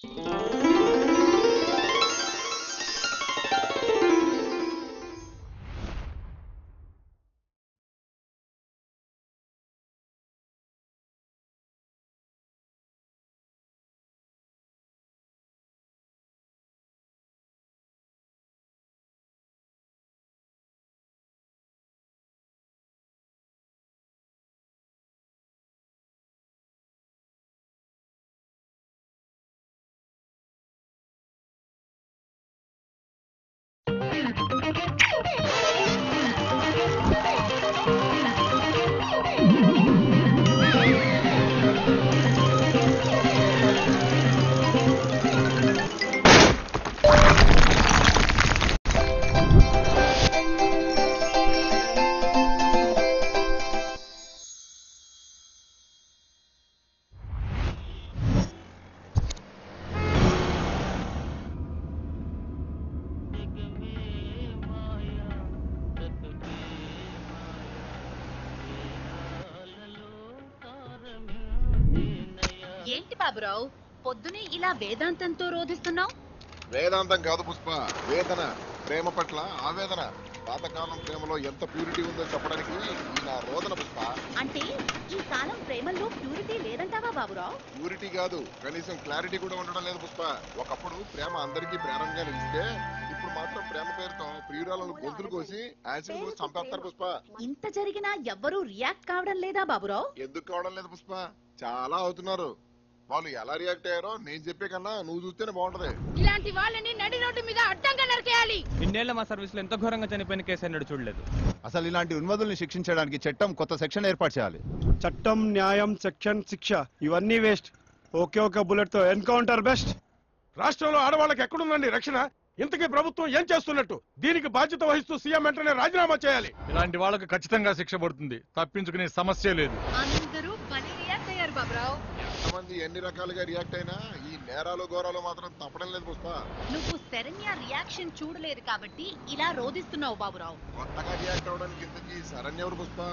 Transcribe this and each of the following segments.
ఏంటి బాబురావు పొద్దునే ఇలా వేదాంతంతో రోధిస్తున్నావు వేదాంతం కాదు పుష్ప వేదన ప్రేమ పట్ల ఆవేదన పాతకాలం ప్రేమలో ఎంత ప్యూరిటీ ఉందో చెప్పడానికి ఈ నా రోదన పుష్ప అంటే ఈ కాలం ప్రేమల్లో ప్యూరిటీ లేదంటావా బాబురావు ప్యూరిటీ కాదు కనీసం క్లారిటీ కూడా ఉండడం లేదు పుష్ప ఒకప్పుడు ప్రేమ అందరికీ ప్రేరణగా నిలిస్తే ఇప్పుడు మాత్రం ప్రేమ పేరుతో ప్రియురాలను గొంతులు కోసి యాసిడ్ కోసి చంపేస్తారు పుష్ప ఇంత జరిగినా ఎవ్వరూ రియాక్ట్ కావడం లేదా బాబురావు ఎందుకు కావడం లేదు పుష్ప చాలా అవుతున్నారు వాళ్ళు ఎలా రియాక్ట్ అయ్యారో నేను చెప్పే కన్నా నువ్వు చూస్తేనే బాగుంటది ఇలాంటి వాళ్ళని నడి రోడ్డు మీద అడ్డంగా నరికేయాలి ఇన్నేళ్ల మా సర్వీస్ లో ఎంత ఘోరంగా చనిపోయిన కేసు అన్నాడు చూడలేదు అసలు ఇలాంటి ఉన్మదుల్ని శిక్షించడానికి చట్టం కొత్త సెక్షన్ ఏర్పాటు చేయాలి చట్టం న్యాయం సెక్షన్ శిక్ష ఇవన్నీ వేస్ట్ ఓకే ఒక బుల్లెట్ తో ఎన్కౌంటర్ బెస్ట్ రాష్ట్రంలో ఆడవాళ్ళకి ఎక్కడుందండి రక్షణ ఇంతకీ ప్రభుత్వం ఏం చేస్తున్నట్టు దీనికి బాధ్యత వహిస్తూ సీఎం వెంటనే రాజీనామా చేయాలి ఇలాంటి వాళ్ళకి ఖచ్చితంగా శిక్ష పడుతుంది తప్పించుకునే సమస్య లేదు అందరూ పని రియాక్ట్ అయ్యారు బాబురావు ఎంతమంది ఎన్ని రకాలుగా రియాక్ట్ అయినా ఈ నేరాలు ఘోరాలు మాత్రం తప్పడం లేదు పుష్ప నువ్వు శరణ్య రియాక్షన్ చూడలేదు కాబట్టి ఇలా రోధిస్తున్నావు బాబురావు కొత్తగా రియాక్ట్ అవడానికి ఇంతకీ శరణ్య ఎవరు పుష్ప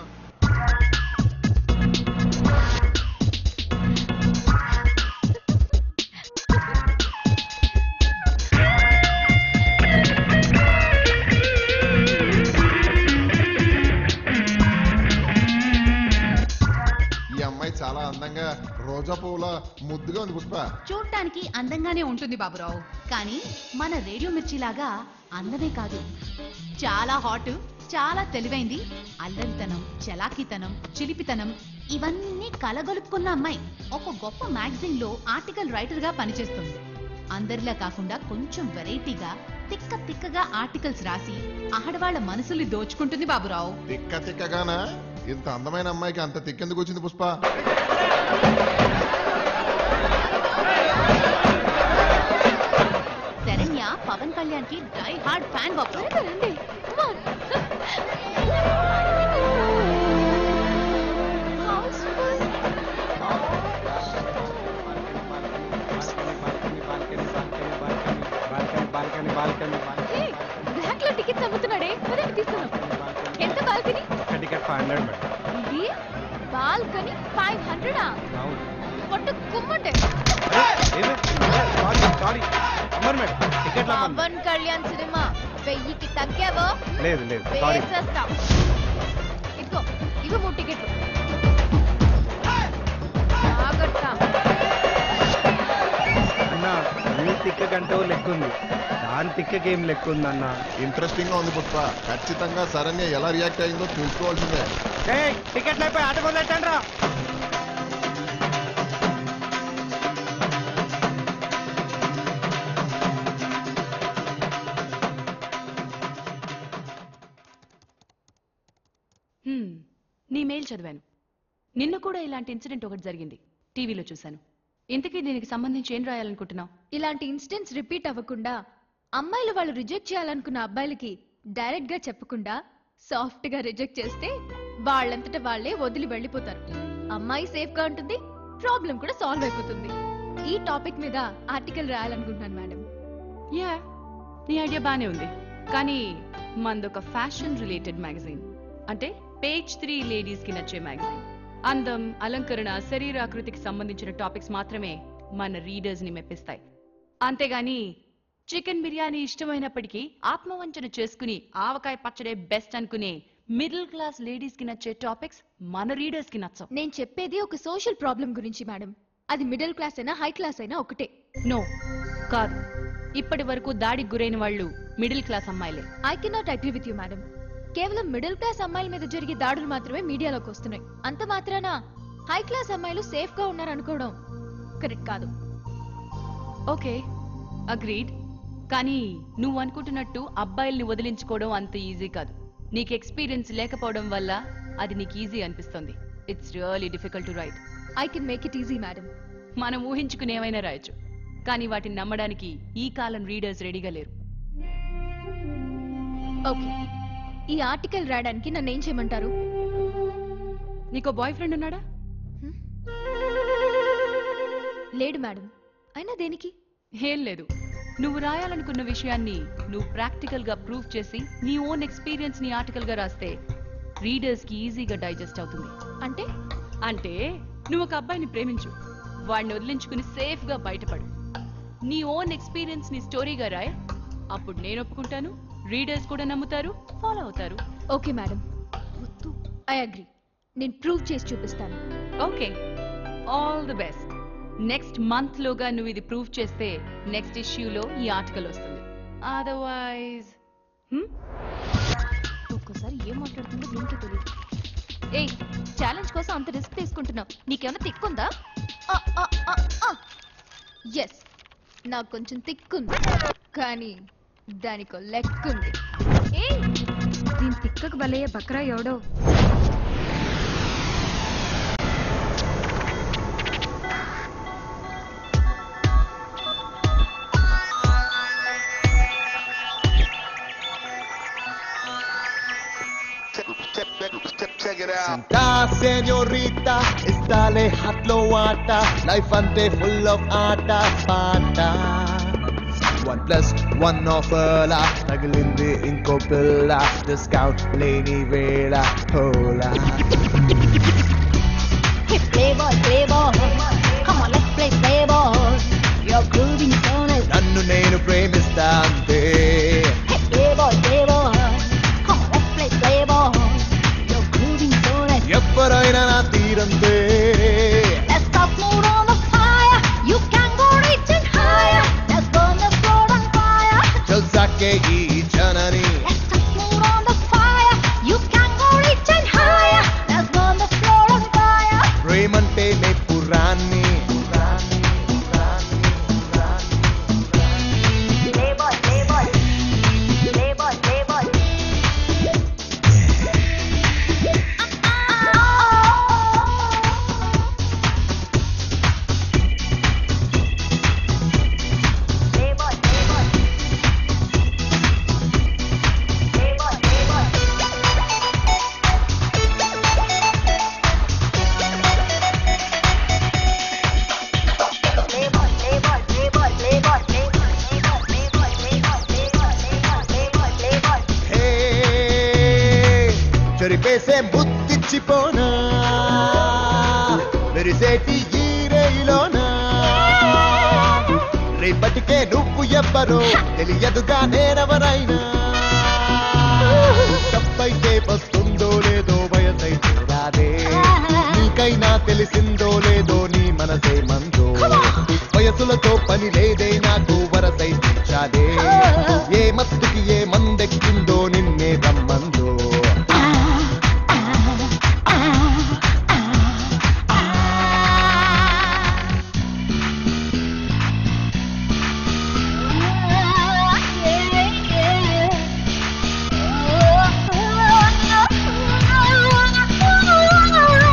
ఈ అమ్మాయి చాలా అందంగా రోజా పువ్వుల ముద్దుగా ఉంది పుష్ప చూడటానికి అందంగానే ఉంటుంది బాబురావు కానీ మన రేడియో మిర్చిలాగా అందమే కాదు చాలా హాట్ చాలా తెలివైంది అల్లరితనం చలాకీతనం చిలిపితనం ఇవన్నీ కలగొలుపుకున్న అమ్మాయి ఒక గొప్ప మ్యాగజైన్ లో ఆర్టికల్ రైటర్ గా పనిచేస్తుంది అందరిలా కాకుండా కొంచెం వెరైటీగా తిక్క తిక్కగా ఆర్టికల్స్ రాసి ఆడవాళ్ల మనసుల్ని దోచుకుంటుంది బాబురావు తిక్క తిక్కగానా ఇంత అందమైన అమ్మాయికి అంత తిక్కెందుకు వచ్చింది పుష్ప శరణ్య పవన్ కళ్యాణ్ కి డై హార్డ్ ఫ్యాన్ బాబు బ్లాక్ లో టికెట్స్ అమ్ముతున్నాడే పదండి తీసుకున్నాం ఎంత balcony ticket five hundred madam ఇది బాల్కనీ ఫైవ్ హండ్రెడా పొట్టు కుమ్మంటే సారీ అమ్మరు madam ticket Pawan Kalyan cinema వెయ్యికి తగ్గావో లేదు లేదు సారీ వేసేస్తా ఇదిగో ఇవి మూడు టికెట్లు జాగ్రత్త అన్న నీ తిక్క కంటే లెక్క ఉంది దాని తిక్కకి ఏం లెక్క ఉంది అన్న ఇంట్రెస్టింగ్ గా ఉంది పుష్ప ఖచ్చితంగా శరణ్య ఎలా రియాక్ట్ అయిందో తెలుసుకోవాల్సిందే టికెట్లు అయిపోయి ఆట మొదలెట్టండి రా హ్మ్, నీ మెయిల్ చదివాను నిన్న కూడా ఇలాంటి ఇన్సిడెంట్ ఒకటి జరిగింది టీవీలో చూశాను ఇంతకీ దీనికి సంబంధించి ఏం రాయాలనుకుంటున్నావు ఇలాంటి ఇన్సిడెంట్స్ రిపీట్ అవ్వకుండా అమ్మాయిలు వాళ్ళు రిజెక్ట్ చేయాలనుకున్న అబ్బాయిలకి డైరెక్ట్ గా చెప్పకుండా సాఫ్ట్ గా రిజెక్ట్ చేస్తే వాళ్ళంతట వాళ్ళే వదిలి వెళ్ళిపోతారు అమ్మాయి సేఫ్ గా ఉంటుంది ప్రాబ్లం కూడా సాల్వ్ అయిపోతుంది ఈ టాపిక్ మీద ఆర్టికల్ రాయాలనుకుంటున్నాను మేడం యా నీ ఐడియా బానే ఉంది కానీ మందొక ఫ్యాషన్ రిలేటెడ్ మ్యాగజైన్ అంటే పేజ్ త్రీ లేడీస్ కి నచ్చే మ్యాగజైన్ అందం అలంకరణ శరీరాకృతికి సంబంధించిన టాపిక్స్ మాత్రమే మన రీడర్స్ ని మెప్పిస్తాయి అంతేగాని చికెన్ బిర్యానీ ఇష్టమైనప్పటికీ ఆత్మవంచన చేసుకుని ఆవకాయ పచ్చడే బెస్ట్ అనుకునే మిడిల్ క్లాస్ లేడీస్ కి నచ్చే టాపిక్స్ మన రీడర్స్ కి నచ్చవు నేను చెప్పేది ఒక సోషల్ ప్రాబ్లం గురించి మేడం అది మిడిల్ క్లాస్ అయినా హై క్లాస్ అయినా ఒకటే నో కాదు ఇప్పటి వరకు దాడికి గురైన వాళ్ళు మిడిల్ క్లాస్ అమ్మాయిలే I cannot agree with you madam కేవలం మిడిల్ క్లాస్ అమ్మాయిల మీద జరిగే దాడులు మాత్రమే మీడియాలోకి వస్తున్నాయి అంత మాత్రాన హై క్లాస్ అమ్మాయిలు సేఫ్ గా ఉన్నారనుకోవడం కరెక్ట్ కాదు ఓకే అగ్రీడ్ కానీ నువ్వు అనుకుంటున్నట్టు అబ్బాయిల్ని వదిలించుకోవడం అంత ఈజీ కాదు నీకు ఎక్స్పీరియన్స్ లేకపోవడం వల్ల అది నీకు ఈజీ అనిపిస్తుంది it's really difficult to write I can make it easy madam మనం ఊహించుకుని ఏమైనా రాయొచ్చు కానీ వాటిని నమ్మడానికి ఈ కాలం రీడర్స్ రెడీగా లేరు ఓకే ఈ ఆర్టికల్ రాయడానికి నన్ను ఏం చేయమంటారు నీకో బాయ్ ఫ్రెండ్ ఉన్నాడా లేడు మేడం అయినా దేనికి ఏం లేదు నువ్వు రాయాలనుకున్న విషయాన్ని నువ్వు ప్రాక్టికల్ గా ప్రూవ్ చేసి నీ ఓన్ ఎక్స్పీరియన్స్ ని ఆర్టికల్ గా రాస్తే రీడర్స్ కి ఈజీగా డైజెస్ట్ అవుతుంది అంటే అంటే నువ్వు ఒక అబ్బాయిని ప్రేమించు వాడిని వదిలించుకుని సేఫ్ గా బయటపడు నీ ఓన్ ఎక్స్పీరియన్స్ ని స్టోరీగా రాయ్ అప్పుడు నేను ఒప్పుకుంటాను రీడర్స్ కూడా నమ్ముతారు ఫాలో అవుతారు ఓకే మేడం ఐ అగ్రీ నేను ప్రూవ్ చేసి చూపిస్తాను okay all the best next month లోగా నువ్వు ఇది ప్రూవ్ చేస్తే నెక్స్ట్ ఇష్యూలో ఈ ఆర్టికల్ వస్తుంది అదర్వైజ్ ఒక్కోసారి ఏం మాట్లాడుతుందో దీనికే తెలియదు ఏయ్ ఛాలెంజ్ కోసం అంత రిస్క్ తీసుకుంటున్నావు నీకేమైనా తిక్కుందా ఎస్ నాకు కొంచెం తిక్కుంది కానీ దానికో లెక్కుంది ఏయ్ దీని తిక్కకు బలయ్యే బక్రా ఎవడో Santa señorita, estale hatlo ata Life ante full of ata pata One plus one offer తగిలింది ఇంకో పిల్ల డిస్కౌంట్ లేని వేళ హోలా Hey playboy, playboy, come on let's play playboy. You're grooving so nice. నన్ను నేను ప్రేమిస్తా అంతే Hey playboy, playboy, come on let's play playboy. You're grooving so nice. ఎవ్వరైనా నా తీరంతే Let's stop mood on the fire. You can go reaching higher. Let's burn the floor on fire. చల్సాకే ఈ జనని Let's stop mood on the fire. You can go reaching higher. Let's burn the floor on fire. ప్రేమంటే నే పురాన్ని Playboy, playboy, playboy, playboy. Playboy, playboy. Playboy, playboy. Playboy, playboy, playboy, playboy, playboy, playboy, playboy, playboy, playboy, playboy, playboy. హే చెరిపేసే ముద్దిచ్చిపోనా మెరిసేటి ఈ రేయిలోనా రేపటికే నువ్వు ఎవ్వరో తెలియదుగా నేనెవరైనా తప్పైతే వస్తుందో లేదో వయసైతే రాదే నీకైనా తెలిసిందో లేదో నీ మనసే మందో వయసులతో పని లేదే నాకు వరసైతే చాదే ఏ మత్తుకి ఏ మందెక్కిందో నిన్నే రమ్మందో Yeah.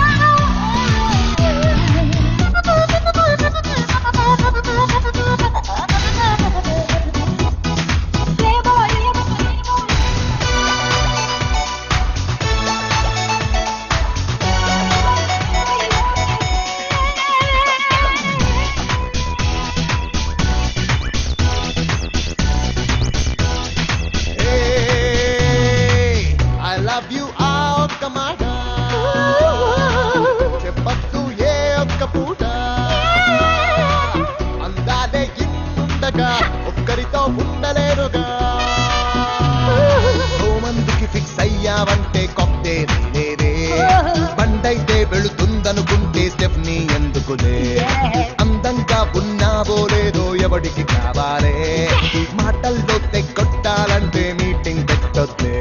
ఉన్నావో లేదో ఎవడికి కావాలే మాటల్లో తెగొట్టాలంటే మీటింగ్ పెట్టొద్దే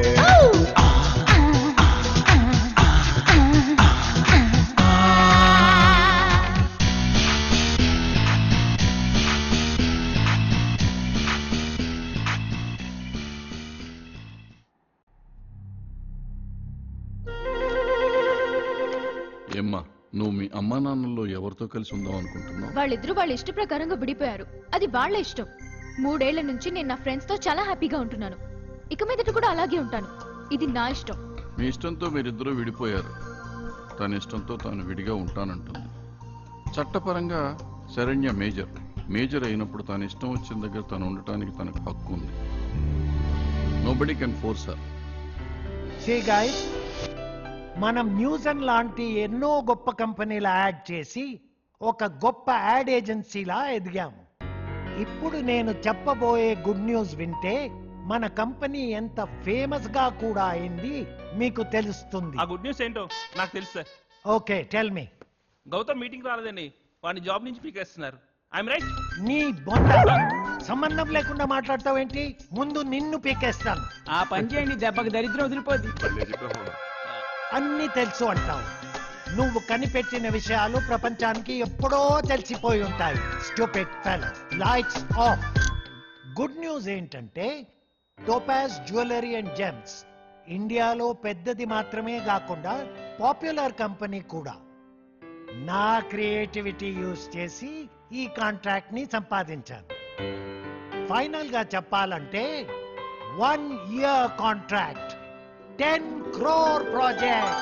ఏమ్మా నువ్వు మీ అమ్మా నాన్నల్లో ఎవరితో కలిసి ఉందాం అనుకుంటున్నావు వాళ్ళిద్దరూ వాళ్ళ ఇష్ట ప్రకారంగా విడిపోయారు అది వాళ్ళ ఇష్టం మూడేళ్ల నుంచి నేను నా ఫ్రెండ్స్ తో చాలా హ్యాపీగా ఉంటున్నాను ఇక మీదట కూడా అలాగే ఉంటాను ఇది నా ఇష్టం మీ ఇష్టంతో మీరిద్దరూ విడిపోయారు తన ఇష్టంతో తాను విడిగా ఉంటానంటుంది చట్టపరంగా శరణ్య మేజర్ మేజర్ అయినప్పుడు తన ఇష్టం వచ్చిన దగ్గర తను ఉండటానికి తనకు హక్కు ఉంది nobody can force her say guys మనం న్యూజన్ లాంటి ఎన్నో గొప్ప కంపెనీల యాడ్ చేసి ఒక గొప్ప యాడ్ ఏజెన్సీలా ఎదిగాము ఇప్పుడు నేను చెప్పబోయే గుడ్ న్యూస్ వింటే మన కంపెనీ ఎంత ఫేమస్ గా కూడా అయింది మీకు తెలుస్తుంది ఆ గుడ్ న్యూస్ ఏంటో నాకు తెలుసు sir okay tell me Gautam meeting రాలేదండి వాడిని జాబ్ నుంచి పీకేస్తున్నారు ఐఎమ్ రైట్ నీ బొంద సంబంధం లేకుండా మాట్లాడతావేంటి ముందు నిన్ను పీకేస్తాను ఆ పని చేయండి దెబ్బకి దరిద్రం వదిలిపోద్ది అన్ని తెలుసు అంటావు నువ్వు కనిపెట్టిన విషయాలు ప్రపంచానికి ఎప్పుడో తెలిసిపోయి ఉంటాయి stupid fellow lights off good news ఏంటంటే టోపాస్ జ్యువెలరీ అండ్ జెమ్స్ ఇండియాలో పెద్దది మాత్రమే కాకుండా పాపులర్ కంపెనీ కూడా నా క్రియేటివిటీ యూజ్ చేసి ఈ కాంట్రాక్ట్ ని సంపాదించాను ఫైనల్ గా చెప్పాలంటే one year contract ten crore project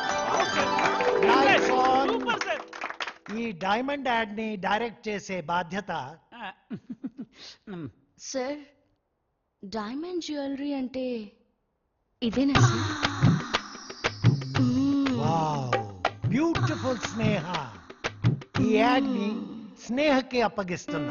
super sir ఈ డైమండ్ యాడ్ ని డైరెక్ట్ చేసే బాధ్యత సార్ డైమండ్ జ్యువెలరీ అంటే ఇదేనా బ్యూటిఫుల్ స్నేహ ఈ యాడ్ ని స్నేహకి అప్పగిస్తున్నా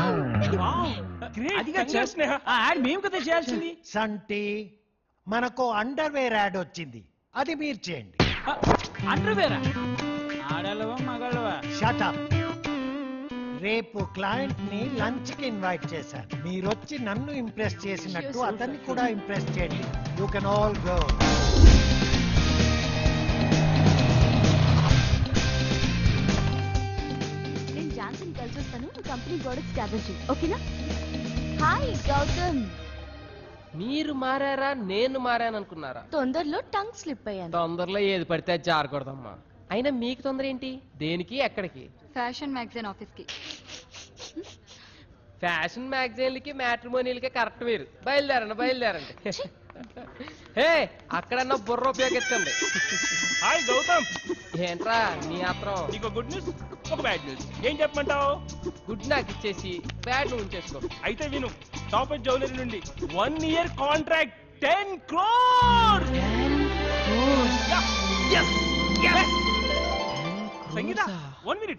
అదిగా చేసిన ఆ యాడ్ మేము కదా చేయాల్సింది సంటి మనకు అండర్ వేర్ యాడ్ వచ్చింది అది మీరు చేయండి అండర్వేరా ఆడలవా మగాళ్ళవా షటప్ రేపు క్లయింట్ ని లంచ్ కి ఇన్వైట్ చేశాను మీరు వచ్చి నన్ను ఇంప్రెస్ చేసినట్టు అతన్ని కూడా ఇంప్రెస్ చేయండి యూ కెన్ ఆల్ గో నేను జాన్సన్ కలిసి వస్తాను కంపెనీ గోడకి గ్యాదర్ చేయి ఓకేనా హాయ్ గౌతమ్ మీరు మారారా నేను మారాను అనుకున్నారా తొందరలో టంగ్ స్లిప్ అయ్యాను తొందరలో ఏది పడితే అది జారకూడదమ్మా అయినా మీకు తొందర ఏంటి దేనికి ఎక్కడికి ఫ్యాషన్ మ్యాగజైన్ ఆఫీస్ కి ఫ్యాషన్ మ్యాగజైన్లకి మ్యాట్రిమోనీలకి కరెక్ట్ వేరు బయలుదేరండి బయలుదేరండి హే అక్కడన్నా బుర్ర ఉపయోగించండి హాయ్ గౌతమ్ ఏంట్రా నీ అత్రం నీకు గుడ్ న్యూస్ ఒక బ్యాడ్ న్యూస్ ఏం చెప్పమంటావు గుడ్ నాకు ఇచ్చేసి బ్యాడ్ నువ్వు ఉంచేసుకో అయితే విను టాప్ జ్యువెలరీ నుండి one year contract ten crore Sangeetha one minute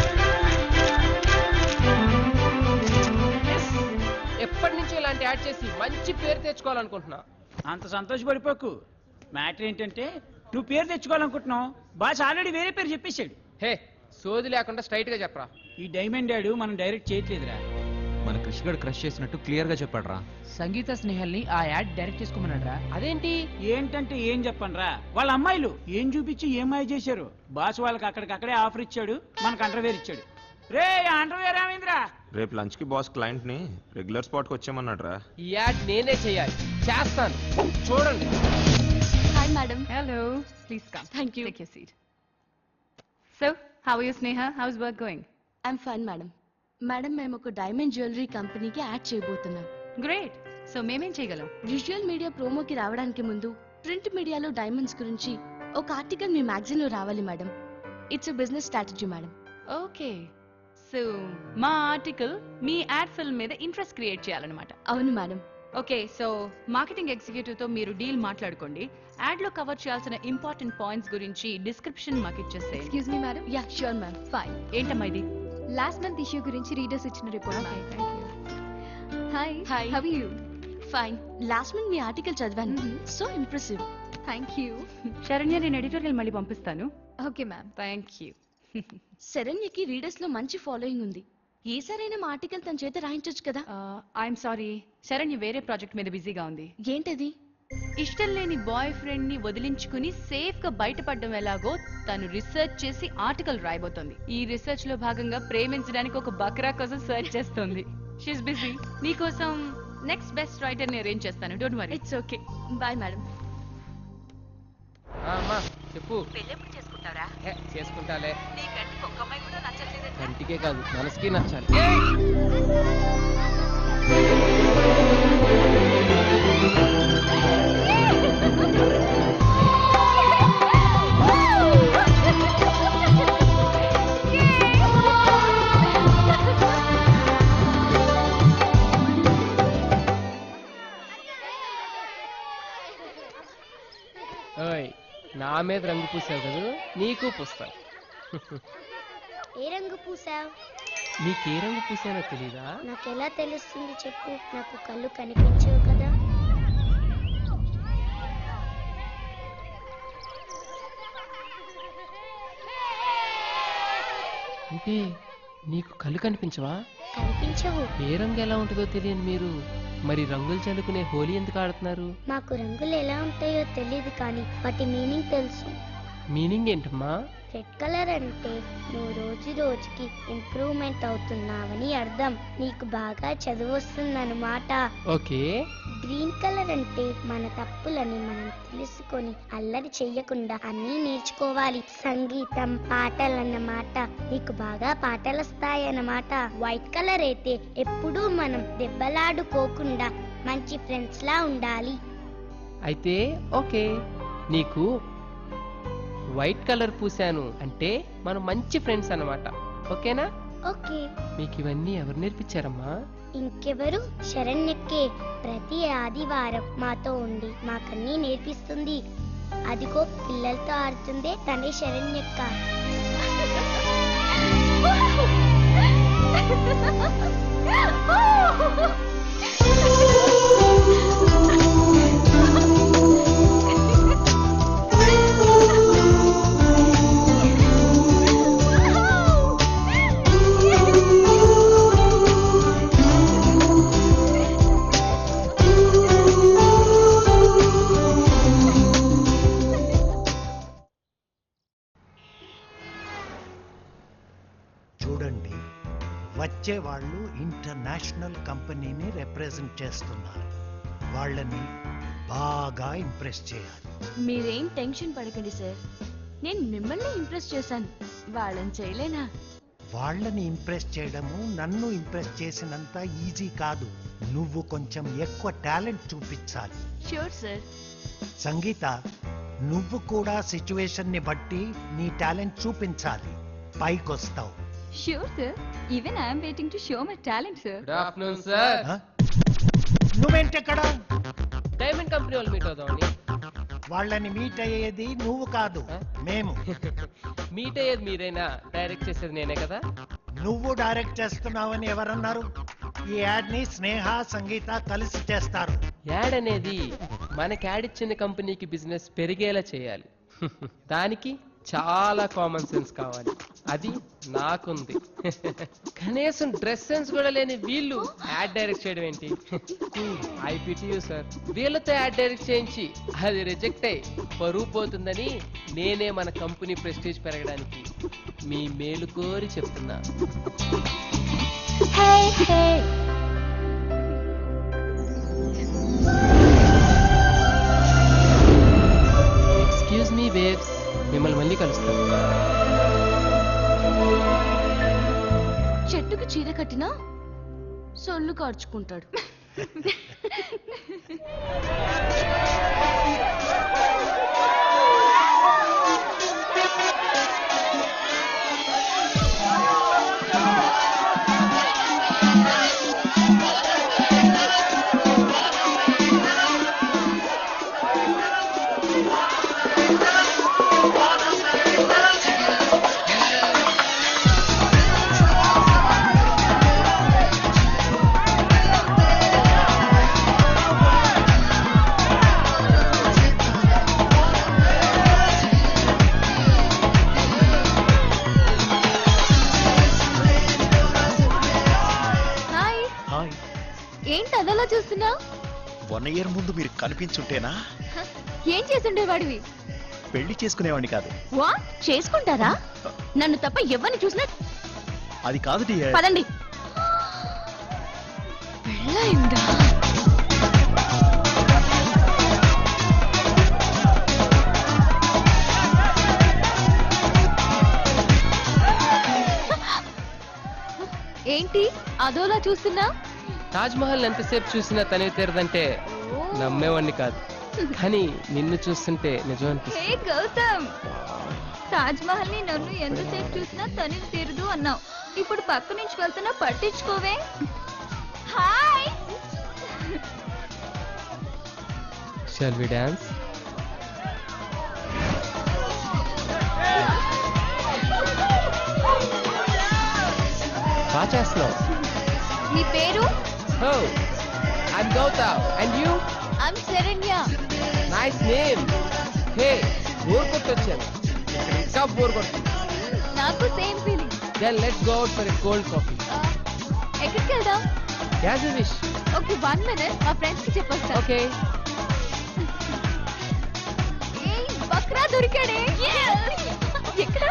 ఎప్పటి నుంచో ఇలాంటి యాడ్ చేసి మంచి పేరు తెచ్చుకోవాలనుకుంటున్నా అంత సంతోషపడిపోకు మ్యాటర్ ఏంటంటే నువ్వు పేరు తెచ్చుకోవాలనుకుంటున్నావు బాస్ ఆల్రెడీ వేరే పేరు చెప్పేశాడు హే సోది లేకుండా స్ట్రైట్ గా చెప్పరా ఈ డైమండ్ యాడ్ మనం డైరెక్ట్ చేయట్లేదురా మన కృషిగడు క్రష్ చేసినట్టు క్లియర్ గా చెప్పాడు రా సంగీత స్నేహల్ని ఆ యాడ్ డైరెక్ట్ చేసుకోమన్నాడు రా అదేంటి ఏంటంటే ఏం చెప్పను రా వాళ్ళ అమ్మాయిలు ఏం చూపించి ఏం మాయ చేశారు బాస్ వాళ్ళకి అక్కడికక్కడే ఆఫర్ ఇచ్చాడు మనకు అండర్వేర్ ఇచ్చాడు రే అండర్వేర్ ఏమైందిరా రేపు లంచ్ కి బాస్ క్లయింట్ ని రెగ్యులర్ స్పాట్ కి వచ్చేయమన్నాడు రా ఈ యాడ్ నేనే చేయాలి చేస్తాను చూడండి hi madam hello please come thank you take your seat so how you Sneha how's work going I'm fine madam madam మేము ఒక డైమండ్ జ్యువెలరీ కంపెనీకి యాడ్ చేయబోతున్నాం గ్రేట్ సో మేమేం చేయగలం విజువల్ మీడియా ప్రోమోకి రావడానికి ముందు ప్రింట్ మీడియాలో డైమండ్స్ గురించి ఒక ఆర్టికల్ మీ మ్యాగజైన్ లో రావాలి madam it's business strategy madam okay so మా ఆర్టికల్ మీ యాడ్ ఫిల్మ్ మీద ఇంట్రెస్ట్ క్రియేట్ చేయాలన్నమాట అవును madam okay so marketing executive తో మీరు డీల్ మాట్లాడుకోండి యాడ్ లో కవర్ చేయాల్సిన ఇంపార్టెంట్ పాయింట్స్ గురించి డిస్క్రిప్షన్ మాకు ఇచ్చేస్తే excuse me madam yeah sure ma'am fine ఏంటమ్మా ఇది లాస్ట్ మంత్ ఇష్యూ గురించి రీడర్స్ ఇచ్చిన report Okay, thank you. Hi Hi. How you fine last month మీ ఆర్టికల్ చదివాను so impressive thank you Sharanya నేను ఎడిటోరియల్ మళ్ళీ పంపిస్తాను ఓకే మ్యామ్ థ్యాంక్ యూ శరణ్యకి రీడర్స్ లో మంచి ఫాలోయింగ్ ఉంది ఏ సరైన మా ఆర్టికల్ తన చేత రాయించొచ్చు కదా ఐఎమ్ సారీ శరణ్య వేరే ప్రాజెక్ట్ మీద బిజీగా ఉంది ఏంటది ఇష్టం లేని బాయ్ ఫ్రెండ్ ని వదిలించుకుని సేఫ్ గా బయటపడడం ఎలాగో తను రీసెర్చ్ చేసి ఆర్టికల్ రాయబోతోంది ఈ రీసెర్చ్ లో భాగంగా ప్రేమించడానికి ఒక బక్రా కోసం సర్చ్ చేస్తోంది షీస్ బిజీ నీకోసం నెక్స్ట్ బెస్ట్ రైటర్ ని అరేంజ్ చేస్తాను don't worry it's okay bye madam ఆ, అమ్మా చెప్పు పెళ్ళెప్పుడు చేసుకుంటారా హే, చేసుకుంటాలే నీ కంటికి ఒక్క అమ్మాయి కూడా నచ్చట్లేదంట కంటికే కాదు మనసుకి నచ్చాలి ఓయ్ నా మీద రంగు పూసావు కదా నీకు పూస్తాను ఏ రంగు పూసావు నీకే రంగు పూసానో తెలీదా నాకెలా తెలుస్తుంది చెప్పు నాకు కళ్ళు కనిపించవు కదా అంటే నీకు కళ్ళు కనిపించవా కనిపించవు ఏ రంగు ఎలా ఉంటుందో తెలియని మీరు మరి రంగులు చల్లుకునే హోలీ ఎందుకు ఆడుతున్నారు మాకు రంగులు ఎలా ఉంటాయో తెలియదు కానీ వాటి మీనింగ్ తెలుసు మీనింగ్ ఏంటమ్మా రెడ్ కలర్ అంటే నువ్వు రోజు రోజుకి ఇంప్రూవ్మెంట్ అవుతున్నావని అర్థం నీకు బాగా చదువు వస్తుందన్నమాట ఓకే గ్రీన్ కలర్ అంటే మన తప్పులని మనం తెలుసుకొని అల్లరి చెయ్యకుండా అన్నీ నేర్చుకోవాలి సంగీతం పాటలన్నమాట నీకు బాగా పాటలు వస్తాయన్నమాట వైట్ కలర్ అయితే ఎప్పుడూ మనం దెబ్బలాడుకోకుండా మంచి ఫ్రెండ్స్ లా ఉండాలి అయితే ఓకే నీకు వైట్ కలర్ పూసాను అంటే మనం మంచి ఫ్రెండ్స్ అన్నమాట ఓకేనా ఓకే మీకు ఇవన్నీ ఎవరు నేర్పించారమ్మా ఇంకెవరు శరణ్యక్కే ప్రతి ఆదివారం మాతో ఉండి మాకన్నీ నేర్పిస్తుంది అదిగో పిల్లలతో ఆడుతుందే తనే శరణ్యక్క చూడండి వచ్చే వాళ్ళు ఇంటర్నేషనల్ కంపెనీని రిప్రజెంట్ చేస్తున్నారు వాళ్ళని బాగా ఇంప్రెస్ చేయాలి మీరేం టెన్షన్ పడకండి సార్ నేను మిమ్మల్ని ఇంప్రెస్ చేశాను వాళ్ళని చేయలేనా వాళ్ళని ఇంప్రెస్ చేయడము నన్ను ఇంప్రెస్ చేసినంత ఈజీ కాదు నువ్వు కొంచెం ఎక్కువ టాలెంట్ చూపించాలి షూర్ సార్ సంగీత నువ్వు కూడా సిచ్యువేషన్ ని బట్టి నీ టాలెంట్ చూపించాలి పైకొస్తావు sure sir even I'm waiting to show my talent sir good afternoon sir ఆ? నువ్వేంటెక్కడ డైమండ్ కంపెనీ వాళ్ళు మీట్ అవుదామని వాళ్ళని మీట్ అయ్యేది నువ్వు కాదు మేము మీట్ అయ్యేది మీరైనా డైరెక్ట్ చేసేది నేనే కదా నువ్వు డైరెక్ట్ చేస్తున్నావని ఎవరన్నారు ఈ యాడ్ ని స్నేహ సంగీత కలిసి చేస్తారు యాడ్ అనేది మనకి యాడ్ ఇచ్చిన కంపెనీకి బిజినెస్ పెరిగేలా చేయాలి దానికి చాలా కామన్ సెన్స్ కావాలి అది నాకుంది కనీసం డ్రెస్ సెన్స్ కూడా లేని వీళ్ళు యాడ్ డైరెక్ట్ చేయడం ఏంటి ఐపీటీయూ సార్ వీళ్ళతో యాడ్ డైరెక్ట్ చేయించి అది రిజెక్ట్ అయ్యి పరువు పోతుందని నేనే మన కంపెనీ ప్రెస్టీజ్ పెరగడానికి మీ మేలు కోరి చెప్తున్నా ఎక్స్క్యూజ్ మీ వేవ్స్ మిమ్మల్ని మళ్ళీ కలుస్తాను చెట్టుకు చీర కట్టినా సొల్లు కార్చుకుంటాడు ఏంటి అదలా చూస్తున్నా వన్ ఇయర్ ముందు మీరు కనిపించుంటేనా ఏం చేసుండేవాడివి పెళ్లి చేసుకునేవాడిని కాదు వా చేసుకుంటారా నన్ను తప్ప ఎవరిని చూసినా అది కాదు డియర్ పదండి పెళ్ళయిందా ఏంటి అదోలా చూస్తున్నా తాజ్ మహల్ ఎంతసేపు చూసినా తనివి తీరదంటే నమ్మేవాడిని కాదు కానీ నిన్ను చూస్తుంటే నిజం అనిపిస్తుంది హే గౌతమ్ తాజ్ మహల్ ని నన్ను ఎంతసేపు చూసినా తనివి తీరదు అన్నావు ఇప్పుడు పక్క నుంచి వెళ్తున్నా పట్టించుకోవే హాయ్ షాల్ వి డాన్స్ బాగా చేస్తున్నావు నీ పేరు హో I'm Gautam and you I'm Sharanya nice name hey bore కొట్టొచ్చాను ఇక్కడ ఇంకా బోర్ కొడుతుంది నాకు same feeling then let's go out for a cold coffee ఎక్కడికి వెళ్దాం as you wish okay one minute మా ఫ్రెండ్స్ కి చెప్పొస్తా ఓకే ఏయ్ బక్రా దొరికాడే ఎక్కడ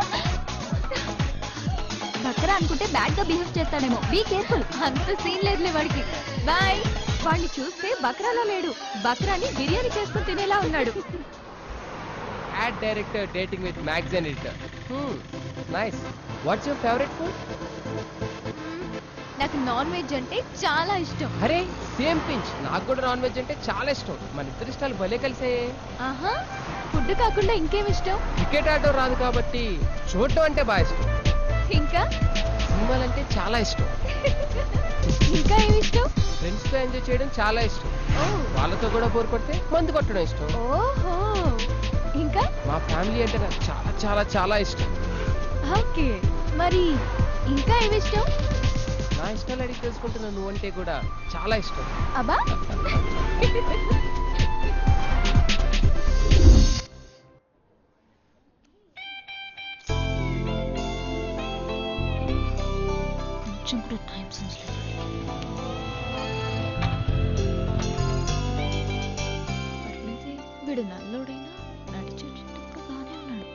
బక్రా అనుకుంటే బ్యాడ్ గా బిహేవ్ చేస్తాడేమో బీ కేర్ఫుల్ అంత సీన్ లేదులే వాడికి బాయ్ వాడిని చూస్తే బక్రాలో లేడు బక్రాని బిర్యానీ చేసుకుని తినేలా ఉన్నాడు ad director dating with magazine editor nice what's your favourite food నాకు నాన్ వెజ్ అంటే చాలా ఇష్టం అరే సేమ్ పించ్ నాకు కూడా నాన్ వెజ్ అంటే చాలా ఇష్టం మన ఇద్దరి ఇష్టాలు భలే కలిసాయే ఆహా ఫుడ్ కాకుండా ఇంకేం ఇష్టం క్రికెట్ ఆడడం రాదు కాబట్టి చూడటం అంటే బాగా ఇష్టం ఇంకా సినిమాలంటే చాలా ఇష్టం ఇంకా ఏమి ఇష్టం ఫ్రెండ్స్ తో ఎంజాయ్ చేయడం చాలా ఇష్టం వాళ్ళతో కూడా బోర్ కొడితే మందు కొట్టడం ఇష్టం ఓహో ఇంకా మా ఫ్యామిలీ అంటే నాకు చాలా చాలా చాలా ఇష్టం ఓకే మరి ఇంకా ఏమి ఇష్టం నా ఇష్టాలు అడిగి తెలుసుకుంటున్న నువ్వంటే కూడా చాలా ఇష్టం అబ్బా కొంచెం కూడా టైం సెన్స్ లేదు పర్లేదే, వీడు నల్లోడైనా నడిచేటప్పుడు బాగానే ఉన్నాడు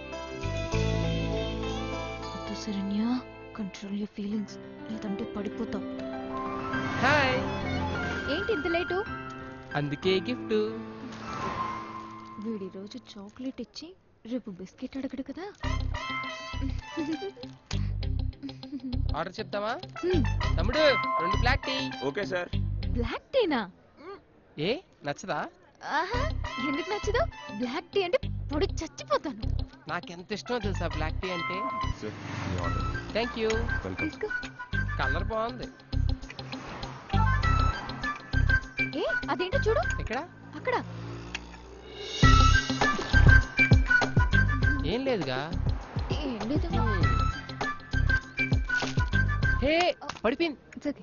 వద్దు శరణ్య కంట్రోల్ యూర్ ఫీలింగ్స్ లేదంటే పడిపోతాం హాయ్ ఏంటి ఇంత లేటు అందుకే గిఫ్ట్ వీడి రోజు చాక్లెట్ ఇచ్చి రేపు బిస్కెట్ అడగడు కదా ఆర్డర్ చెప్తావా హ్మ్, తమ్ముడు రెండు black tea okay sir black టీనా ఏ నచ్చదా ఆహా ఎందుకు నచ్చదు బ్లాక్ టీ అంటే పొడి చచ్చిపోతాను నాకెంత ఇష్టమో తెలుసా బ్లాక్ టీ అంటే థ్యాంక్ యూ తీసుకో కలర్ బాగుంది ఏ అదేంటో చూడు ఎక్కడ అక్కడ ఏం లేదుగా ఏం లేదు హే పడిపోయింది It's okay.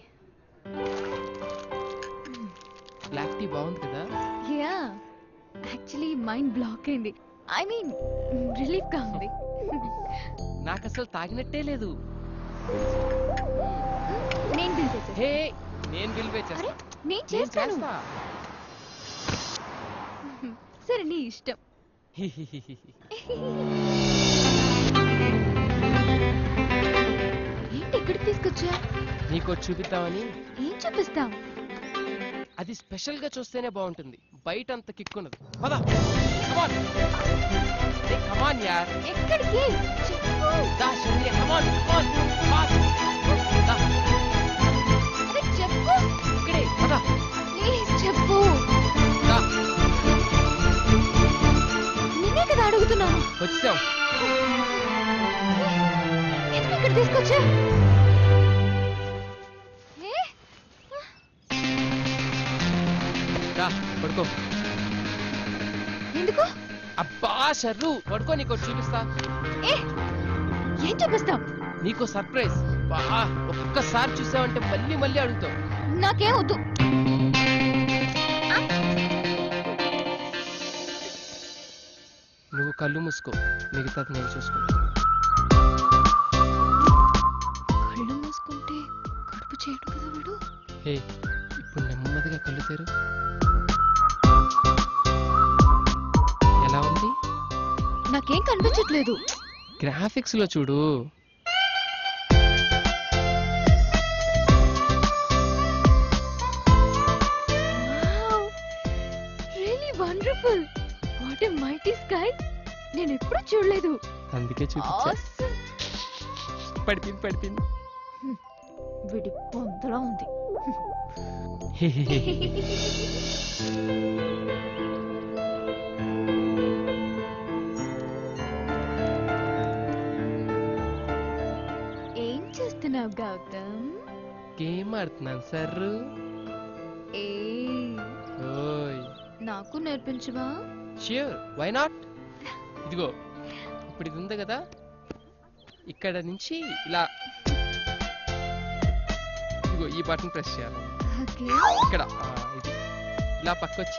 బ్లాక్ టీ బాగుంది కదా యా యాక్చువల్లీ మైండ్ బ్లాక్ అయింది ఐ మీన్ రిలీఫ్ గా ఉంది నాకు అసలు తాగినట్టే లేదు నేను బిల్ పే చేస్తాను హే నేను బిల్ పే చేస్తా నేను నేను చేస్తాను చేస్తా సరే నీ ఇష్టం ఏంటి ఇక్కడికి తీసుకొచ్చా నీకు చూపిద్దామని ఏం చూపిస్తాం అది స్పెషల్ గా చూస్తేనే బాగుంటుంది బయట అంత కిక్కున్నది పద కమాన్ యార్ ఎక్కడికి చెప్పు దా శరణ్య కమాన్ కమాన్ ఫాస్ట్ దా అరే చెప్పు ఇక్కడే పద ప్లీజ్ చెప్పు దా నిన్నే కదా అడుగుతున్నాను వచ్చాం ఎందుకు ఇక్కడ తీసుకొచ్చా ఏ దా పడుకో ఎందుకు అబ్బా షర్రు పడుకో నీకు ఒకటి చూపిస్తా ఏ ఏం చూపిస్తాం నీకో సర్ప్రైజ్ బా ఒక్కసారి చూసావంటే మళ్ళీ మళ్ళీ అడుగుతావు నాకేం వద్దు నువ్వు కళ్ళు మూసుకో మిగతాది నేను చూసుకుంటా కళ్ళు మూసుకుంటే కడుపు చేయడు కదా వాడు హే ఇప్పుడు నెమ్మది నెమ్మదిగా కళ్ళు తెరు ఎలా ఉంది నాకేం కనిపించట్లేదు గ్రాఫిక్స్ లో చూడు really wonderful what a mighty sky నేను ఎప్పుడు చూడలేదు అందుకే చూపించా Awesome. పడిపోయింది పడిపోయింది విడి పొందలా ఉంది ఏం చేస్తున్నావు గౌతమ్ గేమ్ ఆడుతున్నాను సార్ ఏ ఓయ్ నాకు నేర్పించవా ష్యూర్ వై నాట్ ఇదిగో ఇప్పుడు ఇది ఉంది కదా ఇక్కడ నుంచి ఇలా ఇదిగో ఈ బటన్ ప్రెస్ చేయాలి ఓకే ఇక్కడ ఆ, ఇది ఇలా పక్కొచ్చి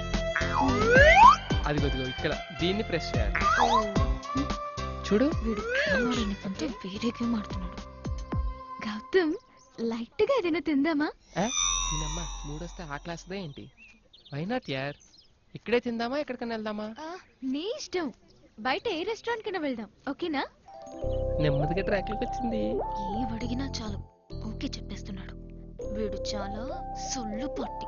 అదిగో ఇదిగో ఇక్కడ దీన్ని ప్రెస్ చేయాలి చూడు వీడు కొంచెం వేరే గేమ్ ఆడుతున్నాడు గౌతమ్ లైట్ గా ఏదైనా తిందామా ఏ? దీనమ్మా మూడొస్తే ఆ క్లాస్దే ఏంటి వై నాట్ యార్ ఇక్కడే తిందామా ఎక్కడికైనా వెళ్దామా ఆ, నీ ఇష్టం బయట ఏ రెస్టారెంట్ కైనా వెళ్దాం ఓకేనా నెమ్మదిగా ట్రాక్లోకి వచ్చింది ఏం అడిగినా చాలు ఓకే చెప్పేస్తున్నాడు వీడు చాలా సొల్లు పట్టి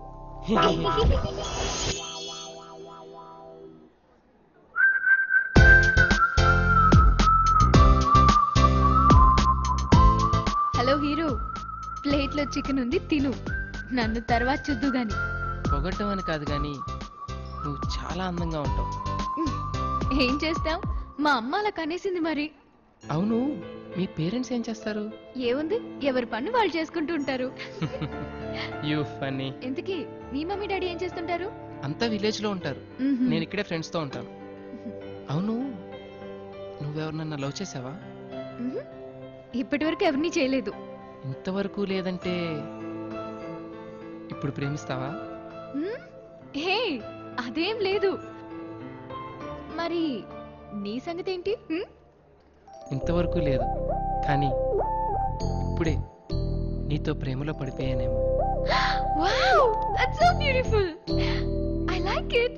హలో హీరో ప్లేట్లో చికెన్ ఉంది తిను నన్ను తర్వాత చూద్దు గాని పొగట్టం అని కాదు కానీ నువ్వు చాలా అందంగా ఉంటావు ఏం చేస్తావ్ మా అమ్మ అలా కనేసింది మరి అవును మీ పేరెంట్స్ ఏం చేస్తారు ఏముంది ఎవరి పన్ను వాళ్ళు చేసుకుంటూ ఉంటారు యూ ఫన్నీ ఇంతకీ మీ మమ్మీ డాడీ ఏం చేస్తుంటారు అంతా విలేజ్ లో ఉంటారు మ్హూ. నేను ఇక్కడే ఫ్రెండ్స్ తో ఉంటాను అవును నువ్వెవరినన్నా లవ్ చేసావా మ్హూ. ఇప్పటివరకు ఎవరిని చేయలేదు ఇంతవరకు లేదంటే ఇప్పుడు ప్రేమిస్తావా మ్? హే అదేం లేదు మరి నీ సంగతి ఏంటి మ్? ఇంతవరకు లేదు కానీ ఇప్పుడే నీతో ప్రేమలో పడిపోయానేమో Wow, that's so beautiful. I like it.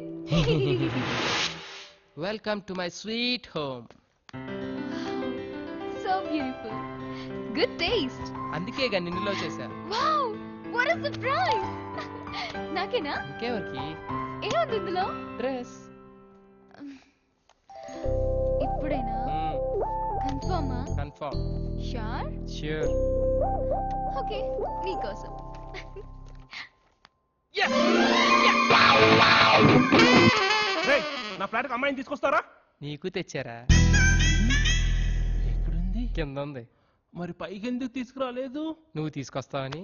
Welcome to my sweet home so beautiful. Good taste. అందుకేగా నిన్ను లవ్ చేశా Wow, what a surprise. నాకేనా ఇంకెవరికి ఏముంది ఇందులో డ్రెస్ ఇప్పుడైనా కన్ఫర్మా కన్ఫర్మ్ షూర్ ష్యూర్ ఓకే నీకోసం నా ఫ్లాట్ అమ్మాయిని తీసుకొస్తారా నీకు తెచ్చారా ఎక్కడుంది కింద ఉంది మరి పైకి ఎందుకు తీసుకురాలేదు నువ్వు తీసుకొస్తావని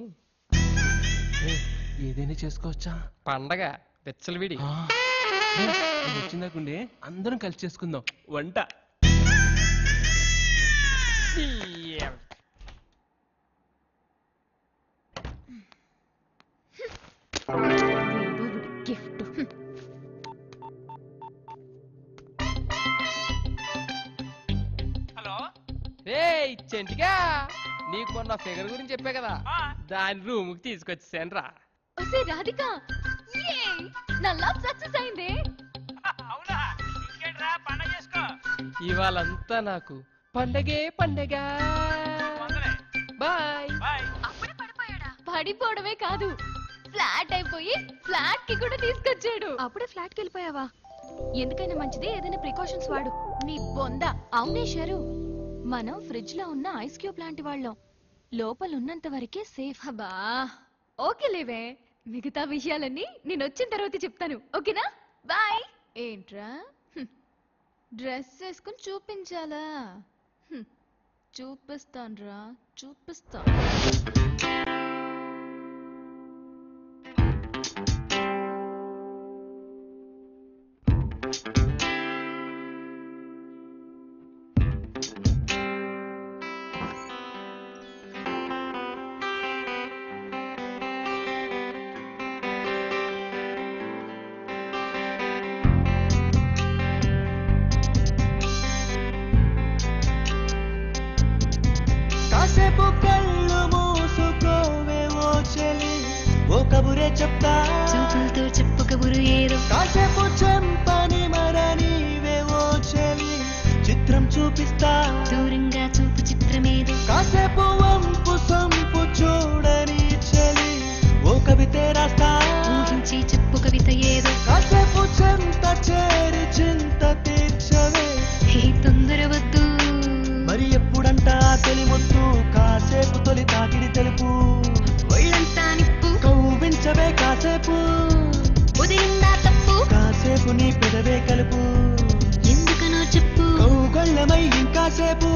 ఏదైనా చేసుకోవచ్చా పండగ విడి వచ్చిందాకుండే అందరం కలిసి చేసుకుందాం వంట గిఫ్ట్ హలో రే చెంటిగా నీకు మొన్న ఫిగర్ గురించి చెప్పా కదా దాని రూమ్ కి తీసుకొచ్చేసాను రా ఒసే రాధిక Yay! నా లవ్ సక్సెస్ అయింది ఇవాళంతా నాకు పండగే పండగ బాయ్ పడిపోవడమే కాదు ఫ్లాట్ అయిపోయి ఫ్లాట్ కి కూడా తీసుకొచ్చాడు అప్పుడే ఫ్లాట్ కి వెళ్ళిపోయావా ఎందుకైనా మంచిది ఏదైనా ప్రికాషన్స్ వాడు నీ బొంద అవునే షరు మనం ఫ్రిడ్జ్ లో ఉన్న ఐస్ క్యూబ్ లాంటి వాళ్ళం లోపల ఉన్నంత వరకే సేఫ్ హబా ఓకే లేవే మిగతా విషయాలన్నీ నేను వచ్చిన తర్వాత చెప్తాను ఓకేనా బాయ్ ఏంట్రా డ్రెస్ వేసుకుని చూపించాలా హ్మ్. చూపిస్తాన్రా చూపిస్తా కాసేపు కళ్ళు మూసుకోవే ఓ చెలి ఓ కబురే చెప్తా చూపులతో చెప్పు కబురు ఏదో కాసేపు చెంపని మరనివేవో చెలి చిత్రం చూపిస్తా దూరంగా చూపు చిత్రమేదో కాసేపు వంపు సొంపు చూడని చెలి ఓ కవితే రాస్తా ఊహించి చెప్పు కవిత ఏదో కాసేపు చెంత చేరి చింత తీర్చవే హే తొందర వద్దు మరి ఎప్పుడంట ఆ తొలి ముద్దు కాసేపు తొలి తాకిడి తెలుపు ఒళ్ళంతా నిప్పు కవ్వించవే కాసేపు ఉదయిందా తప్పు కాసేపు నీ పెదవే కలుపు ఎందుకనో చెప్పు కౌగళ్ళమై ఇంకాసేపు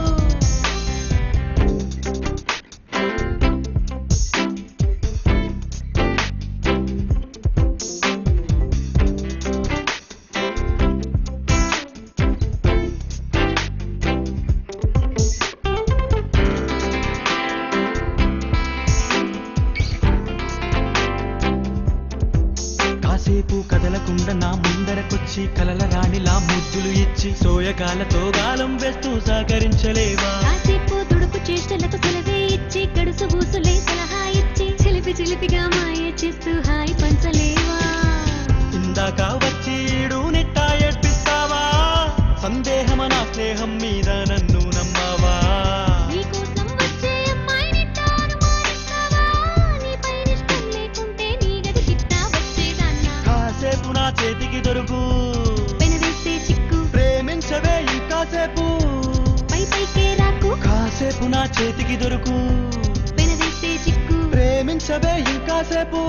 కాసేపు కదలకుండా నా ముందరకొచ్చి కలల రాణిలా ముద్దులు ఇచ్చి సోయగాలతో గాలం వేస్తూ సహకరించలేవా కాసేపు తుడుపు చేష్టలకు సెలవే ఇచ్చి గడుసు బూసులే సలహా ఇచ్చి చిలిపి చిలిపిగా మాయ చేస్తూ హాయి పంచలేవా ఇందాక వచ్చి ఈడు నిట్టా ఏడ్పిస్తావా సందేహమ నా స్నేహం మీద నన్ను నమ్మావా నీకోసం వచ్చే అమ్మాయిని అనుమానిస్తావా నీపై ఇష్టం లేకుంటే నీ గది గిట్టా వచ్చేదాన్నా కాసేపు నా చేతికి దొరుకు పెనవేస్తే చిక్కు ప్రేమించవే ఇంకాసేపు పై పైకే రాకు కాసేపు నా చేతికి దొరుకు పెనవేస్తే చిక్కు ప్రేమించవే ఇంకాసేపు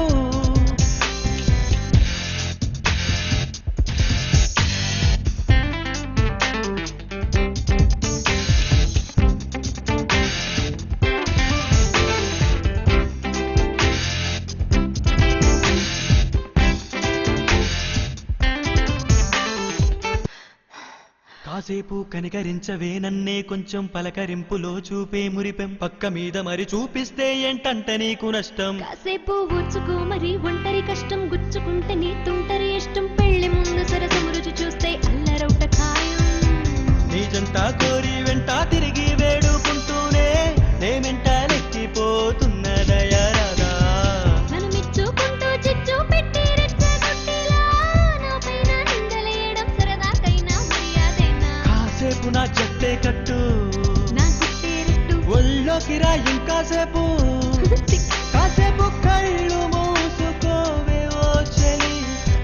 కాసేపు కనికరించవే నన్నే కొంచెం పలకరింపులో చూపే మురిపెం పక్క మీద మరి చూపిస్తే ఏంటంట నీకు నష్టం కాసేపు ఊర్చుకో మరి ఒంటరి కష్టం గుచ్చుకుంటే నీ తుంటరి ఇష్టం పెళ్లి ముందు సరసము రుచి చూస్తే అల్లరౌట ఖాయం నీ జంట కోరి వెంట తిరిగి వేడుకుంటూనే నేమెంట నెక్కిపోతున్న దయరాదా నన్ను మెచ్చుకుంటూ చిచ్చు పెట్టి రెచ్చగొట్టేలా నా పైన నిందలేయడం సరదాకైనా మర్యాదేనా కాసేపు నా చెట్టే కట్టు నా చిట్టేరట్టు ఒళ్ళోకి రా ఇంకాసేపు కాసేపు కళ్ళు మూసుకోవే ఓ చెలి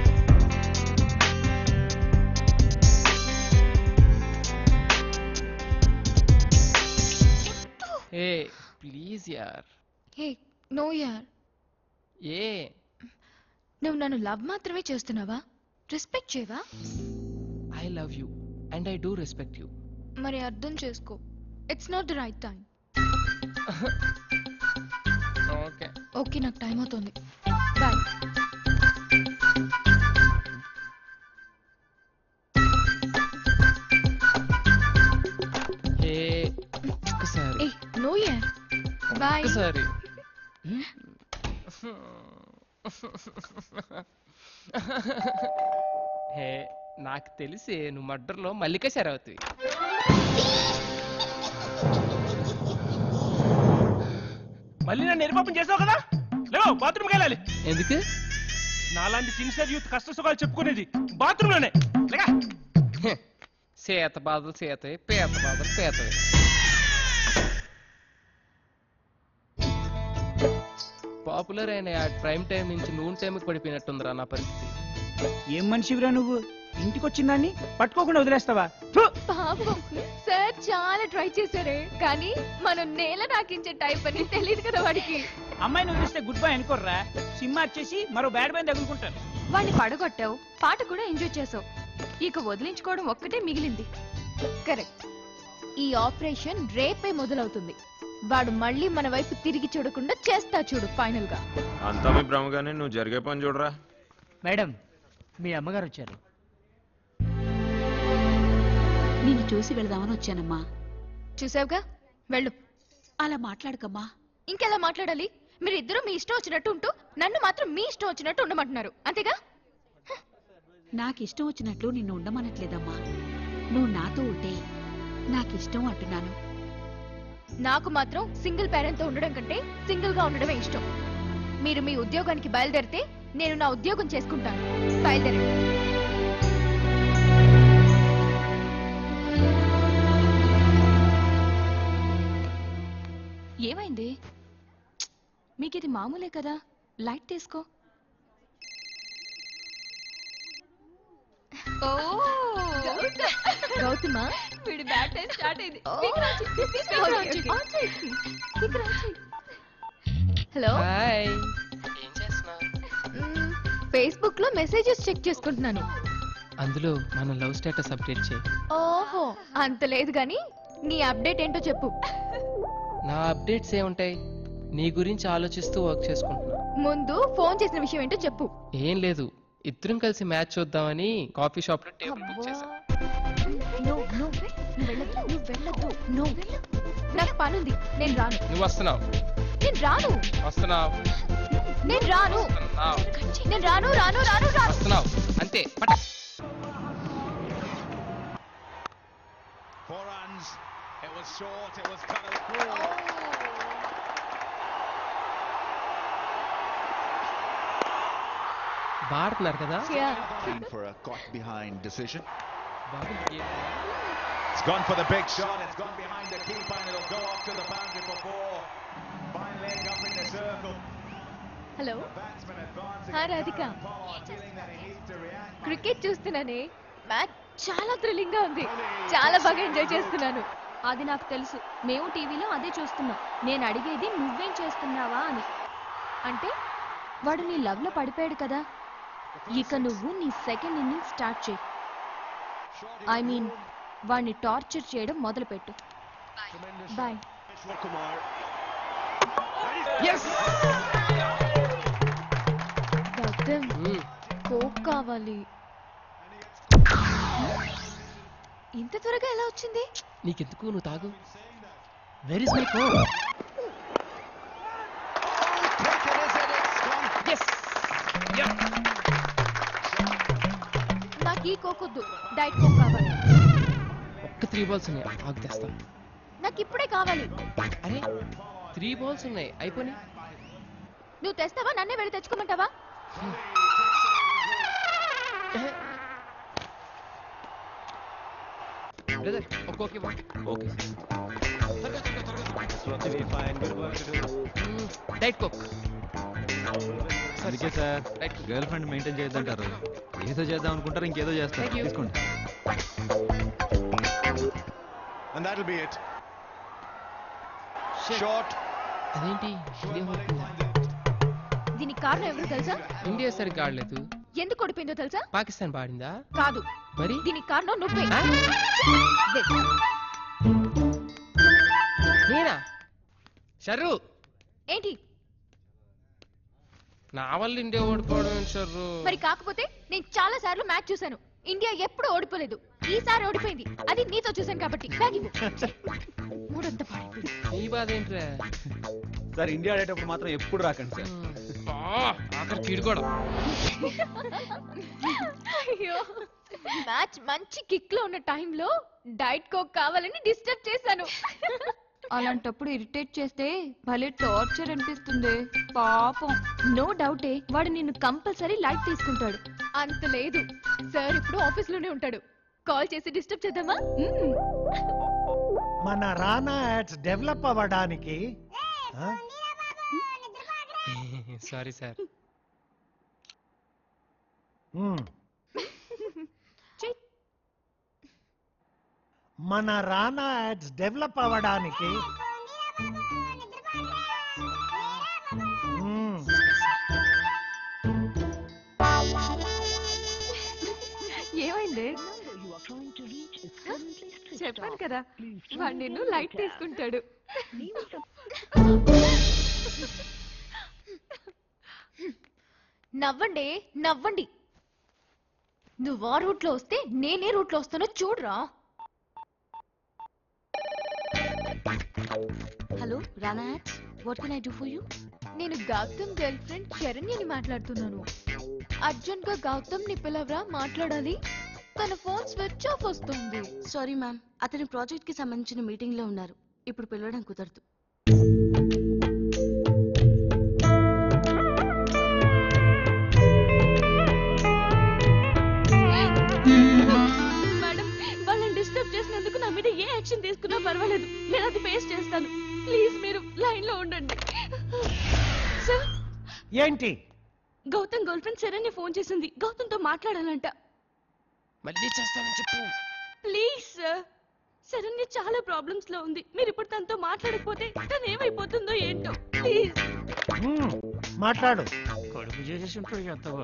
ఏ ప్లీజ్ యార్ హే నో యార్ ఏ నువ్వు నన్ను లవ్ మాత్రమే చేస్తున్నావా రెస్పెక్ట్ చేయవా I love you and I do respect you మరి అర్థం చేసుకో it's not the right time okay okay నాకు టైం అవుతుంది బాయ్ ఏ ఒక్కసారి ఏ నో యార్ బాయ్ ఒక్కసారి హే నాకు తెలిసి నువ్వు మర్డర్లో మల్లిక శరావతి మళ్ళీ నన్ను నిర్పాపం చేసావు కదా లేవు బాత్రూమ్కి వెళ్ళాలి ఎందుకు నాలాంటి సిన్సియర్ యూత్ కష్ట సుఖాలు చెప్పుకునేది బాత్రూమ్ లోనే లేగా సేత బాధలు సేతవి పేత బాధలు పేతవి పాపులర్ అయిన ఆ ప్రైమ్ టైం నుంచి నూన్ టైంకి పడిపోయినట్టుందిరా నా పరిస్థితి ఏం మనిషివిరా నువ్వు ఇంటికి వచ్చిందాన్ని పట్టుకోకుండా వదిలేస్తావా ఫు! పాపం సార్ చాలా ట్రై చేశారే కానీ మనం నేల నాకించే టైప్ అని తెలియదు కదా వాడికి అమ్మాయిని వదిలేస్తే గుడ్ బై అనుకోర్రా సినిమా వచ్చేసి మరో బ్యాడ్ బై తగులుకుంటారు వాడిని పడగొట్టావు పాట కూడా ఎంజాయ్ చేసావు ఇక వదిలించుకోవడం ఒక్కటే మిగిలింది కరెక్ట్ ఈ ఆపరేషన్ రేపే మొదలవుతుంది వాడు మళ్ళీ మన వైపు తిరిగి చూడకుండా చేస్తా చూడు ఫైనల్ గా అంతా మీ భ్రమగానే నువ్వు జరిగే పని చూడరా మేడం మీ అమ్మగారు వచ్చారు నిన్ను చూసి వెళదామని వచ్చానమ్మా చూసావుగా వెళ్ళు అలా మాట్లాడకమ్మా ఇంకెలా మాట్లాడాలి మీరిద్దరూ మీ ఇష్టం వచ్చినట్టు ఉంటూ నన్ను మాత్రం మీ ఇష్టం వచ్చినట్టు ఉండమంటున్నారు అంతేగా నాకు ఇష్టం వచ్చినట్లు నిన్ను ఉండమనట్లేదమ్మా నువ్వు నాతో ఉంటే నాకు ఇష్టం అంటున్నాను నాకు మాత్రం సింగిల్ పేరెంట్ తో ఉండడం కంటే సింగిల్ గా ఉండడమే ఇష్టం మీరు మీ ఉద్యోగానికి బయలుదేరితే నేను నా ఉద్యోగం చేసుకుంటాను బయలుదేరండి ఏమైంది మీకు ఇది మామూలే కదా లైట్ తీసుకో ఓ గౌతమా వీడి బ్యాట్ టైం స్టార్ట్ అయింది హలో హాయ్ ఫేస్బుక్ లో మెసేజెస్ చెక్ చేసుకుంటున్నాను అందులో మన లవ్ స్టేటస్ అప్డేట్ చేయి ఓహో అంత లేదు గాని నీ అప్డేట్ ఏంటో చెప్పు నా అప్డేట్స్ ఏముంటాయి నీ గురించి ఆలోచిస్తూ వర్క్ చేసుకుంటున్నా ముందు ఫోన్ చేసిన విషయం ఏంటో చెప్పు ఏం లేదు ఇద్దరం కలిసి మ్యాచ్ చూద్దామని కాఫీ షాప్ లో టేబుల్ బుక్ చేశాను No, no, నువ్వు వెళ్ళొద్దు, నువ్వు వెళ్ళొద్దు. No. నాకు పనుంది నేను రాను నువ్వు వస్తున్నావు నేను రాను వస్తున్నావు నేను రాను వస్తున్నావు నేను రాను రాను రాను రాను వస్తున్నావు అంతే పట Four runs. It was short. It was kind of. బాడుతున్నారు కదా Keen for a caught behind decision. బాబు It's gone for the big shot. It's gone behind the keeper and it'll go off to the boundary for four. Fine leg up in the circle. Hello Batsman advancing. Hi Radhika Feeling that he needs to react. Cricket చూస్తున్నానే match చాలా thrilling గా ఉంది చాలా బాగా enjoy చేస్తున్నాను అది నాకు తెలుసు మేము టీవీలో అదే చూస్తున్నాం నేను అడిగేది నువ్వేం చేస్తున్నావా అని అంటే వాడు నీ లవ్ లో పడిపోయాడు కదా ఇక నువ్వు నీ సెకండ్ ఇన్నింగ్ స్టార్ట్ చేయి ఐ మీన్ వాడిని టార్చర్ చేయడం మొదలుపెట్టు బాయ్ గౌతమ్ కోక్ కావాలి ఇంత త్వరగా ఎలా వచ్చింది నీకెందుకు నువ్వు తాగు వెరీ మై కో నాకు ఈ కోక్ వద్దు డైట్ కోక్ కావాలి ఒక్క త్రీ బాల్స్ ఉన్నాయి ఆగు తెస్తా నాకు ఇప్పుడే కావాలి అరే త్రీ బాల్స్ ఉన్నాయి అయిపోయి నువ్వు తెస్తావా నన్నే వెళ్ళి తెచ్చుకోమంటావా బ్రదర్ ఒక్కొక్క ఓకే డైట్ కోక్ అందుకే సార్ గర్ల్ ఫ్రెండ్ మెయింటైన్ చేయొద్దంటారు ఏదో చేద్దాం అనుకుంటారు ఇంకేదో చేస్తారు Thank you. తీసుకోండి And that'll be it. Short. అదేంటి ఇదే అవుతుందా? దీనికి కారణం ఎవరు తెలుసా ఇండియా సరిగ్గా ఆడలేదు ఎందుకు ఓడిపోయిందో తెలుసా పాకిస్తాన్ పాడిందా కాదు మరి దీనికి కారణం నువ్వే ఆ? This. నేనా షర్రు ఏంటి నా వల్ల ఇండియా ఓడిపోవడం ఏంటి షర్రు మరి కాకపోతే నేను చాలా సార్లు మ్యాచ్ చూశాను ఇండియా ఎప్పుడు ఓడిపోలేదు ఈసారి ఓడిపోయింది అది నీతో చూశాను కాబట్టి బ్యాగ్ ఇవ్వు. మూడొంత పాడిపోయింది నీ బాధ ఏంట్రా సార్ ఇండియా ఆడేటప్పుడు మాత్రం ఎప్పుడు రాకండి సార్ ఆఖరి కీడు కూడా అయ్యో మ్యాచ్ మంచి కిక్ లో ఉన్న టైంలో డైట్ కోక్ కావాలని డిస్టర్బ్ చేశాను అలాంటప్పుడు ఇరిటేట్ చేస్తే భలే టార్చర్ అనిపిస్తుంది పాపం నో డౌటే వాడు నిన్ను కంపల్సరీ లైట్ తీసుకుంటాడు అంత లేదు సార్ ఇప్పుడు ఆఫీస్ లోనే ఉంటాడు కాల్ చేసి డిస్టర్బ్ చేద్దామా మ్మ్. మన రానా యాడ్స్ డెవలప్ అవ్వడానికి ఆ? సారీ సార్ మ్మ్. మన రానా యాడ్స్ డెవలప్ అవ్వడానికి మ్మ్. ఏమైంది చెప్పాను కదా వాడు నిన్ను లైట్ తీసుకుంటాడు నవ్వండి నవ్వండి నువ్వు ఆ రూట్ లో వస్తే నేనే రూట్ లో వస్తానో చూడరా hello Rana what can I do for you నేను గౌతమ్ గర్ల్ ఫ్రెండ్ శరణ్యని మాట్లాడుతున్నాను అర్జున్ గా గౌతమ్ ని పిలవరా మాట్లాడాలి తన ఫోన్ స్విచ్ ఆఫ్ వస్తుంది సారీ మ్యామ్ అతని ప్రాజెక్ట్ కి సంబంధించిన మీటింగ్ లో ఉన్నారు ఇప్పుడు పిలవడం కుదరదు పర్వాలేదు నేను అది ఫేస్ చేస్తాను ప్లీజ్ మీరు లైన్ లో ఉండండి సార్ ఏంటి Gautam girlfriend Sharanya phone చేసింది గౌతమ్తో మాట్లాడాలంట మళ్ళీ చేస్తానని చెప్పు ప్లీజ్ సార్ శరణ్య చాలా ప్రాబ్లమ్స్ లో ఉంది మీరు ఇప్పుడు తనతో మాట్లాడకపోతే తను ఏమైపోతుందో ఏంటో ప్లీజ్ మ్మ్, మాట్లాడు కడుపు చేసేసి ఉంటాడు ఎంతవో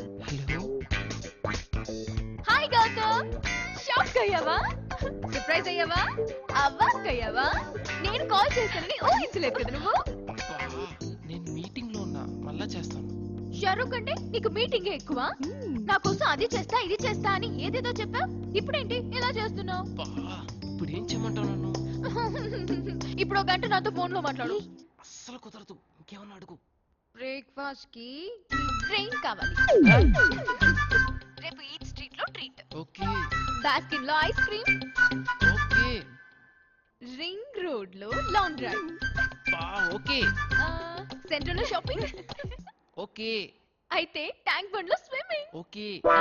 హాయ్ గౌతమ్ షాక్ అయ్యావా సర్ప్రైజ్ అయ్యావా అవ్వాక్ అయ్యావా నేను కాల్ చేశానని ఊహించలేదు కదా నువ్వు నేను మీటింగ్ లో ఉన్నా మళ్ళా చేస్తాను షారూక్ అంటే నీకు మీటింగ్ ఎక్కువ నా కోసం అది చేస్తా ఇది చేస్తా అని ఏదేదో చెప్పా ఇప్పుడేంటి ఇలా చేస్తున్నావు ఇప్పుడు ఏం చేయమంటావు నన్ను ఇప్పుడు ఒక గంట నాతో ఫోన్ లో మాట్లాడు అస్సలు కుదరదు ఇంకేమన్నా అడుగు బ్రేక్ఫాస్ట్ కి ట్రైన్ కావాలి రేపు ఈట్ స్ట్రీట్ లో ట్రీట్ ఓకే బాస్కిన్ లో ice cream okay ring road లో లాంగ్ డ్రైవ్ బా ఓకే సెంటర్ లో షాపింగ్ ఓకే అయితే ట్యాంక్ బండ్ లో స్విమ్మింగ్ ఓకే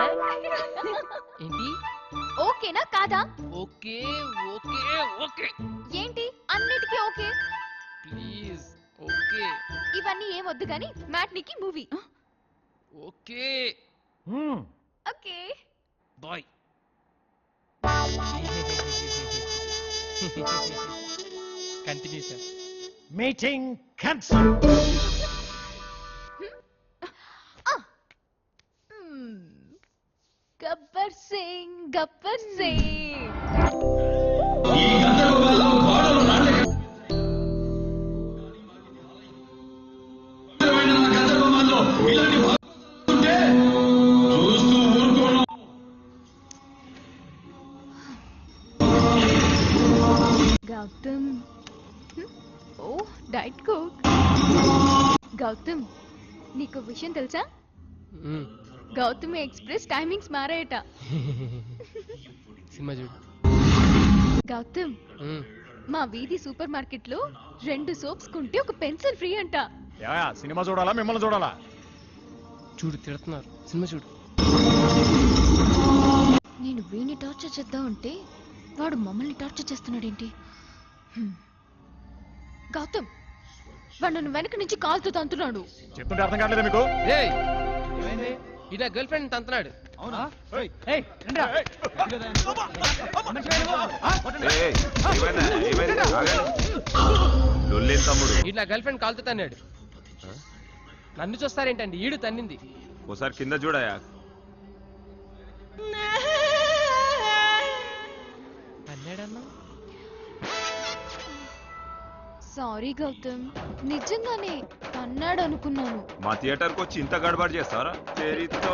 ఏంటి ఓకేనా కాదా ఓకే ఓకే ఓకే ఏంటి అన్నిటికీ ఓకే ప్లీజ్ ఓకే ఇవన్నీ ఏం వద్దు కానీ మ్యాట్నికి మూవీ ఓకే మ్మ్, okay bye continue sir meeting cancel Gabbar Singh Gabbar Singh Gautam హ్మ్? ఓ డైట్ కోక్ గౌతమ్ నీకు విషయం తెలుసా గౌతమి ఎక్స్ప్రెస్ టైమింగ్స్ మారాయట సినిమా చూడు గౌతమ్ మ్మ్. మా వీధి సూపర్ మార్కెట్ లో రెండు సోప్స్ కొంటే ఒక పెన్సిల్ ఫ్రీ అంట సినిమా చూడాలా మిమ్మల్ని చూడాలా చూడు తిడుతున్నారు సినిమా చూడు నేను వీడిని టార్చర్ చేద్దాం అంటే వాడు మమ్మల్ని టార్చర్ చేస్తున్నాడేంటి హ్మ్. గౌతమ్ వాడు నన్ను వెనక నుంచి కాల్తో తంతున్నాడు చెప్తుంటే అర్థం కావట్లేదా మీకు ఏయ్ ఏమైంది ఈ నా గర్ల్ ఫ్రెండ్ తంతున్నాడు ఈ నా గర్ల్ ఫ్రెండ్ కాల్తో తన్నాడు నన్ను చూస్తారేంటండి ఈడు తన్నింది ఓసారి కింద చూడయా తన్నాడన్నా సారీ గౌతమ్ నిజంగానే అన్నాడు అనుకున్నాను మా థియేటర్కి వచ్చి ఇంత గడబడి చేస్తారా చేరితో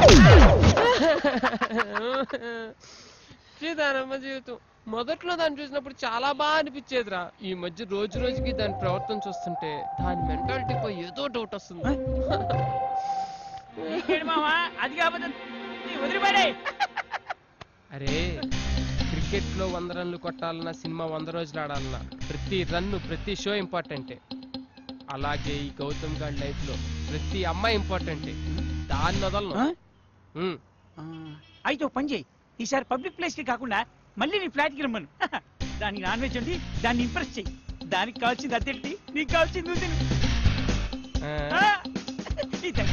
సీతారామ జీవితం మొదట్లో దాన్ని చూసినప్పుడు చాలా బాగా అనిపించేదిరా ఈ మధ్య రోజు రోజుకి దాని ప్రవర్తన చూస్తుంటే దాని మెంటాలిటీపై ఏదో డౌట్ వస్తుంది నీకేంటి మావా అది కాకపోతే వదిలిపడే అరే క్రికెట్ లో వంద రన్లు కొట్టాలన్నా సినిమా వంద రోజులు ఆడాలన్నా ప్రతి రన్ను ప్రతి షో ఇంపార్టెంటే అలాగే ఈ గౌతమ్ గారి లైఫ్ లో ప్రతి అమ్మాయి ఇంపార్టెంటే దాన్ని వదలను ఉమ్. అయితే ఒక పని చేయి ఈసారి పబ్లిక్ ప్లేస్ కి కాకుండా మళ్ళీ నీ ఫ్లాట్ కి రమ్మను దానికి నాన్ వెజ్ ఉంది దాన్ని ఇంప్రెస్ చెయ్యి దానికి కావాల్సింది అద్దెట్టి నీకు కావాల్సింది నువ్వు తిను. ఆ, ఇది.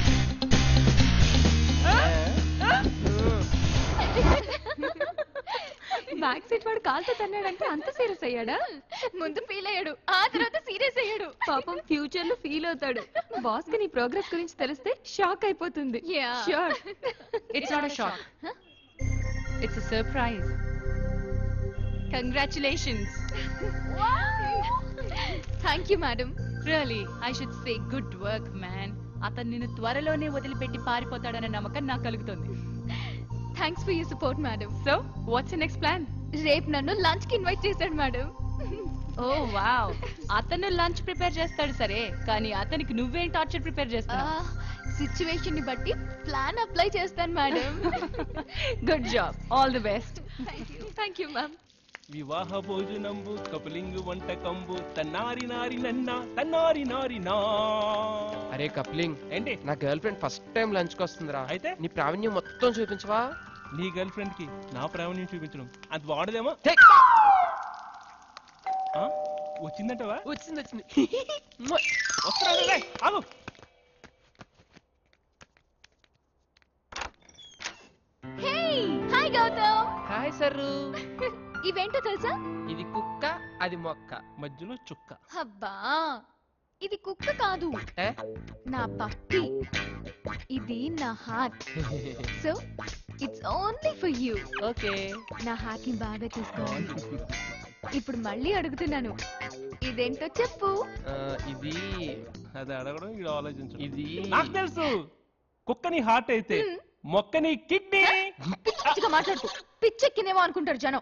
బ్యాక్ సీట్ వాడు కాల్తో తన్నాడంటే అంత సీరియస్ అయ్యాడా ముందు ఫీల్ అయ్యాడు ఆ తర్వాత సీరియస్ అయ్యాడు పాపం ఫ్యూచర్ లో ఫీల్ అవుతాడు బాస్ కి నీ ప్రోగ్రెస్ గురించి తెలిస్తే షాక్ అయిపోతుంది Sure. It's not a shock. It's a surprise. Congratulations. Thank you madam Really, I should say good work, man. అతను నిన్ను త్వరలోనే వదిలిపెట్టి పారిపోతాడనే నమ్మకం నాకు కలుగుతుంది thanks for you support madam so what's next plan రేపు నన్ను లంచ్ కి ఇన్వైట్ చేశాడు మేడం ఓ వావ్ అతను లంచ్ ప్రిపేర్ చేస్తాడు సరే కానీ అతనికి నువ్వేం టార్చర్ ప్రిపేర్ చేస్తున్నావు సిచ్యువేషన్ ని బట్టి ప్లాన్ అప్లై చేస్తాను madam good job all the best thank you ma'am వివాహ భోజనంబు కపులింగు వంటకంబు తన్నారి నారి నన్న తన్నారి నారి నా అరే కప్లింగ్ ఏంటి నా girlfriend first time lunch కి వస్తుందిరా అయితే నీ ప్రావీణ్యం మొత్తం చూపించవా నీ గర్ల్ ఫ్రెండ్ కి నా ప్రావీణ్యం చూపించడం అది వాడదేమో ఆ? వచ్చిందంటవా వచ్చింది వచ్చింది వస్తున్నాను రే, ఆగు హాయ్ గౌతమ్ హాయ్ సర్రు ఇవేంటో తెలుసా ఇది కుక్క అది మొక్క మధ్యలో చుక్క అబ్బా ఇది కుక్క కాదు ఏ? నా పప్పి ఇది నా heart so it's only for you okay నా హార్ట్ ని బాగా చూసుకోవాలి ఇప్పుడు మళ్ళీ అడుగుతున్నాను ఇదేంటో చెప్పు ఆ, ఇది అది అడగడం ఇది ఆలోచించు ఇది నాకు తెలుసు కుక్కని హార్ట్ అయితే మొక్కని కిడ్నీ పిచ్చి పిచ్చిగా మాట్లాడుతూ పిచ్చెక్కినేమో అనుకుంటారు జనం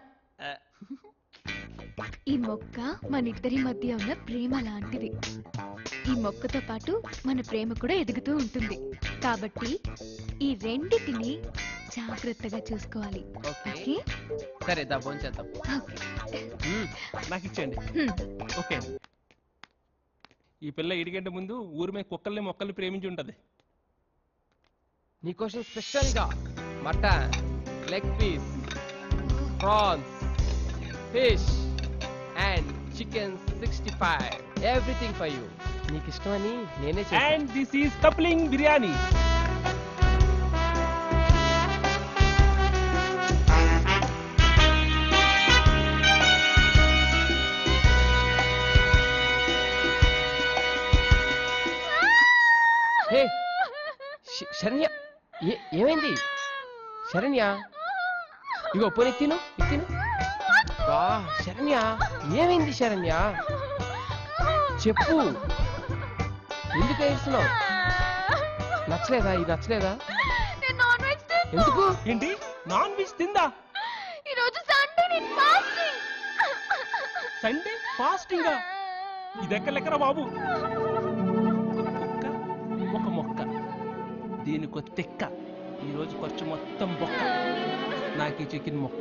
ఈ మొక్క మన ఇద్దరి మధ్య ఉన్న ప్రేమ లాంటిది ఈ మొక్కతో పాటు మన ప్రేమ కూడా ఎదుగుతూ ఉంటుంది కాబట్టి ఈ రెండిటిని జాగ్రత్తగా చూసుకోవాలి ఓకే ఓకే సరే దా చేద్దాం నాకు ఇచ్చేయండి ఓకే ఈ పిల్ల ఇడిగంటే ముందు ఊరి మీద కుక్కల్ని మొక్కల్ని ప్రేమించి ఉంటది నీకోసం స్పెషల్ గా mutton leg piece prawns fish and chicken sixty five everything for you నీకు ఇష్టమని నేనే and this is coupling biryani hey శ- శరణ్య ఏ- ఏమైంది శరణ్య ఇగో పోనీ తిను ఇది తిను బా శరణ్య ఏమైంది శరణ్య చెప్పు ఎందుకు ఏడుస్తున్నావు నచ్చలేదా ఇది నచ్చలేదా ఎందుకు ఏంటి నాన్ వెజ్ తిందా ఈరోజు సండే నేను ఫాస్టింగ్ సండే ఫాస్టింగ్ ఇది ఎక్కడ లెక్కరా బాబు కుక్క ఒక మొక్క దీనికి తెక్క ఈ రోజు ఖర్చు మొత్తం బొక్క నాకు ఈ చికెన్ మొక్క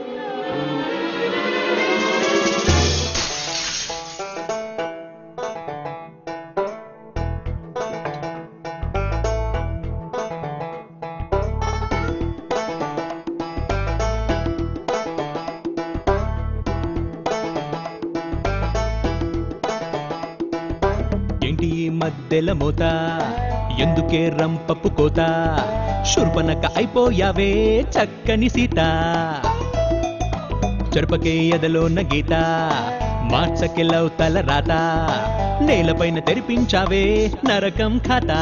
ఏంటి ఈ మధ్యల మోత ఎందుకే రంపపు కోత శుర్పనక అయిపోయావే చక్కని సీత చెరుపకే ఎదలోన గీత మార్చకెలవు తల రాత నేలపైన తెరిపించావే నరకం ఖాతా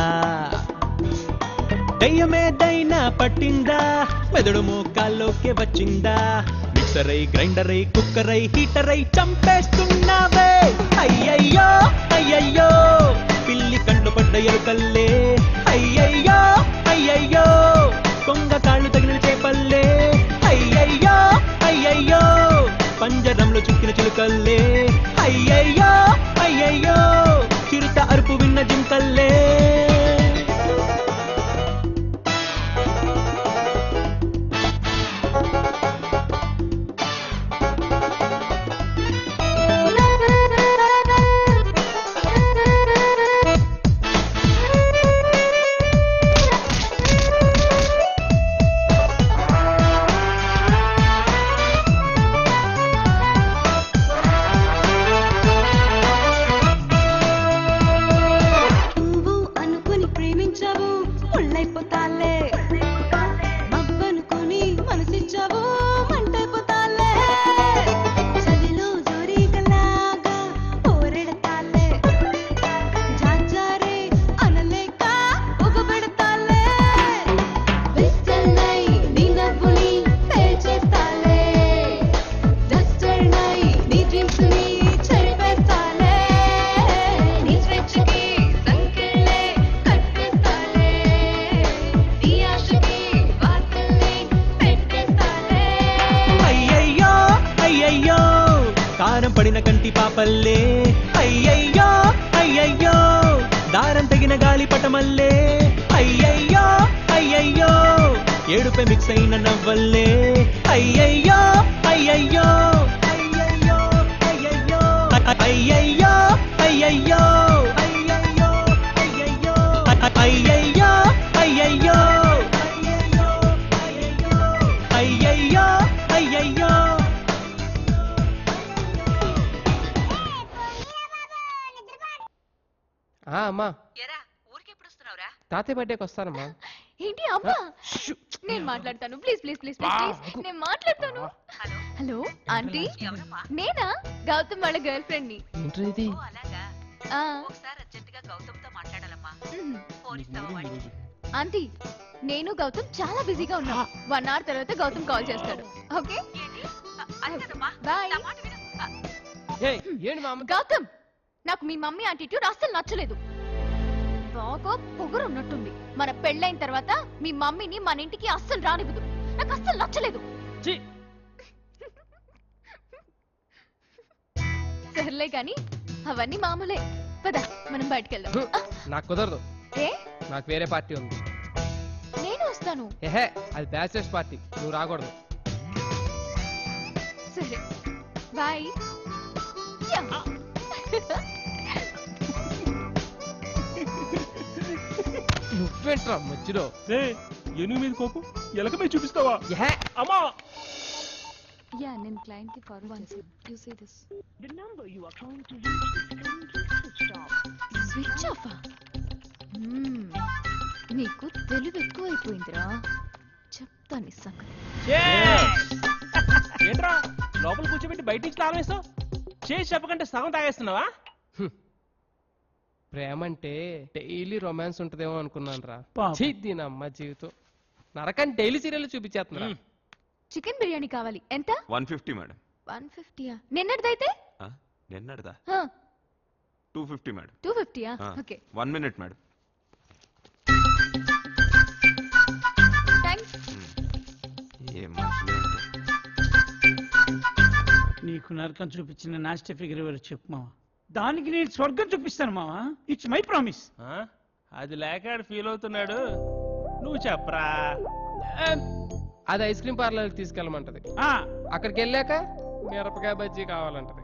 దయ్యమేదైనా పట్టిందా మెదడు మోకాల్లోకే వచ్చిందా మిక్సరై గ్రైండరై కుక్కరై హీటరై చంపేస్తున్నావే అయ్యయ్యో అయ్యయ్యో పిల్లి కండ్లు పడ్డ ఎరుకల్లే అయ్యయ్యో అయ్యయ్యో కొంగ కాళ్ళు తగిన చేపల్లే అయ్యయ్యో అయ్యయ్యో పంజరంలో చుక్కిన చిలుకల్లే అయ్యయ్యో అయ్యయ్యో చిరుత అరుపు విన్న జింకల్లే నువ్వు అనుకుని ప్రేమించావు ముళ్ళైపోతాలే మబ్బనుకుని మనసిచ్చావు మంటైపోతాలే చలిలో జోరీగలాగా ఓరెడతాలే జాజారే అనలేక పొగబెడతాలే విస్తల్నై నీ నవ్వుని పేల్చేస్తాలే డస్టర్నై నీ డ్రీమ్స్ ని చెరిపేస్తాలే నీ స్వేచ్ఛకి సంకెళ్ళే కట్టేస్తాలే నీ ఆశకి వార్తల్ని పెట్టేస్తాలే అయ్యయ్యో అయ్యయ్యో కారం పడిన కంటి పాపల్లే అయ్యయ్యో అయ్యయ్యో దారం తగిన గాలి పటమల్లే అయ్యయ్యో అయ్యయ్యో ఏడుపే మిక్స్ అయిన నవ్వల్లే అయ్యయ్యో అయ్యయ్యో అయ్యయ్యో అయ్యయ్యో అయ్యయ్యో అయ్యయ్యో అయ్యయ్యో అయ్యయ్యో అయ్యయ్యో అయ్యయ్యో అయ్యయ్యో అయ్యయ్యో ఆ అమ్మా ఎరా ఊరికి ఎప్పుడు వస్తున్నావురా తాతయ్య బర్త్డేకి వస్తానమ్మా ఏంటి అమ్మా నేను మాట్లాడతాను ప్లీజ్ ప్లీజ్ ప్లీజ్ ప్లీజ్ నేను మాట్లాడతాను హలో ఆంటీ నేనా గౌతమ్ వాళ్ళ గర్ల్ ఫ్రెండ్ ని ఏంట్రా ఇది ఆ, ఒకసారి అర్జెంట్ గా గౌతమ్ తో మాట్లాడాలమ్మా మ్మ్. ఫోన్ ఇస్తావా వాడికి ఆంటీ నేను గౌతమ్ చాలా బిజీగా ఉన్నా వన్ అవర్ తర్వాత గౌతమ్ కాల్ చేస్తాడు ఓకే బాయ్ ఏంటి మా అమ్మ గౌతమ్ నాకు మీ మమ్మీ యాటిట్యూడ్ అస్సలు నచ్చలేదు బాగా పొగరు ఉన్నట్టుంది మన పెళ్ళైన తర్వాత మీ మమ్మీని మన ఇంటికి అస్సలు రానివ్వదు నాకు అస్సలు నచ్చలేదు సర్లే కానీ అవన్నీ మామూలే పద మనం బయటకెళ్దాం నాకు కుదరదు ఏ నాకు వేరే పార్టీ ఉంది నేను వస్తాను ఏహే అది బ్యాచిలర్స్ పార్టీ నువ్వు రాకూడదు సరే బాయ్ యా. నువ్వేంట్రా మధ్యలో ఎనుగు మీద కోపు ఎలక మీద చూపిస్తావా అమ్మా యా నేను క్లయింట్ కి ఫార్వర్డ్ చేశాను you see this switch off నీకు తెలివి ఎక్కువైపోయిందిరా చెప్తాను ఈ సంగతి ఏంట్రా లోపల కూర్చోబెట్టి బయట నుంచి తాళం వేస్తావు చేసి చెప్పకంటే సగం తాగేస్తున్నావా ప్రేమ అంటే డైలీ రొమాన్స్ ఉంటదేమో అనుకున్నాను రా పాపం. దీని అమ్మ జీవితం నరకని డైలీ సీరియల్ చూపించేస్తున్నా చికెన్ బిర్యానీ కావాలి ఎంత వన్ ఫిఫ్టీ మేడం వన్ ఫిఫ్టీయా నిన్నటిదైతే నిన్నటిదా ఆ, టూ ఫిఫ్టీ మేడం టూ ఫిఫ్టీయా okay one minute madam thanks ఏం మనుషులు నీకు నరకం చూపించిన నాస్టి ఫిగర్ ఎవరు చెప్పు మావా దానికి నేను స్వర్గం చూపిస్తాను మావా ఇట్స్ మై ప్రామిస్ ఆ? అది లేక ఫీల్ అవుతున్నాడు నువ్వు చెప్పరా అది ఐస్ క్రీమ్ పార్లర్ తీసుకెళ్ళమంటది అక్కడికి వెళ్ళాక మిరపకాయ బజ్జీ కావాలంటది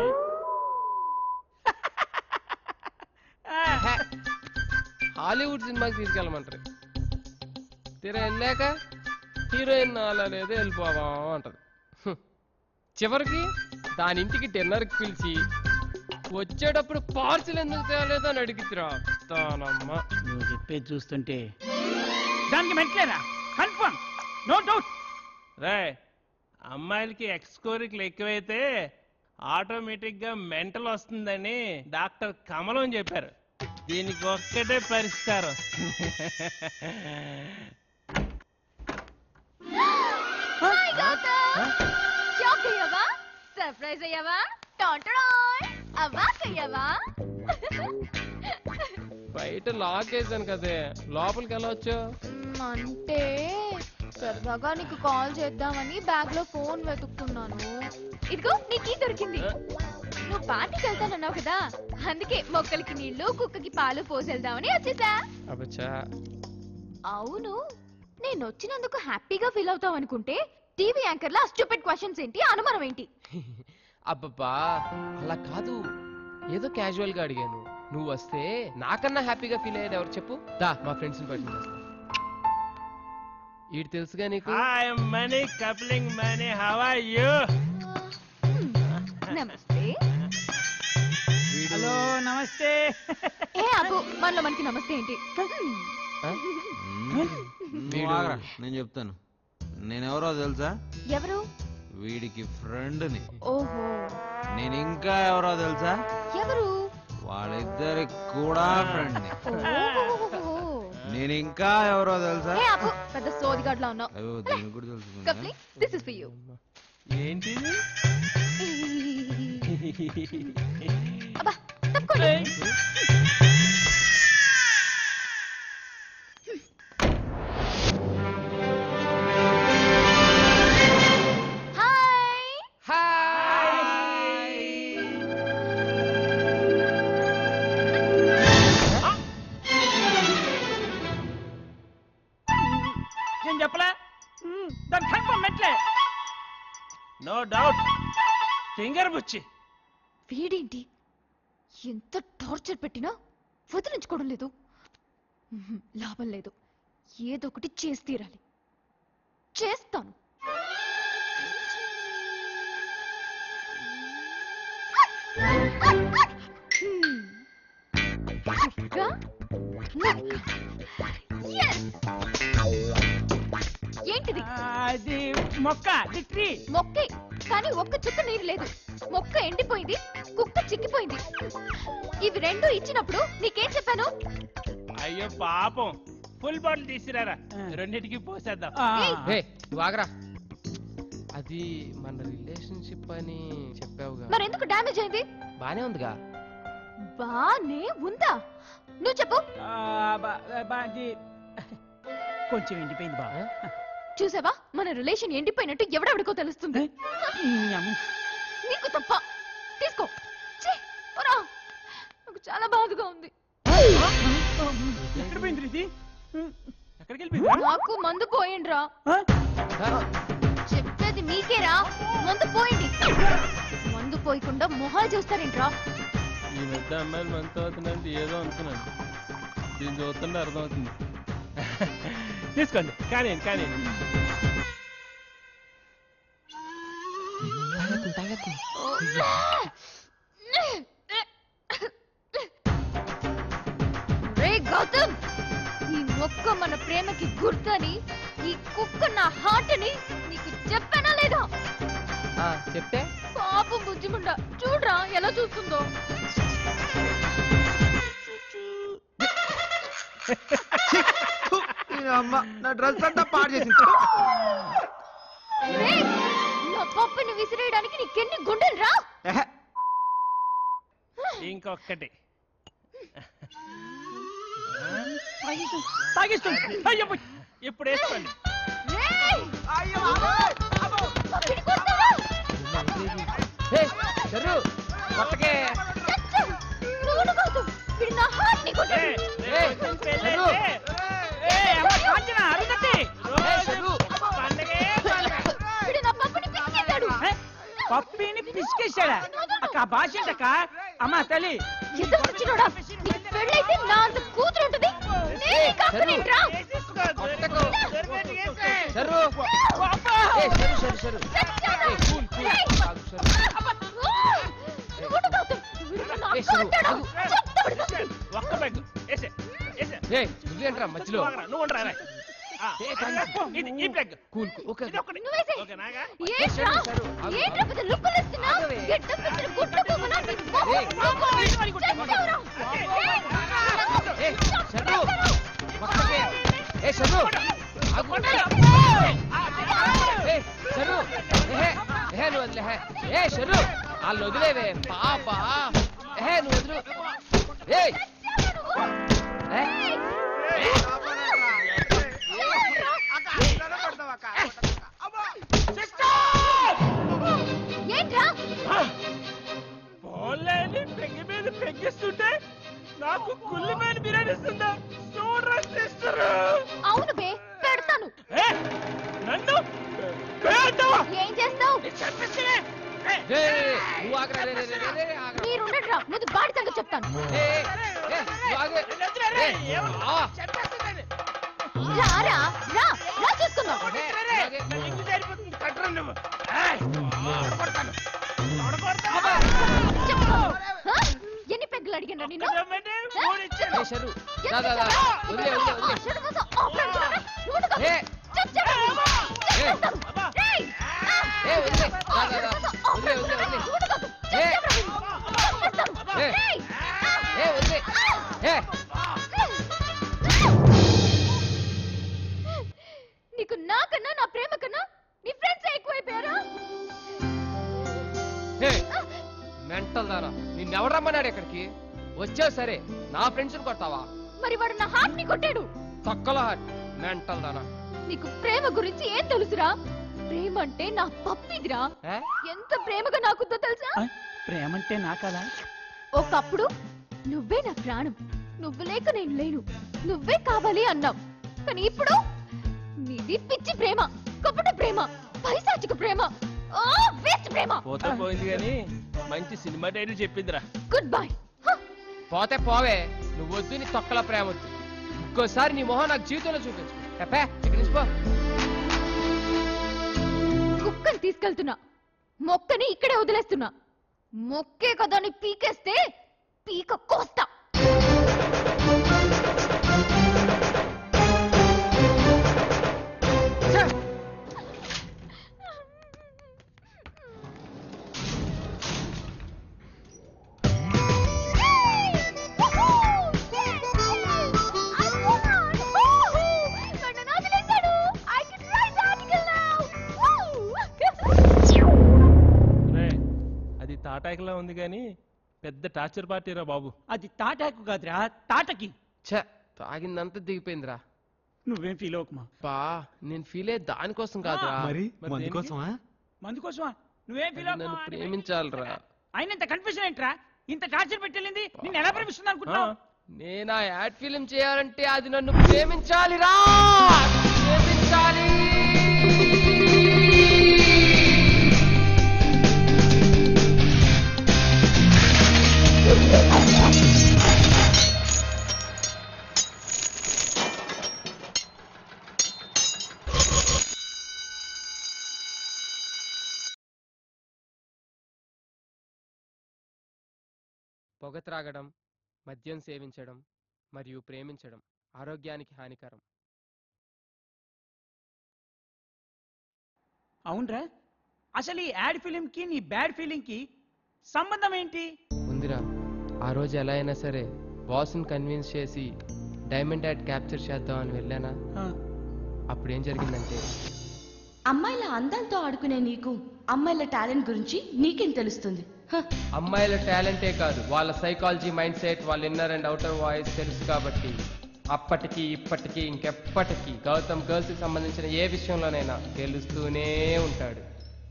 హాలీవుడ్ సినిమాకి తీసుకెళ్ళమంటది తీరా వెళ్ళాక హీరోయిన్ అలా లేదు వెళ్ళిపోవా అంటది హ్మ్. చివరికి దాని ఇంటికి డిన్నర్కి పిలిచి వచ్చేటప్పుడు పార్సిల్ ఎందుకు తేలేదు అని అడిగిద్దిరా తానమ్మ నువ్వు చెప్పేది చూస్తుంటే దానికి మెట్లేనా కన్ఫర్మ్ నో డౌట్ రే అమ్మాయిలకి ఎక్స్ కోరికలు ఎక్కువైతే ఆటోమేటిక్ గా మెంటల్ వస్తుందని డాక్టర్ కమలం చెప్పారు దీనికి ఒక్కటే పరిష్కారం హాయ్ గౌతమ్ షాక్ అయ్యావా సర్ప్రైజ్ అయ్యావా టాంటడాయ్ అవాక్ అయ్యావా బయట లాక్ వేసాను కదే లోపలికి వెళ్ళవచ్చు మ్, అంటే సరదాగా నీకు కాల్ చేద్దామని బ్యాగ్ లో ఫోన్ వెతుక్కున్నాను ఇదిగో నీకు దొరికింది నువ్వు పార్టీకి వెళ్తానన్నావు కదా అందుకే మొక్కలకి నీళ్లు కుక్కకి పాలు పోసేద్దామని వచ్చేసా అబ్బచ్చా అవును నేను వచ్చినందుకు హ్యాపీగా ఫీల్ అవుతావు అనుకుంటే టీవీ యాంకర్ లా స్టూపిడ్ క్వశ్చన్స్ ఏంటి అనుమానం ఏంటి అబ్బబ్బా అలా కాదు ఏదో క్యాజువల్ గా అడిగాను నువ్వు వస్తే నాకన్నా హ్యాపీగా ఫీల్ అయ్యేది ఎవరు చెప్పు దా మా ఫ్రెండ్స్ పట్టుకుని వస్తా ఈడు తెలుసుగా నీకు hi money coupling money how are you నమస్తే హలో నమస్తే ఏ అబ్బు మనలో మనకి నమస్తే ఏంటి నువ్వు ఆగరా, నేను చెప్తాను నేనెవరో తెలుసా ఎవరు వీడికి ఫ్రెండ్ని ఓహో నేను ఇంకా ఎవరో తెలుసా ఎవరు వాళ్ళిద్దరికి కూడా ఫ్రెండ్ని ఓహో. నేను ఇంకా ఎవరో తెలుసా ఏ అబ్బు పెద్ద సోదిగాడ్లా ఉన్నావు అయ్యో దీనికి కూడా తెలుసు కప్లి దిస్ ఇస్ ఫర్ యూ ఏంటి అబ్బా తప్పుకోండి హాయ్ నేను చెప్పలే మ్, దాని కన్ఫర్మ్ మెట్లే నో డౌట్ ఫింగర్ బుచ్చి వీడేంటి ఎంత టార్చర్ పెట్టినా వదిలించుకోవడం లేదు ఉహుం, లాభం లేదు ఏదో ఒకటి చేసి తీరాలి చేస్తాను హ్మ్. మొగ్గ మొగ్గ Yes! ఏంటిది అది మొక్క ట్రీ మొక్కే కానీ ఒక్క చుక్క నీరు లేదు మొక్క ఎండిపోయింది కుక్క చిక్కిపోయింది ఇవి రెండు ఇచ్చినప్పుడు నీకేం చెప్పాను అయ్యో పాపం ఫుల్ బాటిల్ తీసుకురారా రెండింటికి పోసేద్దాం హే నువ్వు ఆగరా అది మన రిలేషన్షిప్ అని చెప్పావుగా మరెందుకు డ్యామేజ్ అయింది బానే ఉందిగా బానే ఉందా నువ్వు చెప్పు కొంచెం ఎండిపోయింది బా చూసావా మన రిలేషన్ ఎండిపోయినట్టు ఎవడెవడికో తెలుస్తుంది నీకు తప్ప తీసుకో ఛీ, పోరా. నాకు చాలా బాధగా ఉంది ఎక్కడ పోయింది ఇది ఎక్కడికి వెళ్ళిపోయింది నాకు మందు పోయిండ్రా చెప్పేది మీకేరా మందు పోయింది మందు పోయకుండా మొహాలు చూస్తారేంట్రా ఈ మధ్య అమ్మాయిలు మనతో అవుతుందంటే ఏదో అనుకున్నాను దీన్ని చూస్తుంటే అర్థమవుతుంది తీసుకోండి కానీ కానీ రే గౌతమ్ ఈ మొక్క మన ప్రేమకి గుర్తని ఈ కుక్క నా హార్ట్ అని నీకు చెప్పానా లేదా ఆ, చెప్తే పాపం బుజ్జిముండ చూడరా ఎలా చూస్తుందో అమ్మ నా డ్రెస్ అంతా పాడు చేసింది రేయ్, నా పప్పుని విసిరేయడానికి నీకెన్ని గుండెలు రా ఇంకొకటి తాగిస్తుంది అయ్యో పోయ్. ఇప్పుడు వేసుకోండి రేయ్! పప్పిని కొడతావా? హే చర్రు కొట్టకే చూడు గౌతమ్, వీడు నా హార్ట్ ని కొట్టాడు. హే చర్రు వీడు నా పప్పుని పిసికేశాడు. పప్పిని పిసికేశాడా అక్క ఆ భాష ఏంటక్క అమ్మా తల్లి ఎదురు వచ్చినోడా? నీకు పెళ్ళైతే నా అంత కూతురు ఉంటుంది నేనే కాకనేంట్రా? చర్రు హే చర్రు చర్రు చర్రు హే కూల్ కూల్ ఆగు చర్రు చూడు గౌతమ్, వీడు నా ఏ, శరు, కొట్టాడు. ఆగు. చెప్తాడు గౌతమ్. ఒక్క పెగ్ వేసే వేసే హే నువ్వేంట్రా మధ్యలో నువ్వు ఆగరా, నువ్వు ఉండరా రే. ఆ, ఏ, కానీ- ఇది ఈ పెగ్ కూల్ కూల్ ఓకే ఇది ఒకటి నువ్వేసేయ్. ఓకేనాగా ఏంట్రా? ఏంట్రా పెద్ద లుక్కులు ఇస్తున్నావ్? గెడ్డ పిచ్చిన గుడ్డ పువ్వులా నీ మొహం ఏయ్. చెప్తావురా? హే చర్రు కొట్టకే హే చర్రు ఆగు హే చర్రు హే హే నువ్వు వదిలే హే హే చర్రు వాళ్ళు వదిలేవే పాప హే నువ్వు వదిలు హే హే ఏంట్రా పోలేని పెగ్గి మీద పెగ్గిస్తుంటే నాకు కుల్లి మీద బిర్యానీ ఇస్తుందా చూడరా సిస్టర్ అవును బే పెడతాను నన్ను పేదవా ఏం చేస్తావు హే నువ్వు ఆగరా రే రే రే రే రే ఆగరా మీరుండట్రా ముందు బాడి సంగతి చెప్తాను హే హే నువ్వు ఆగే హే ఆ రారా రా రా చూసుకుందాం కట్టరా నువ్వు చెప్పు ఆ? ఎన్ని పెగ్గులు అడిగినా నిన్ను హే చర్రు దా దా దా వదిలే వదిలే వదిలే చెడు కోసం ఆపలేకపోతున్నారా? నువ్వు ఉండగా. హే చెప్ చెప్పు. హే రేయ్! హే వదిలే దా దా దా వదిలే వదిలే వదిలే హే హే హే వదిలే హే నీకు నాకన్నా నా ప్రేమ కన్నా నీ ఫ్రెండ్స్ ఎక్కువైపోయారా హే మెంటల్ దానా నిన్నెవడు రమ్మన్నాడు ఇక్కడికి వచ్చావు సరే నా ఫ్రెండ్స్ కొడతావా మరి వాడు నా హార్ట్ ని కొట్టాడు తొక్కలో హార్ట్ మెంటల్ దానా నీకు ప్రేమ గురించి ఏం తెలుసురా ప్రేమ అంటే నా పప్పిదిరా ఏ? ఎంత ప్రేమగా నాకుందో తెలుసా ప్రేమంటే నా కదా ఒకప్పుడు నువ్వే నా ప్రాణం నువ్వు లేక నేను లేను నువ్వే కావాలి అన్నావు కానీ ఇప్పుడు నీది పిచ్చి ప్రేమ కపట ప్రేమ పైశాచిక ప్రేమ ఓ వేస్ట్ ప్రేమ పోతే పోయింది కానీ మంచి సినిమా టైటిల్ చెప్పిందిరా గుడ్ బై పోతే పోవే నువ్వు వద్దు నీ తొక్కల ప్రేమ వద్దు ఇంకోసారి నీ మొహం నాకు జీవితంలో చూపించు ఎప్పే ఇక్కడి నుంచి పో కుక్కని తీసుకెళ్తున్నా మొక్కని ఇక్కడే వదిలేస్తున్నా మొక్కే కదా అని పీకేస్తే పీక కోస్తా ఉంది కానీ పెద్ద టార్చర్ పార్టీరా బాబు అది తాటాకు కాదురా తాటకి ఛ తాగిందంతా దిగిపోయిందిరా నువ్వేం ఫీల్ అవ్వకుమా బా నేను ఫీల్ అయ్యే దానికోసం కాదురా మరి? మరి మందు దేనికి? కోసమా? మందు కోసమా నువ్వేం ఫీల్ అది నన్ను అవ్వకుమా ప్రేమించాలిరా ఆయన ఇంత కన్ఫ్యూజన్ ఏంట్రా ఇంత టార్చర్ పెట్టింది నిన్ను ఎలా ప్రేమిస్తుంది అనుకుంటున్నావు నేను ఆ యాడ్ ఫిలిం చేయాలంటే అది నన్ను ప్రేమించాలిరా ప్రేమించాలి పొగ త్రాగడం మద్యం సేవించడం మరియు ప్రేమించడం ఆరోగ్యానికి హానికరం అవునరా అసలు ఈ యాడ్ ఫిలిం కి నీ బ్యాడ్ ఫీలింగ్ కి సంబంధం ఏంటి ఉందిరా ఆ రోజు ఎలా అయినా సరే బాస్ని కన్విన్స్ చేసి డైమండ్ యాడ్ క్యాప్చర్ చేద్దామని వెళ్ళానా అప్పుడు ఏం జరిగిందంటే అమ్మాయిల అందంతో ఆడుకునే నీకు అమ్మాయిల టాలెంట్ గురించి నీకేం తెలుస్తుంది హ, అమ్మాయిల టాలెంటే కాదు వాళ్ళ సైకాలజీ మైండ్ సెట్ వాళ్ళ ఇన్నర్ అండ్ అవుటర్ వాయిస్ తెలుసు కాబట్టి అప్పటికి ఇప్పటికీ ఇంకెప్పటికీ గౌతమ్ గర్ల్స్కి సంబంధించిన ఏ విషయంలోనైనా గెలుస్తూనే ఉంటాడు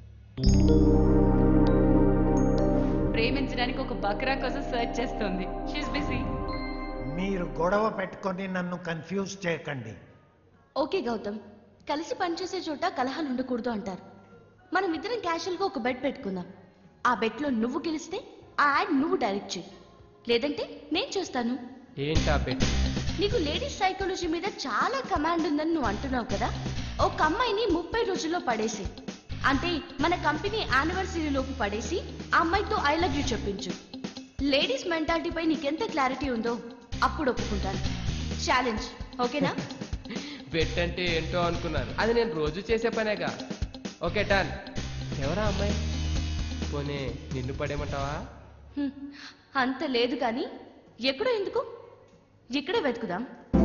ప్రేమించడానికి ఒక బక్రా కోసం సర్చ్ చేస్తుంది షీస్ బిజీ మీరు గొడవ పెట్టుకొని నన్ను కన్ఫ్యూజ్ చేయకండి ఓకే గౌతమ్ కలిసి పనిచేసే చోట కలహాలు ఉండకూడదు అంటారు మనం ఇద్దరం క్యాషువల్గా ఒక బెట్ పెట్టుకుందాం ఆ బెట్లో నువ్వు గెలిస్తే ఆ యాడ్ నువ్వు డైరెక్ట్ చేయి లేదంటే నేను చేస్తాను ఏంటా పెట్టి నీకు లేడీస్ సైకాలజీ మీద చాలా కమాండ్ ఉందని నువ్వు అంటున్నావు కదా ఒక అమ్మాయిని ముప్పై రోజుల్లో పడేసి అంటే మన కంపెనీ యానివర్సరీలోపు పడేసి ఆ అమ్మాయితో ఐ లవ్ యూ చెప్పించు లేడీస్ మెంటాలిటీపై నీకెంత క్లారిటీ ఉందో అప్పుడు ఒప్పుకుంటాను ఛాలెంజ్ ఓకేనా బెట్ అంటే ఏంటో అనుకున్నాను అది నేను రోజు చేసే పనేగా ఓకే డన్ ఎవరా అమ్మాయి పోనీ నిన్ను పడేయమంటావా హ్మ్, అంత లేదు కానీ ఎక్కడో ఎందుకు ఇక్కడే వెతుకుదాం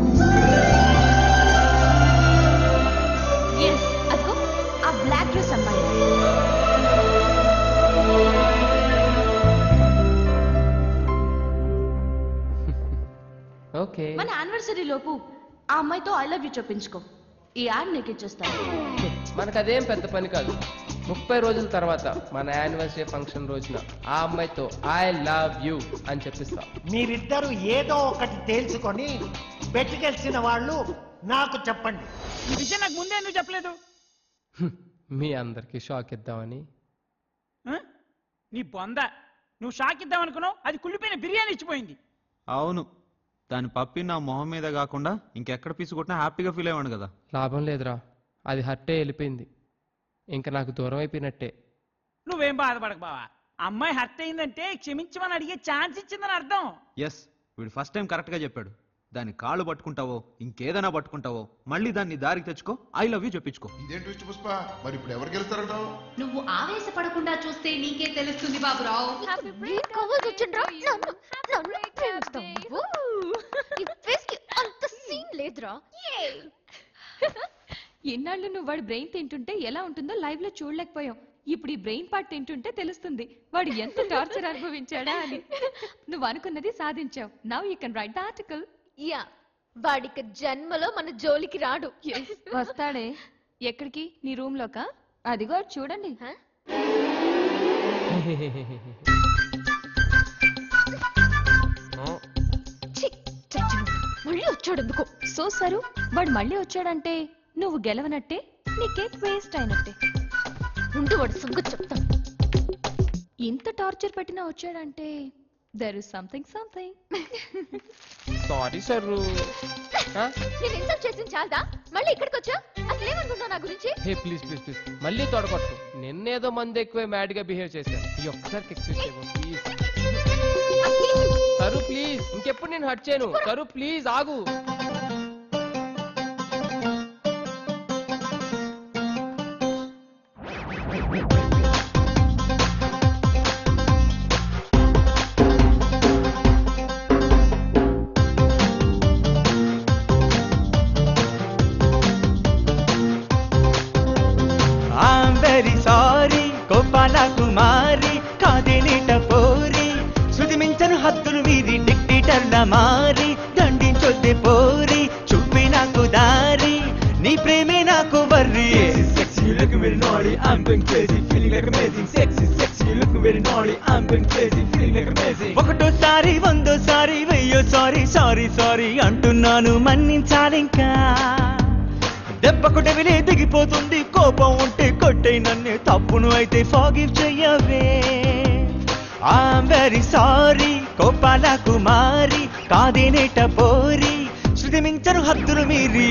Yes, అదిగో ఆ బ్లాక్ డ్రెస్ అమ్మాయి ఓకే మన యానివర్సరీ లోపు ఆ అమ్మాయితో ఐ లవ్ యూ చెప్పించుకో ఈ యాడ్ నీకు ఇచ్చేస్తాను మనకు అదేం పెద్ద పని కాదు ముప్పై రోజుల తర్వాత మన యానివర్సరీ ఫంక్షన్ రోజున ఆ అమ్మాయితో ఐ లవ్ యూ అని చెప్పిస్తా మీరిద్దరూ ఏదో ఒకటి తేల్చుకొని బెట్టుకెళ్ళిన వాళ్ళు నాకు చెప్పండి ఈ విషయం నాకు ముందే ఎందుకు చెప్పలేదు మీ అందరికి షాక్ ఇద్దామని ఆ? నీ బొంద నువ్వు షాక్ ఇద్దాం అనుకున్నావు అది కుళ్ళిపోయిన బిర్యానీ ఇచ్చిపోయింది అవును దాని పప్పి నా మొహం మీద కాకుండా ఇంకెక్కడ పీసు కొట్టినా హ్యాపీగా ఫీల్ అయ్యాను కదా లాభం లేదురా అది హర్టే వెళ్ళిపోయింది ఇంకా నాకు దూరం అయిపోయినట్టే నువ్వేం బాధపడకు బావా అమ్మాయి హర్ట్ అయిందంటే క్షమించమని అడిగే ఛాన్స్ ఇచ్చిందని అర్థం ఎస్ వీడు ఫస్ట్ టైం కరెక్ట్గా చెప్పాడు దాని కాళ్ళు పట్టుకుంటావో ఇంకేదైనా పట్టుకుంటావో మళ్ళీ దాన్ని దారికి తెచ్చుకో ఐ లవ్ యూ చెప్పించుకో ఇదేంటి విష్ణు పుష్ప మరి ఇప్పుడు ఎవరు గెలుస్తారంటావు నువ్వు ఆవేశపడకుండా చూస్తే నీకే తెలుస్తుంది బాబురావు కావాల్సి వచ్చిండ్రా నన్ను నన్ను ప్రేమిస్తావు నువ్వు? ఈ ఫేస్ కి అంత సీన్ లేదురా ఎన్నాళ్ళు నువ్వు వాడి బ్రెయిన్ తింటుంటే ఎలా ఉంటుందో లైవ్ లో చూడలేకపోయాం ఇప్పుడు ఈ బ్రెయిన్ పార్ట్ తింటుంటే తెలుస్తుంది వాడు ఎంత టార్చర్ అనుభవించాడా అని నువ్వు అనుకున్నది సాధించావు now you can write the article యా వాడిక జన్మలో మన జోలికి రాడు వస్తాడే ఎక్కడికి నీ రూమ్ లోకా అదిగో చూడండి ఛీ, చచ్చాడు. మళ్ళీ వచ్చాడు ఎందుకో సో సరు వాడు మళ్ళీ వచ్చాడంటే నువ్వు గెలవనట్టే నీ కేక్ వేస్ట్ అయినట్టే ఉండు వాడు సంగతి చెప్తా ఇంత టార్చర్ పెట్టినా వచ్చాడంటే there is something something sorry Sarru నేను ఇన్సల్ట్ చేసింది చాలదా మళ్ళీ ఇక్కడికి వచ్చా అసలు ఏమనుకుంటున్నావు నా గురించి హే ప్లీజ్ ప్లీజ్ ప్లీజ్ మళ్ళీ తొడగొట్టు నిన్నేదో మంది ఎక్కువ మ్యాడ్ గా బిహేవ్ చేశాను ఈ ఒక్కసారికి ఎక్స్క్యూజ్ చేయవు ప్లీజ్ సరు ప్లీజ్ ఇంకెప్పుడు నేను హట్ చేయను సరు ప్లీజ్ ఆగు ఐఎమ్ వెరీ సారీ గోపాల కుమారి కాదినిట పోరి డిక్టేటర్ల మారి దండించొద్దే పోరి చూపి నాకు దారి నీ ప్రేమే నాకు worry Sexy, you looking very naughty. I'm going crazy, feeling like amazing. Sexy, sexy, you looking very naughty. I'm going crazy, feeling like amazing. ఒకటోసారి వందోసారి వెయ్యో సారీ సారీ సారీ అంటున్నాను మన్నించాలి ఇంకా దెబ్బకు డెవిలే దిగిపోతుంది కోపం ఉంటే కొట్టై నన్ను తప్పును అయితే ఫాగివ్ చెయ్యవే ఐఎమ్ వెరీ సారీ కోపాల కుమారి కాదేనేట పోరి శృతి మించను హద్దులు మీరి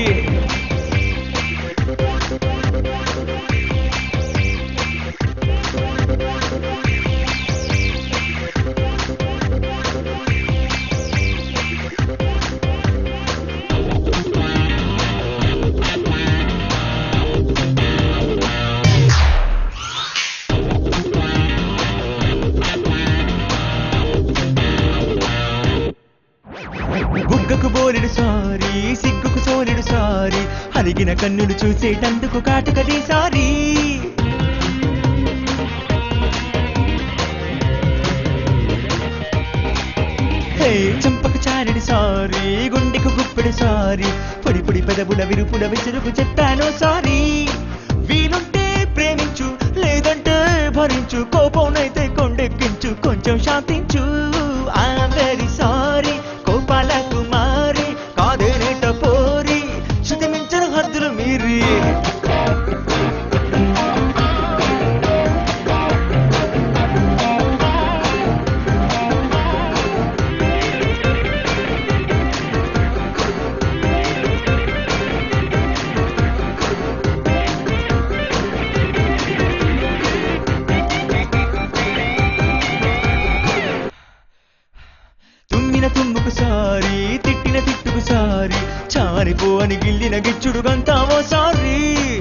బుగ్గకు బోలెడు సారీ సిగ్గుకు సోలెడు సారీ అలిగిన కన్నులు చూసేటందుకు కాటుకది సారీ హే చంపకు చారెడు సారీ గుండెకు గుప్పెడు సారీ పొడి పొడి పెదవుల విరుపుల విసురుకు చెప్పాను సారీ వీలుంటే ప్రేమించు లేదంటే భరించు కోపంనైతే కొండెక్కించు కొంచెం శాంతించు ఐఎమ్ వెరీ సారీ కోపాల కుమారి కాదేనేట పోరి శృతి మించిన హద్దులు మీరి తుమ్మిన తుమ్ముకు సారి తిట్టిన తిట్టుకు సారి చారిపో అని గిల్లిన గిచ్చుడు గంతావో సారీ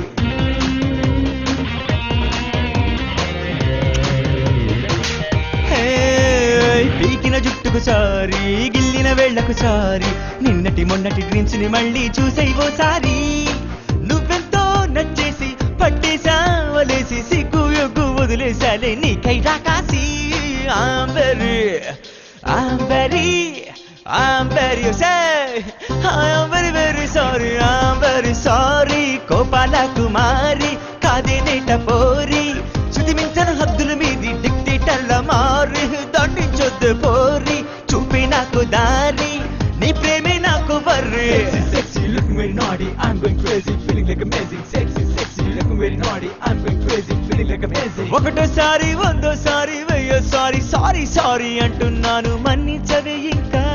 హే, పీకిన జుట్టుకు సారి గిల్లిన వేళ్లకు సారి నిన్నటి మొన్నటి డ్రీమ్స్ ని మళ్ళీ చూసేవో సారి నువ్వెంతో నచ్చేసి పట్టేసా వలేసి సిగ్గు యొగ్గు వదిలేసాలే నీకై రాకాసి I'm very, I'm very, I'm very say, I'm very very sorry, I'm very sorry. కోపాల కుమారి కాదేనేట పోరి శృతి మించిన హద్దుల మీది డిక్టేటర్ల మారి దండించొద్దు పోరి చూపి నాకు దారి నీ ప్రేమే నాకు worry Sexy, you looking very naughty. I'm going crazy, feeling like amazing. Sexy, sexy, you looking very naughty. I'm going crazy, feeling like amazing. ఒకటోసారి వందోసారి వెయ్యో సారీ సారీ సారీ అంటున్నాను మన్నించవే ఇంకా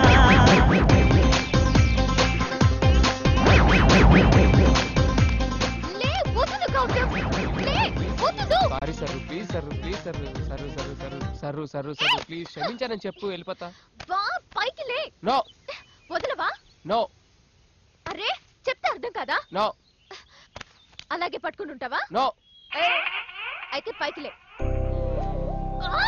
లే వద్దు గౌతమ్ లే వద్దు sorry sir please sir please sir sir sir sir sir sir sir please క్షమించానని చెప్పు వెళ్ళిపోతా వా పైకి లే నో వదలవా నో అరే చెప్తే అర్థం కదా నో అలాగే పట్టుకుని ఉంటావా నో ఏ, అయితే పైకి లే ఆ!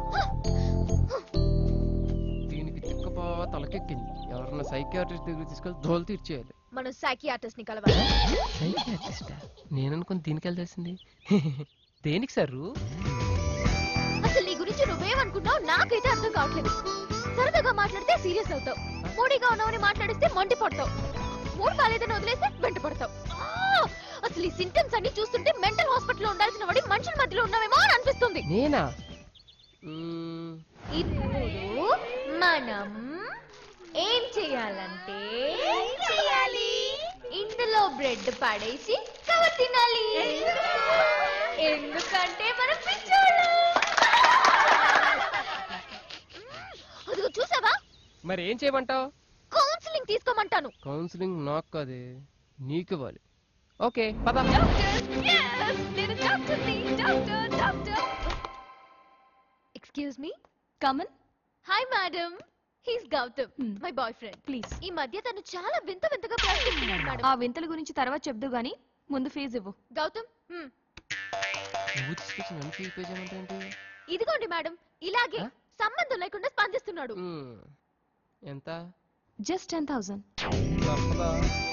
దీనికి తిక్కపా తలకెక్కింది ఎవరన్నా సైకియాట్రిస్ట్ దగ్గర తీసుకెళ్ళి ధోలు తీర్చేయాలి మనం సైకియాట్రిస్ట్ ని కలవాలి సైకియాట్రిస్టా నేను అనుకుని దీనికి వెళ్ళాల్సింది దేనికి సారు అసలు నీ గురించి నువ్వేమనుకున్నావు నాకైతే అర్థం కావట్లేదు సరదాగా మాట్లాడితే సీరియస్ అవుతావు మూడీగా ఉన్నావని మాట్లాడిస్తే మండి పడతావు మూడు బాలేదని వదిలేస్తే వెంట పడతావు ఆ! అసలు ఈ సింటమ్స్ అన్ని చూస్తుంటే మెంటల్ హాస్పిటల్లో ఉండాల్సిన వాడి మనుషుల మధ్యలో ఉన్నావేమో అని అనిపిస్తుంది నేనా ఇప్పుడు మనం ఏం చేయాలంటే చేయాలి ఇందులో బ్రెడ్ పడేసి కవర్ తినాలి ఎందుకంటే మనం పిచ్చోళ్ళు అదిగో చూసావా మరి ఏం చేయమంటావు కౌన్సిలింగ్ తీసుకోమంటాను కౌన్సిలింగ్ నాకు కాదే నీకు ఇవ్వాలి ఓకే పద నేను డాక్టర్ని doctor doctor excuse me come on hi madam he's Gautam my boyfriend please ఈ మధ్య తను చాలా వింత వింతగా ప్రవర్తిస్తున్నాడు మేడం ఆ వింతల గురించి తర్వాత చెప్దు గాని ముందు ఫీజు ఇవ్వు గౌతమ్ హ్మ్, నువ్వు తీసుకొచ్చి నన్ను ఫీల్ పే చేయమంటే ఇదిగోండి మేడం ఇలాగే సంబంధం లేకుండా స్పందిస్తున్నాడు ఎంత జస్ట్ టెన్ థౌసండ్ తప్పదా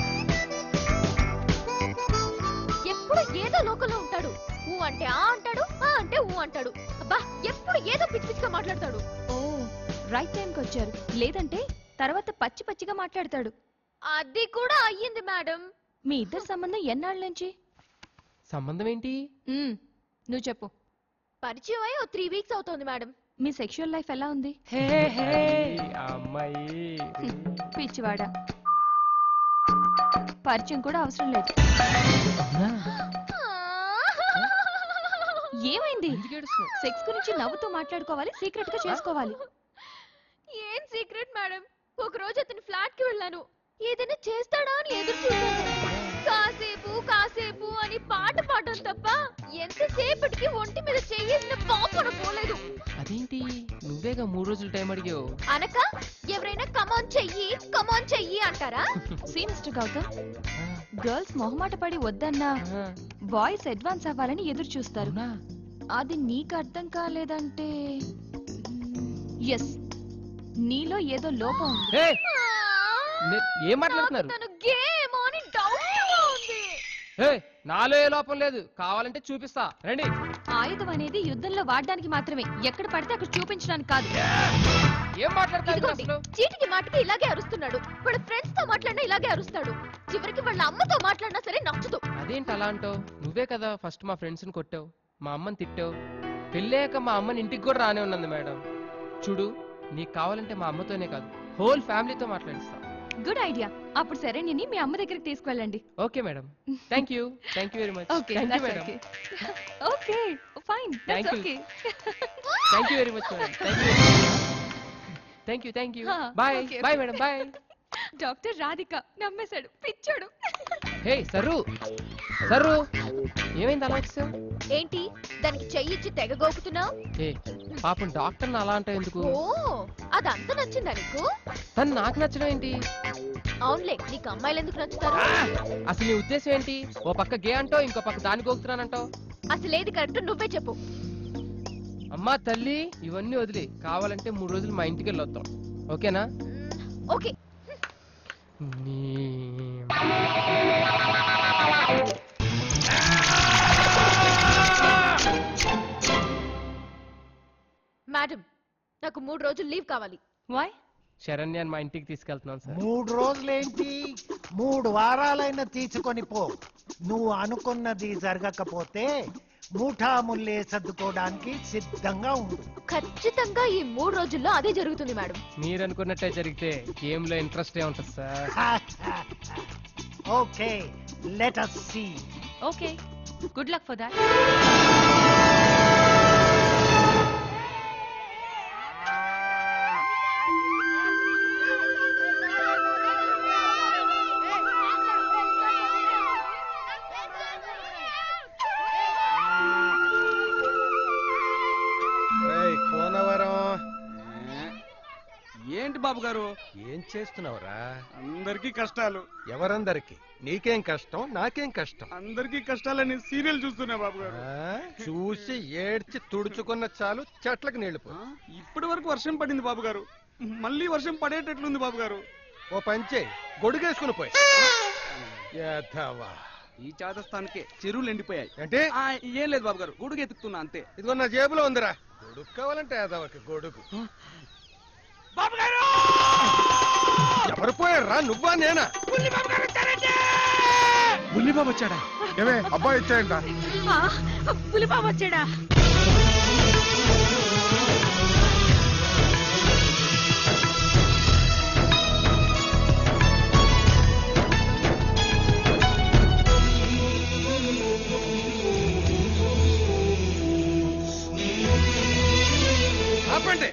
ఎప్పుడు ఏదో లోకంలో ఉంటాడు ఊ అంటే ఆ అంటాడు ఆ అంటే ఊ అంటాడు అబ్బా ఎప్పుడు ఏదో పిచ్చి పిచ్చిగా మాట్లాడతాడు ఓ రైట్ టైంకి వచ్చారు లేదంటే తర్వాత పచ్చి పచ్చిగా మాట్లాడతాడు అది కూడా అయ్యింది మేడం మీ ఇద్దరి సంబంధం ఎన్నాళ్ళ నుంచి సంబంధం ఏంటి మ్మ్, నువ్వు చెప్పు పరిచయం అయ్యి ఓ త్రీ వీక్స్ అవుతోంది మేడం మీ సెక్షువల్ లైఫ్ ఎలా ఉంది అమ్మాయి పిచ్చివాడా పరిచయం కూడా అవసరం లేదు ఏమైంది సెక్స్ గురించి నవ్వుతూ మాట్లాడుకోవాలి సీక్రెట్ గా చేసుకోవాలి ఏం సీక్రెట్ మేడం ఒక రోజు అతని ఫ్లాట్ కి వెళ్ళాను ఏదైనా చేస్తాడా అని ఎదురు చూశాను కాసేపు కాసేపు అని పాట పాడడం తప్ప ఎంతసేపటికి ఒంటి మీద చెయ్యేసిన పాపన పోలేదు అదేంటి నువ్వేగా మూడు రోజులు టైం అడిగావు అనక ఎవరైనా కమాన్ చెయ్యి కమాన్ చెయ్యి అంటారా సీ మిస్టర్ గౌతమ్ గర్ల్స్ మొహమాట పడి వద్దన్నా బాయ్స్ అడ్వాన్స్ అవ్వాలని ఎదురు చూస్తారు అది నీకు అర్థం కాలేదంటే ఎస్ నీలో ఏదో లోపం ఉంది ఏయ్! నే- ఏం మాట్లాడుతున్నారు తను గేమ్ అని డౌట్ ఉంది ఏయ్, నాలో ఏ లోపం లేదు కావాలంటే చూపిస్తా రండి ఆయుధం అనేది యుద్ధంలో వాడడానికి మాత్రమే ఎక్కడ పడితే అక్కడ చూపించడానికి కాదు ఏం మాట్లాడతారు ఇదిగోండి, చీటికి మాటికి ఇలాగే అరుస్తున్నాడు వాళ్ళ ఫ్రెండ్స్ తో మాట్లాడినా ఇలాగే అరుస్తాడు చివరికి వాళ్ళ అమ్మతో మాట్లాడినా సరే నచ్చదు అదేంటి అలా అంటావు నువ్వే కదా ఫస్ట్ మా ఫ్రెండ్స్ ని కొట్టావు మా అమ్మని తిట్టావు పెళ్ళాక మా అమ్మని ఇంటికి కూడా రానే ఉన్నది మేడం చూడు నీకు కావాలంటే మా అమ్మతోనే కాదు హోల్ ఫ్యామిలీతో మాట్లాడిస్తా గుడ్ ఐడియా అప్పుడు సరే నేను మీ అమ్మ దగ్గరికి తీసుకువెళ్ళండి okay madam thank you thank you very much okay thank you madam okay fine Thank you. Okay thank you very much madam thank you thank you Huh, bye okay, bye okay. Madam bye doctor Radhika నమ్మేశాడు పిచ్చాడు hey Sarru Sarru ఏమైంది అలా వచ్చావు ఏంటి దానికి చెయ్యిచ్చి తెగ గోకుతున్నావు ఏ పాపం డాక్టర్ని అలా అంటావు ఎందుకు ఓ అదంతా నచ్చిందా నీకు తను నాకు నచ్చడం ఏంటి అవునులే నీకు అమ్మాయిలు ఎందుకు నచ్చుతారు అసలు నీ ఉద్దేశం ఏంటి ఓ పక్క గే అంటావు ఇంకో పక్క దాన్ని గోకుతున్నానంటావు అసలు ఏది కరెక్ట్ నువ్వే చెప్పు అమ్మా తల్లి ఇవన్నీ వదిలి కావాలంటే మూడు రోజులు మా ఇంటికి వెళ్ళొద్దాం ఓకేనా ఓకే నీ- మేడం నాకు మూడు రోజులు లీవ్ కావాలి వాయ్ శరణ్యాన్ని మా ఇంటికి తీసుకెళ్తున్నాను సార్ మూడు రోజులేంటి మూడు వారాలైనా తీసుకొని పో నువ్వు అనుకున్నది జరగకపోతే ముఠా ముల్లే సర్దుకోవడానికి సిద్ధంగా ఉండు ఖచ్చితంగా ఈ మూడు రోజుల్లో అదే జరుగుతుంది మేడం మీరు అనుకున్నట్టే జరిగితే గేమ్ లో ఇంట్రెస్ట్ ఏ ఉంటుంది sir okay let us see okay good luck for that ఏయ్, కోనవరం ఏంటి బాబు గారు ఏం చేస్తున్నావురా అందరికీ కష్టాలు ఎవరందరికి నీకేం కష్టం నాకేం కష్టం అందరికీ కష్టాలని సీరియల్ చూస్తున్నా బాబు గారు ఆ, చూసి ఏడ్చి తుడుచుకున్న చాలు చెట్లకు నీళ్లు పో ఇప్పటి వరకు వర్షం పడింది బాబు గారు మళ్ళీ వర్షం పడేటట్లుంది బాబు గారు ఓ పంచే గొడుగేసుకుని పోయి యథావా. ఈ చాదస్థానికే చెరువులు ఎండిపోయాయి అంటే ఆ, ఏం లేదు బాబు గారు గొడుగు ఎత్తుకుతున్నా అంతే ఇదిగో నా జేబులో ఉందిరా గొడుగు కావాలంటే యాదవకి గొడుగు ఎవరు పోయారా నువ్వా నేనా బుల్లిబాబు వచ్చాడా ఏమే అబ్బాయి ఇచ్చాయంట పులిపాము వచ్చాడా ఆపండి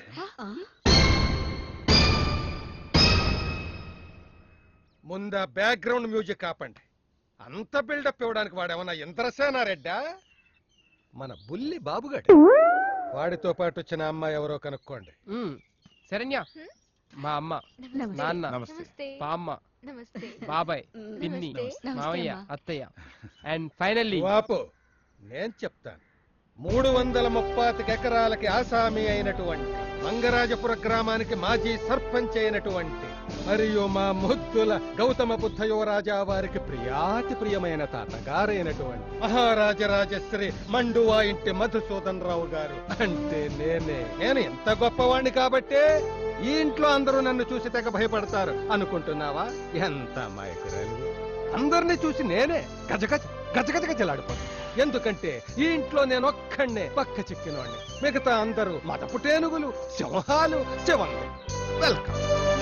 ముందా బ్యాక్గ్రౌండ్ మ్యూజిక్ ఆపండి అంత బిల్డప్ ఇవ్వడానికి వాడేమన్నా ఇంద్రసేనారెడ్డా మన బుల్లి బాబుగాడు వాడితో పాటు వచ్చిన అమ్మాయి ఎవరో కనుక్కోండి మ్మ్. శరణ్య మా అమ్మ నమస్తే. నాన్న నమస్తే. బామ్మ నమస్తే బాబాయ్ పిన్ని నమస్తే. మావయ్య నమస్తే, అత్తయ్య అండ్ ఫైనల్లీ వాపు నేను చెప్తాను మూడు వందల ముప్పాతికి ఎకరాలకి ఆసామి అయినటువంటి మంగరాజపుర గ్రామానికి మాజీ సర్పంచ్ అయినటువంటి మరియు మా ముద్దుల గౌతమ బుద్ధ యువరాజా వారికి ప్రియాతి ప్రియమైన తాతగారైనటువంటి మహారాజరాజశ్రీ మండువా ఇంటి మధుసూదన్ రావు గారు అంటే నేనే నేను ఎంత గొప్పవాణ్ణి కాబట్టే ఈ ఇంట్లో అందరూ నన్ను చూసి తెగ భయపడతారు అనుకుంటున్నావా ఎంత మాయకురాలు అందరినీ చూసి నేనే గజగజ గజగజ గజలాడిపోతాను ఎందుకంటే ఈ ఇంట్లో నేను ఒక్కడే పక్క చిక్కినవాడిని మిగతా అందరూ మదపుటేనుగులు సింహాలు శివంగు వెల్కమ్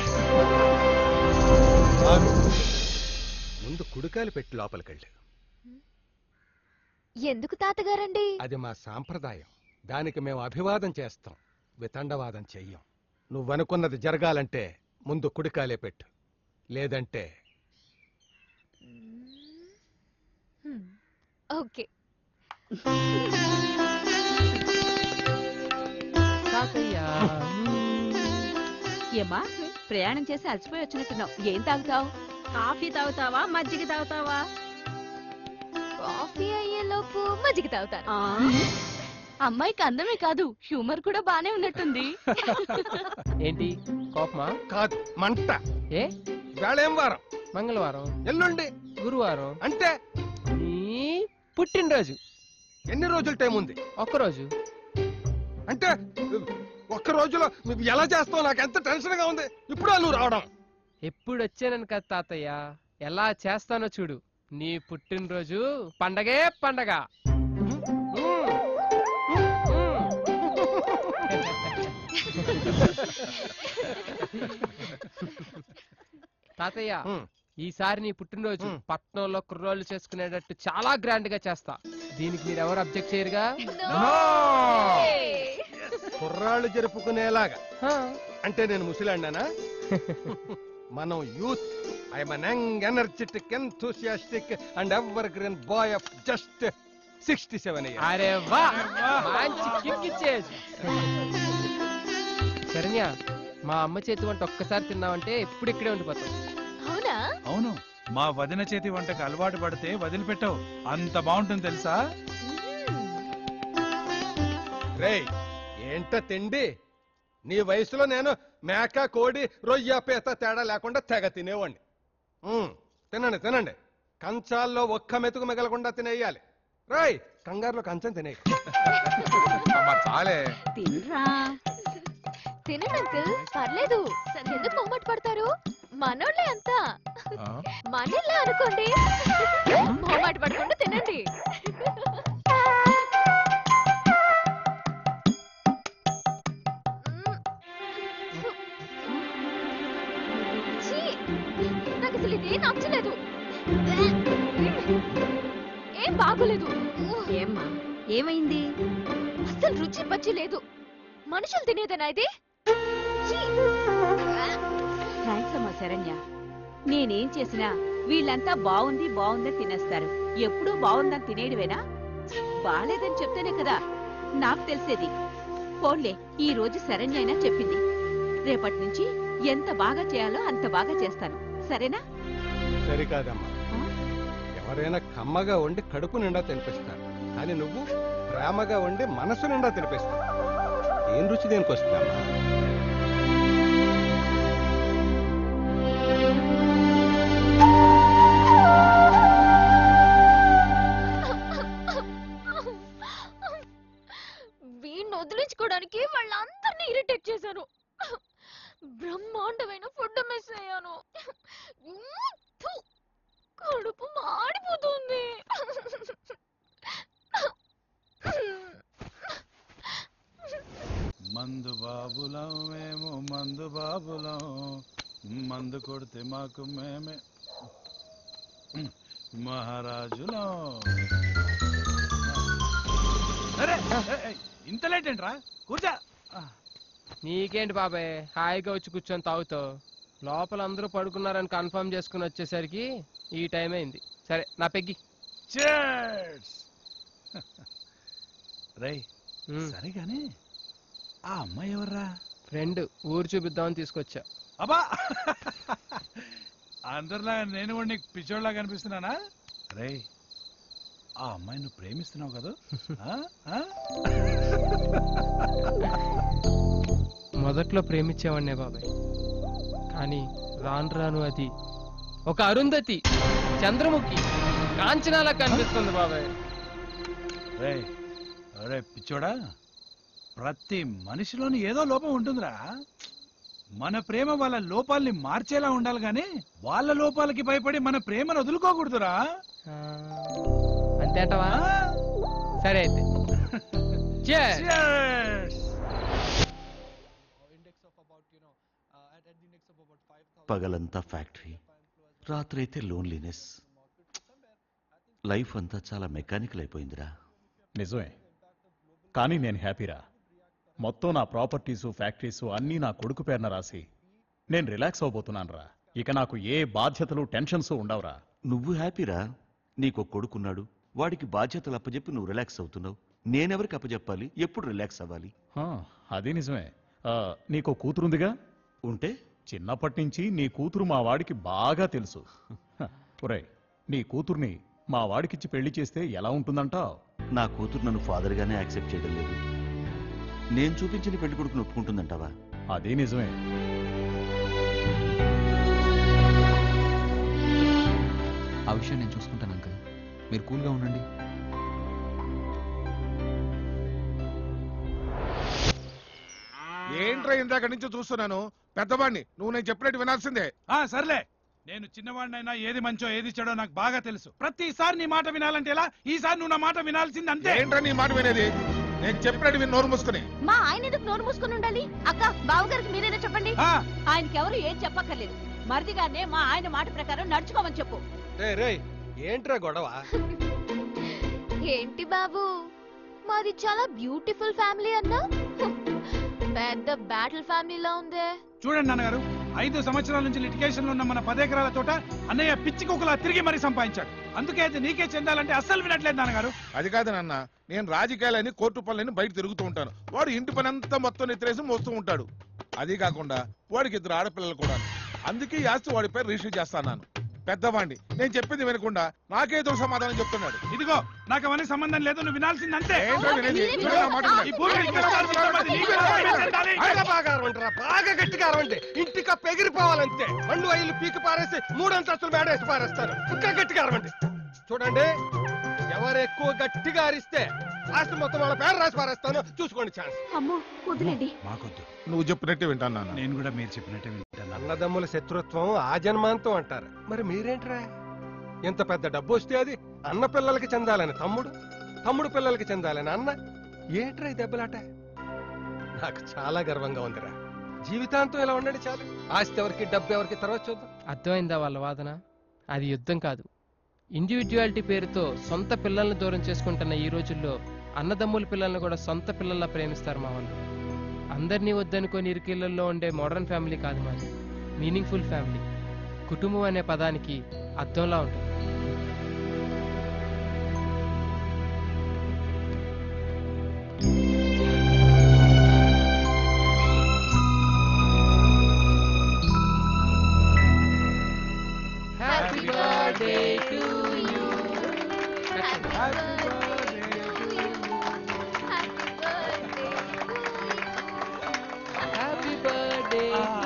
ఆగు. ముందు కుడికాయలు పెట్టి లోపలికెళ్ళి ఎందుకు తాతగారండి అది మా సాంప్రదాయం దానికి మేము అభివాదం చేస్తాం వితండవాదం చెయ్యం నువ్వనుకున్నది జరగాలంటే ముందు కుడికాలే పెట్టు లేదంటే హ్మ్. ఓకే ఏమా ప్రయాణం చేసి అలసిపోయి వచ్చినట్టున్నావు ఏం తాగుతావు కాఫీ తాగుతావా మజ్జిగ తాగుతావా కాఫీ అయ్యేలోపు మజ్జిగ తాగుతాను అమ్మాయికి అందమే కాదు హ్యూమర్ కూడా బానే ఉన్నట్టుంది ఏంటి కోపమా కాదు మంట ఏ వేళ ఏం వారం మంగళవారం ఎల్లుండి గురువారం అంటే నీ పుట్టినరోజు ఎన్ని రోజుల టైం ఉంది ఒక్కరోజు అంటే ఒక్క రోజులో నువ్వు ఎలా చేస్తావు నాకు ఎంత టెన్షన్ గా ఉంది ఇప్పుడు నువ్వు రావడం ఎప్పుడు వచ్చానని కదా తాతయ్య ఎలా చేస్తానో చూడు నీ పుట్టినరోజు పండగే పండగ తాతయ్య ఈసారి నీ పుట్టినరోజు పట్నంలో కుర్రోళ్ళు చేసుకునేటట్టు చాలా గ్రాండ్ గా చేస్తా దీనికి మీరు ఎవరు అబ్జెక్ట్ చేయరుగా కుర్రాళ్ళు జరుపుకునేలాగా అంటే నేను ముసిలాండానా మనం youth I'm an young energetic enthusiastic and evergreen boy of just sixty seven అరే వా మంచి కిక్ ఇచ్చేయచ్చు శరణ్య మా అమ్మ చేతి వంట ఒక్కసారి తిన్నావంటే ఎప్పుడు ఇక్కడే ఉండిపోతాం అవునా అవును మా వదిన చేతి వంటకు అలవాటు పడితే వదిలిపెట్టవు అంత బాగుంటుంది తెలుసా రేయ్ ఏంట తిండి నీ వయసులో నేను మేక కోడి రొయ్య పీత తేడా లేకుండా తెగ తినేవాడిని ఉమ్, తినండి తినండి కంచాల్లో ఒక్క మెతుకు మిగలకుండా తినేయాలి రాయ్ కంగారులో కంచం తినే చాలే తినరా తినండి అంకుల్ పర్లేదు ఎందుకు మొహమాట పడతారు మనోళ్ళే అంతా మనల్లా అనుకోండి మొహమాట పడకుండా తినండి ఛీ! నాకు అసలు ఇదే నచ్చలేదు ఏం బాగోలేదు ఏమ్మా ఏమైంది అసలు రుచి పచ్చి లేదు మనుషులు తినేదేనా ఇది ఛీ! థ్యాంక్స్ అమ్మా శరణ్య నేనేం చేసినా వీళ్ళంతా బాగుంది బాగుందని తినేస్తారు ఎప్పుడూ బాగుందని తినేయడమేనా బాలేదని చెప్తేనే కదా నాకు తెలిసేది పోన్లే ఈ రోజు శరణ్య అయినా చెప్పింది రేపటి నుంచి ఎంత బాగా చేయాలో అంత బాగా చేస్తాను సరేనా సరికాదమ్మా ఎవరైనా కమ్మగా వండి కడుపు నిండా తినిపిస్తారు కానీ నువ్వు ప్రేమగా వండి మనసు నిండా తినిపిస్తావు ఏం రుచి దేనికి వస్తుందమ్మా వీడిని వదిలించుకోవడానికి వాళ్ళందరినీ ఇరిటేట్ చేశాను బ్రహ్మాండమైన ఫుడ్ మిస్ అయ్యాను థు, కడుపు మాడిపోతుంది మందు బాబులం మేము మందు బాబులం మందు కొడితే మాకు మేమే మహారాజులం అరే ఏయ్, ఇంత లేట్ ఏంట్రా కూర్చో నీకేంటి బాబాయ్ హాయిగా వచ్చి కూర్చొని తాగుతావు లోపల అందరూ పడుకున్నారని కన్ఫర్మ్ చేసుకుని వచ్చేసరికి ఈ టైం అయింది సరే నా పెగ్గి Cheers! రేయ్ సరే గాని ఆ అమ్మాయి ఎవర్రా ఫ్రెండ్ ఊరు చూపిద్దామని తీసుకొచ్చా అబ్బా అందరిలా నేను కూడా నీకు పిచ్చోళ్ళగా కనిపిస్తున్నానా రేయ్ ఆ అమ్మాయి నువ్వు ప్రేమిస్తున్నావు కదా ఆ? ఆ? మొదట్లో ప్రేమించేవాడినే బాబాయ్ కానీ రాను రాను అది ఒక అరుంధతి చంద్రముఖి కాంచనాలా కనిపిస్తుంది బాబాయ్ రే అరే పిచ్చోడా ప్రతి మనిషిలోని ఏదో లోపం ఉంటుందిరా మన ప్రేమ వాళ్ళ లోపాల్ని మార్చేలా ఉండాలి గాని వాళ్ళ లోపాలకి భయపడి మన ప్రేమను వదులుకోకూడదురా అంతే అంటవా సరే అయితే Cheers. పగలంతా ఫ్యాక్టరీ రాత్రైతే లోన్లీనెస్ లైఫ్ అంతా చాలా మెకానికల్ అయిపోయిందిరా నిజమే కానీ నేను హ్యాపీరా మొత్తం నా ప్రాపర్టీసు ఫ్యాక్టరీసు అన్నీ నా కొడుకు పేరున రాసి నేను రిలాక్స్ అవబోతున్నాను రా ఇక నాకు ఏ బాధ్యతలు టెన్షన్స్ ఉండవురా నువ్వు హ్యాపీరా నీకు కొడుకున్నాడు వాడికి బాధ్యతలు అప్పచెప్పి నువ్వు రిలాక్స్ అవుతున్నావు నేనెవరికి అప్పచెప్పాలి ఎప్పుడు రిలాక్స్ అవ్వాలి హా, అది నిజమే ఆ, నీకో కూతురుందిగా ఉంటే చిన్నప్పటి నుంచి నీ కూతురు మా వాడికి బాగా తెలుసు హ, ఒరేయ్ నీ కూతుర్ని మా వాడికిచ్చి పెళ్లి చేస్తే ఎలా ఉంటుందంటావ్ నా కూతురు నన్ను ఫాదర్గానే యాక్సెప్ట్ చేయడం లేదు నేను చూపించిన పెళ్లి కొడుకుని ఒప్పుకుంటుందంటావా అదే నిజమే ఆ విషయం నేను చూసుకుంటాను అంకుల్ మీరు కూల్గా ఉండండి ఏంట్రా ఇందాక నుంచి చూస్తున్నాను పెద్దవాడిని నువ్వు నేను చెప్పినట్టు వినాల్సిందే ఆ సర్లే నేను చిన్నవాడినైనా ఏది మంచో ఏది చెడో నాకు బాగా తెలుసు ప్రతిసారి నీ మాట వినాలంటే ఎలా ఈసారి నువ్వు నా మాట వినాల్సింది అంతే ఏంట్రా నీ మాట వినేది నేను చెప్పినట్టు విని నోరు మూసుకుని మా ఆయన ఎందుకు నోరు మూసుకుని ఉండాలి అక్క బావగారికి మీరైనా చెప్పండి ఆయనకెవరు ఏం చెప్పక్కర్లేదు మరిదిగానే మా ఆయన మాట ప్రకారం నడుచుకోమని చెప్పు రే రే ఏంట్రా గొడవ ఏంటి బాబు మాది చాలా బ్యూటిఫుల్ ఫ్యామిలీ అన్నా పెద్ద బ్యాటిల్ ఫ్యామిలీలా ఉందే చూడండి నాన్నగారు ఐదు సంవత్సరాల నుంచి లిటిగేషన్ లో ఉన్న మన పదేకరాల తోట అన్నయ్య పిచ్చి కుక్కలా తిరిగి మరీ సంపాదించాడు అందుకే అది నీకే చెందాలంటే అస్సలు వినట్లేదు నాన్నగారు అది కాదు నాన్న నేను రాజకీయాలని కోర్టు పనులని బయట తిరుగుతూ ఉంటాను వాడు ఇంటి పని అంతా మొత్తం ఎత్తిరేసి మోస్తూ ఉంటాడు అది కాకుండా వాడికి ఇద్దరు ఆడపిల్లలు కూడా అందుకే ఈ ఆస్తి వాడి పేరు రిజిస్టర్ చేస్తాను పెద్దవాడిని నేను చెప్పింది వినకుండా నాకేదో సమాధానం చెప్తున్నాడు ఇదిగో నాకు అవన్నీ సంబంధం లేదు నువ్వు వినాల్సింది అంతే ఏంటో వినేది? నువ్వే నా మాట వినాలి. ఈ భూమి ఇక్కడ సాధించబడింది, నీకు ఎలా చెందాలి? బాగా బాగా అరవంటారా బాగా గట్టిగా అరవండి ఇంటికి పెగిరిపోవాలంతే రెండు ఐలు పీకి పారేసి మూడంతస్తులు మేడేసి పారేస్తారు ఇంకా గట్టిగా అరవండి చూడండి ఎవరు ఎక్కువ గట్టిగా అరిస్తే ఆస్తి మొత్తం వాళ్ళ పేరు రాసి పారేస్తాను చూసుకోండి ఛాన్స్ అమ్మో వదిలేండి మాకొద్దు నువ్వు చెప్పినట్టే వింటాను నాన్న నేను కూడా మీరు చెప్పినట్టే వింటాను అన్నదమ్ముల శత్రుత్వం ఆ జన్మాంతం అంటారు మరి మీరేంట్రా ఎంత పెద్ద డబ్బు వస్తే అది అన్న పిల్లలకి చెందాలని తమ్ముడు తమ్ముడు పిల్లలకి చెందాలని అన్న ఏంట్రా ఈ దెబ్బలాట నాకు చాలా గర్వంగా ఉందిరా జీవితాంతం ఇలా ఉండండి చాలు ఆస్తి ఎవరికి డబ్బు ఎవరికి తర్వాత చూద్దాం అర్థమైందా వాళ్ళ వాదన అది యుద్ధం కాదు ఇండివిజువాలిటీ పేరుతో సొంత పిల్లల్ని దూరం చేసుకుంటున్న ఈ రోజుల్లో అన్నదమ్ముల పిల్లల్ని కూడా సొంత పిల్లల్లా ప్రేమిస్తారు మా వాళ్ళు అందరినీ వద్దనుకొని ఇరుకిళ్ళల్లో ఉండే మోడర్న్ ఫ్యామిలీ కాదు మాది మీనింగ్ఫుల్ ఫ్యామిలీ కుటుంబం అనే పదానికి అర్థంలా ఉంటుంది happy birthday to you happy birthday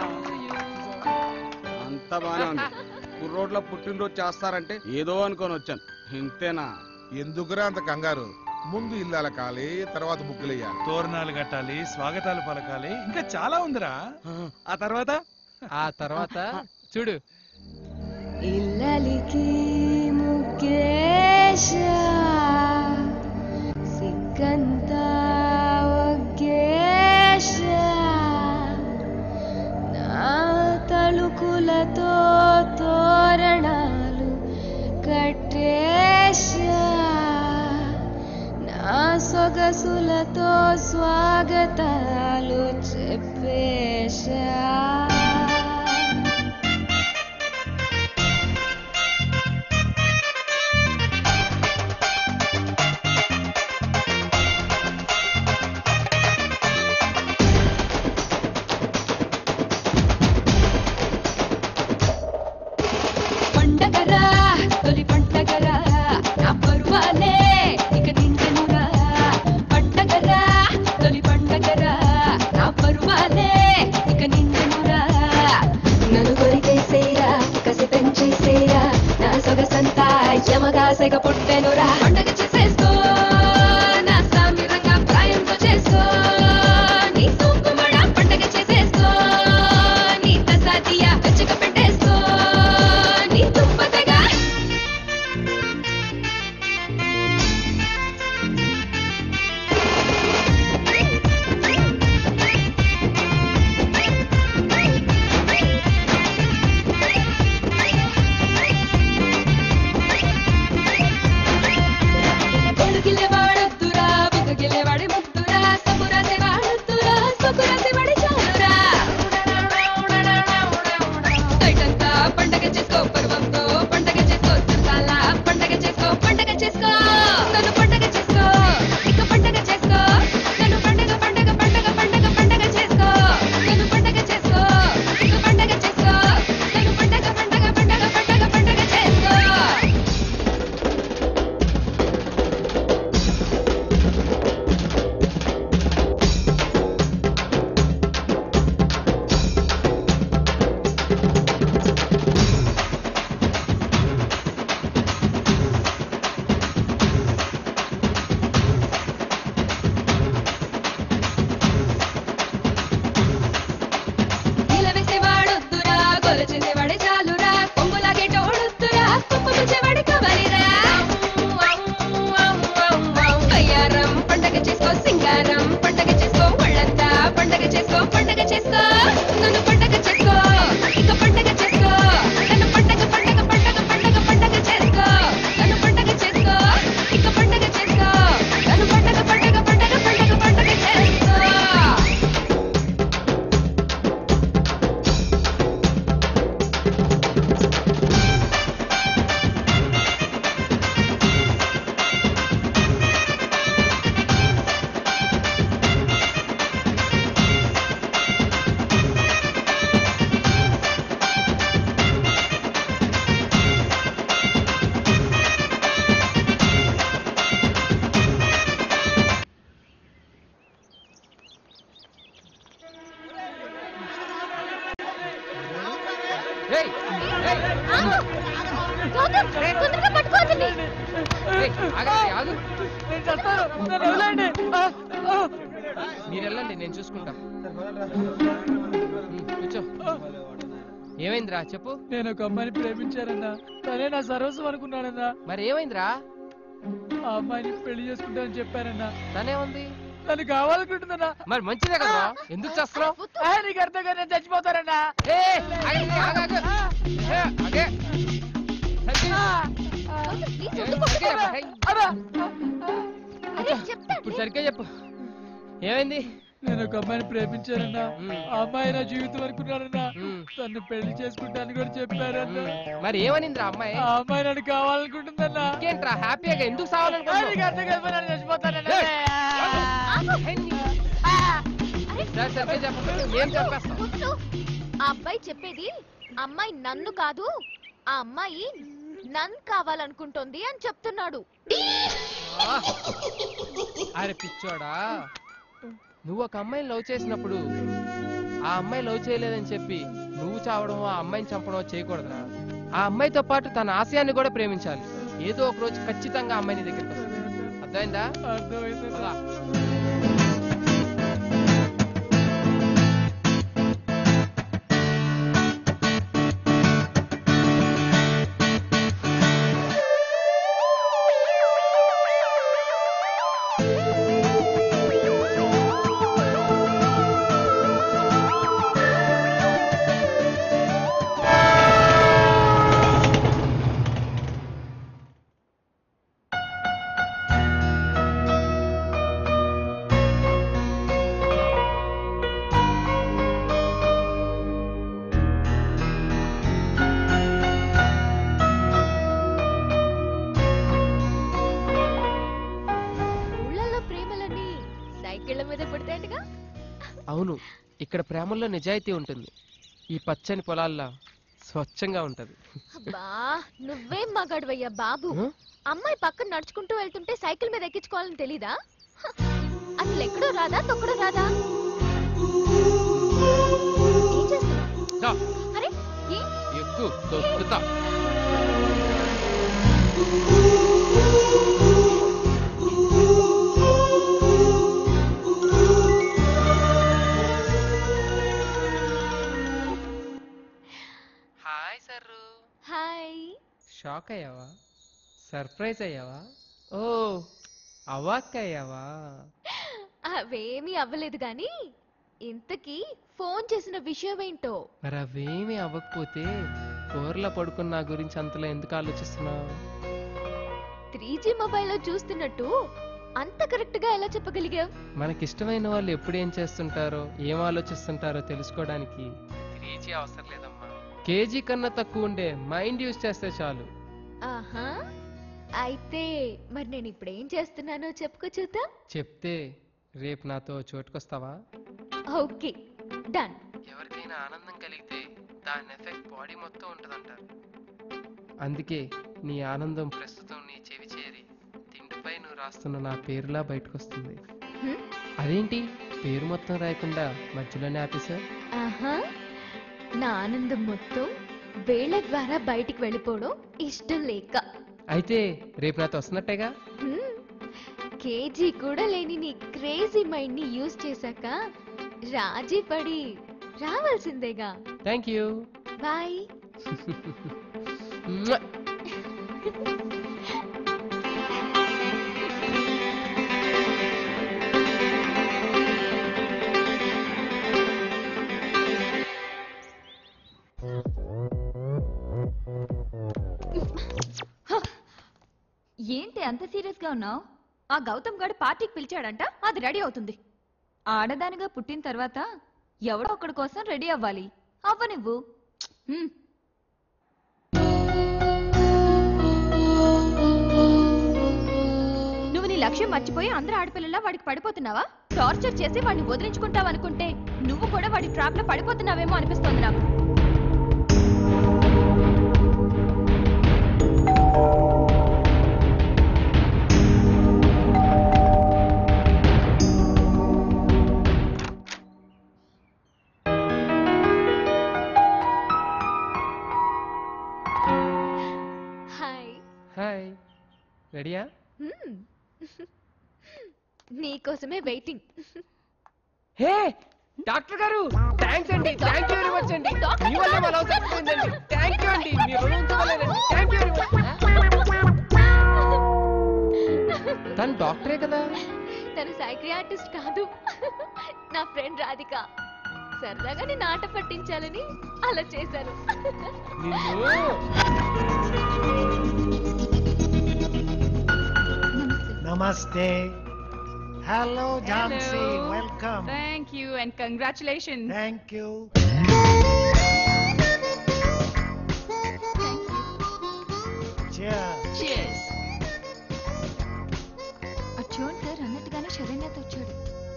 అంతా బానే ఉంది కుర్రోడ్లో పుట్టినరోజు చేస్తారంటే ఏదో అనుకొని వచ్చాను ఇంతేనా ఎందుకురా అంత కంగారు ముందు ఇల్లు అలకాలి తర్వాత ముగ్గులు వేయాలి తోరణాలు కట్టాలి స్వాగతాలు పలకాలి ఇంకా చాలా ఉందిరా ఆ తర్వాత ఆ తర్వాత చూడు ఇల్లలికి ముగ్గేశ సిగ్గంతా ఒగ్గేశ నా తలుకులతో తోరణాలు కట్టేశ నా సొగసులతో స్వాగతాలు చెప్పేశా పండగరా తొలి పండగరా నా పరువాలే ఇక నిండెనురా పండగరా తొలి పండగరా నా పరువాలే ఇక నిండెనురా సెగ పుట్టెనురా పండగ చేసేసుకో నా సామిరంగా ప్రాయంతో చేసుకో నీ తూకుమడ పండగ చేసేసుకో నీ తసాదియా వెచ్చక పెట్టేసుకో నీ తుప్పతగా కొడుకిల్లే వాడొద్దురా బుగ్గకిల్లే వాడి ముద్దురా సపురాసే వాడొద్దురా సపురాసే వాడి చాలురా నైటంతా పండగ చేసుకో పర్వంతో పండగ చేసుకో చుట్టాల పండగ చేసుకో పండగ చేసుకో నన్ను పండగ చేసుకో ఇక పండగ చేసుకో నన్ను పండగ పండగ పండగ పండగ పండగ చేసుకో నన్ను పండగ చేసుకో ఇక పండగ చేసుకో నన్ను పండగ పండగ పండగ పండగ పండగ చేసుకో నిలవేసేవాడొద్దురా గొల చేసేవాడే చాలురా కొంగులాగే టోడొద్దురా కుప్ప ముంచేవాడే కవలిరా కయ్యారం పండగ చేసుకో సింగారం పండగ చేసుకో ఒళ్ళంతా పండగ చేసుకో పండగ చేసుకో నన్ను పండగ చేసుకో ఇక పండగ చేసుకో నన్ను పండగ పండగ పండగ పండగ పండగ చేసుకో నన్ను పండగ చేసుకో ఇక పండగ చేసుకో నన్ను పండగ పండగ పండగ పండగ పండగ చేసుకో ఏయ్, ఏయ్, గౌతమ్ తొందరగా పట్టుకోవద్దండి ఏయ్, ఆగండి, ఆగు. మీరు వెళ్ళండి నేను చూసుకుంటా ఉమ్, కూర్చో ఏమైందిరా చెప్పు నేను ఒక అమ్మాయిని ప్రేమించానన్నా తనే నా సర్వస్వం అనుకున్నానన్నా మరి ఏమైందిరా ఆ అమ్మాయిని పెళ్లి చేసుకుంటానని చెప్పానన్నా తనే ఉంది నన్ను కావాలనుకుంటుందన్నా మరి మంచిదే కదా ఎందుకు చేస్తున్నావు ఆ, నీకు అర్థం కాదు నేను చచ్చిపోతానన్నా ఏ ఆగండి, ఆగు, ఆగు. ఏ, ఆగే. సత్యం. ఏ, ఆగే, హై. ఇప్పుడు సరిగ్గా చెప్పు ఏమైంది నేను ఒక అమ్మాయిని ప్రేమించానన్నా ఆ అమ్మాయి నా జీవితం అనుకున్నానన్నా తను పెళ్లి చేసుకుంటానని కూడా చెప్పారన్నా మరి ఏమనిందిరా అమ్మాయి ఆ అమ్మాయి నన్ను కావాలనుకుంటుందన్నా ఇంకేంట్రా హ్యాపీగా ఎందుకు ఆ, నీకు సావాలనుకుంటున్నావు అర్థం కాదు నేను చచ్చిపోతానన్నా సరే, సరిగ్గా చెప్పు నేను చెప్పేస్తాం కూర్చో. ఆ అబ్బాయి చెప్పేది అమ్మాయి నన్ను కాదు ఆ అమ్మాయి నన్ను కావాలనుకుంటోంది అని చెప్తున్నాడు అరే పిచ్చోడా నువ్వు ఒక అమ్మాయిని లవ్ చేసినప్పుడు ఆ అమ్మాయి లవ్ చేయలేదని చెప్పి నువ్వు చావడం ఆ అమ్మాయిని చంపడం చేయకూడదురా ఆ అమ్మాయితో పాటు తన ఆశయాన్ని కూడా ప్రేమించాలి ఏదో ఒక రోజు ఖచ్చితంగా ఆ అమ్మాయిని దగ్గరికి వస్తుంది అర్థమైందా పద. ఊళ్ళల్లో ప్రేమలన్నీ సైకిళ్ళ మీద పుడతాయటగా అవును ఇక్కడ ప్రేమల్లో నిజాయితీ ఉంటుంది ఈ పచ్చని పొలాల్లో స్వచ్ఛంగా ఉంటది అబ్బా నువ్వేం మగాడువయ్యా బాబు అమ్మాయి పక్కన నడుచుకుంటూ వెళ్తుంటే సైకిల్ మీద ఎక్కించుకోవాలని తెలీదా హ, అసలు ఎక్కడో రాదా తొక్కడో రాదా ఏం చేస్తున్నావ్? దా, అరే ఏం ఎక్కు దొక్కుతా ఆ హాయ్ షాక్ అయ్యావా సర్ప్రైజ్ అయ్యావా ఓ అవాక్ అయ్యావా అవేమీ అవ్వలేదు కానీ ఇంతకీ ఫోన్ చేసిన విషయం ఏంటో మరి అవేమీ అవ్వకపోతే కూరలో పడుకున్న నా గురించి అంతలో ఎందుకు ఆలోచిస్తున్నావు త్రీ జీ మొబైల్లో చూస్తున్నట్టు అంత కరెక్ట్ గా ఎలా చెప్పగలిగావు మనకిష్టమైన వాళ్ళు ఎప్పుడు ఏం చేస్తుంటారో ఏం ఆలోచిస్తుంటారో తెలుసుకోవడానికి త్రీజీ అవసరం లేదమ్మా కేజీ కన్నా తక్కువ ఉండే మైండ్ యూజ్ చేస్తే చాలు ఆహా అయితే మరి నేను ఇప్పుడు ఏం చేస్తున్నానో చెప్పుకో చూద్దాం చెప్తే రేపు నాతో చోటుకొస్తావా ఓకే డన్ ఎవరికైనా ఆనందం కలిగితే దాని ఎఫెక్ట్ బాడీ మొత్తం ఉంటుందంటారు అందుకే నీ ఆనందం ప్రస్తుతం నీ చెవి చేరి తిండిపై నువ్వు రాస్తున్న నా పేరులా బయటకొస్తుంది హ్మ్? అదేంటి పేరు మొత్తం రాయకుండా మధ్యలోనే ఆపేసా ఆహా నా ఆనందం మొత్తం వేళ ద్వారా బయటికి వెళ్ళిపోవడం ఇష్టం లేక అయితే రేపు నాతో వస్తున్నట్టేగా హ్మ్. కేజీ కూడా లేని నీ క్రేజీ మైండ్ ని యూజ్ చేశాక రాజీ పడి రావాల్సిందేగా థ్యాంక్ యూ బాయ్ ఏంటి అంత సీరియస్ గా ఉన్నావు ఆ గౌతమ్ గడు పార్టీకి పిలిచాడంట అది రెడీ అవుతుంది ఆడదానిగా పుట్టిన తర్వాత ఎవడో ఒకడి కోసం రెడీ అవ్వాలి అవ్వనివ్వు హ్మ్. నువ్వు నీ లక్ష్యం మర్చిపోయి అందరు ఆడపిల్లలా వాడికి పడిపోతున్నావా టార్చర్ చేసి వాడిని వదిలించుకుంటావనుకుంటే నువ్వు కూడా వాడి ట్రాప్ లో పడిపోతున్నావేమో అనిపిస్తోంది నాకు హాయ్ హాయ్ రెడీయా హ్మ్. నీకోసమే వెయిటింగ్ హే డాక్టర్ గారు థ్యాంక్స్ అండి థ్యాంక్ యూ వెరీ మచ్ అండి మీ వల్ల మా లవ్ సక్సెస్ అయిందండి థ్యాంక్ యూ అండి మీ రుణం ఉంచుకోలేనండి థ్యాంక్ యూ వెరీ మచ్ తను డాక్టరే కదా తను సైక్రియాటిస్ట్ కాదు నా ఫ్రెండ్ రాధిక సరదాగా నేను ఆట పట్టించాలని అలా చేశాను నమస్తే hello Jhansi welcome thank you and congratulation thank you అటు చూడండి సార్ అన్నట్టుగానే శరణ్యత వచ్చాడు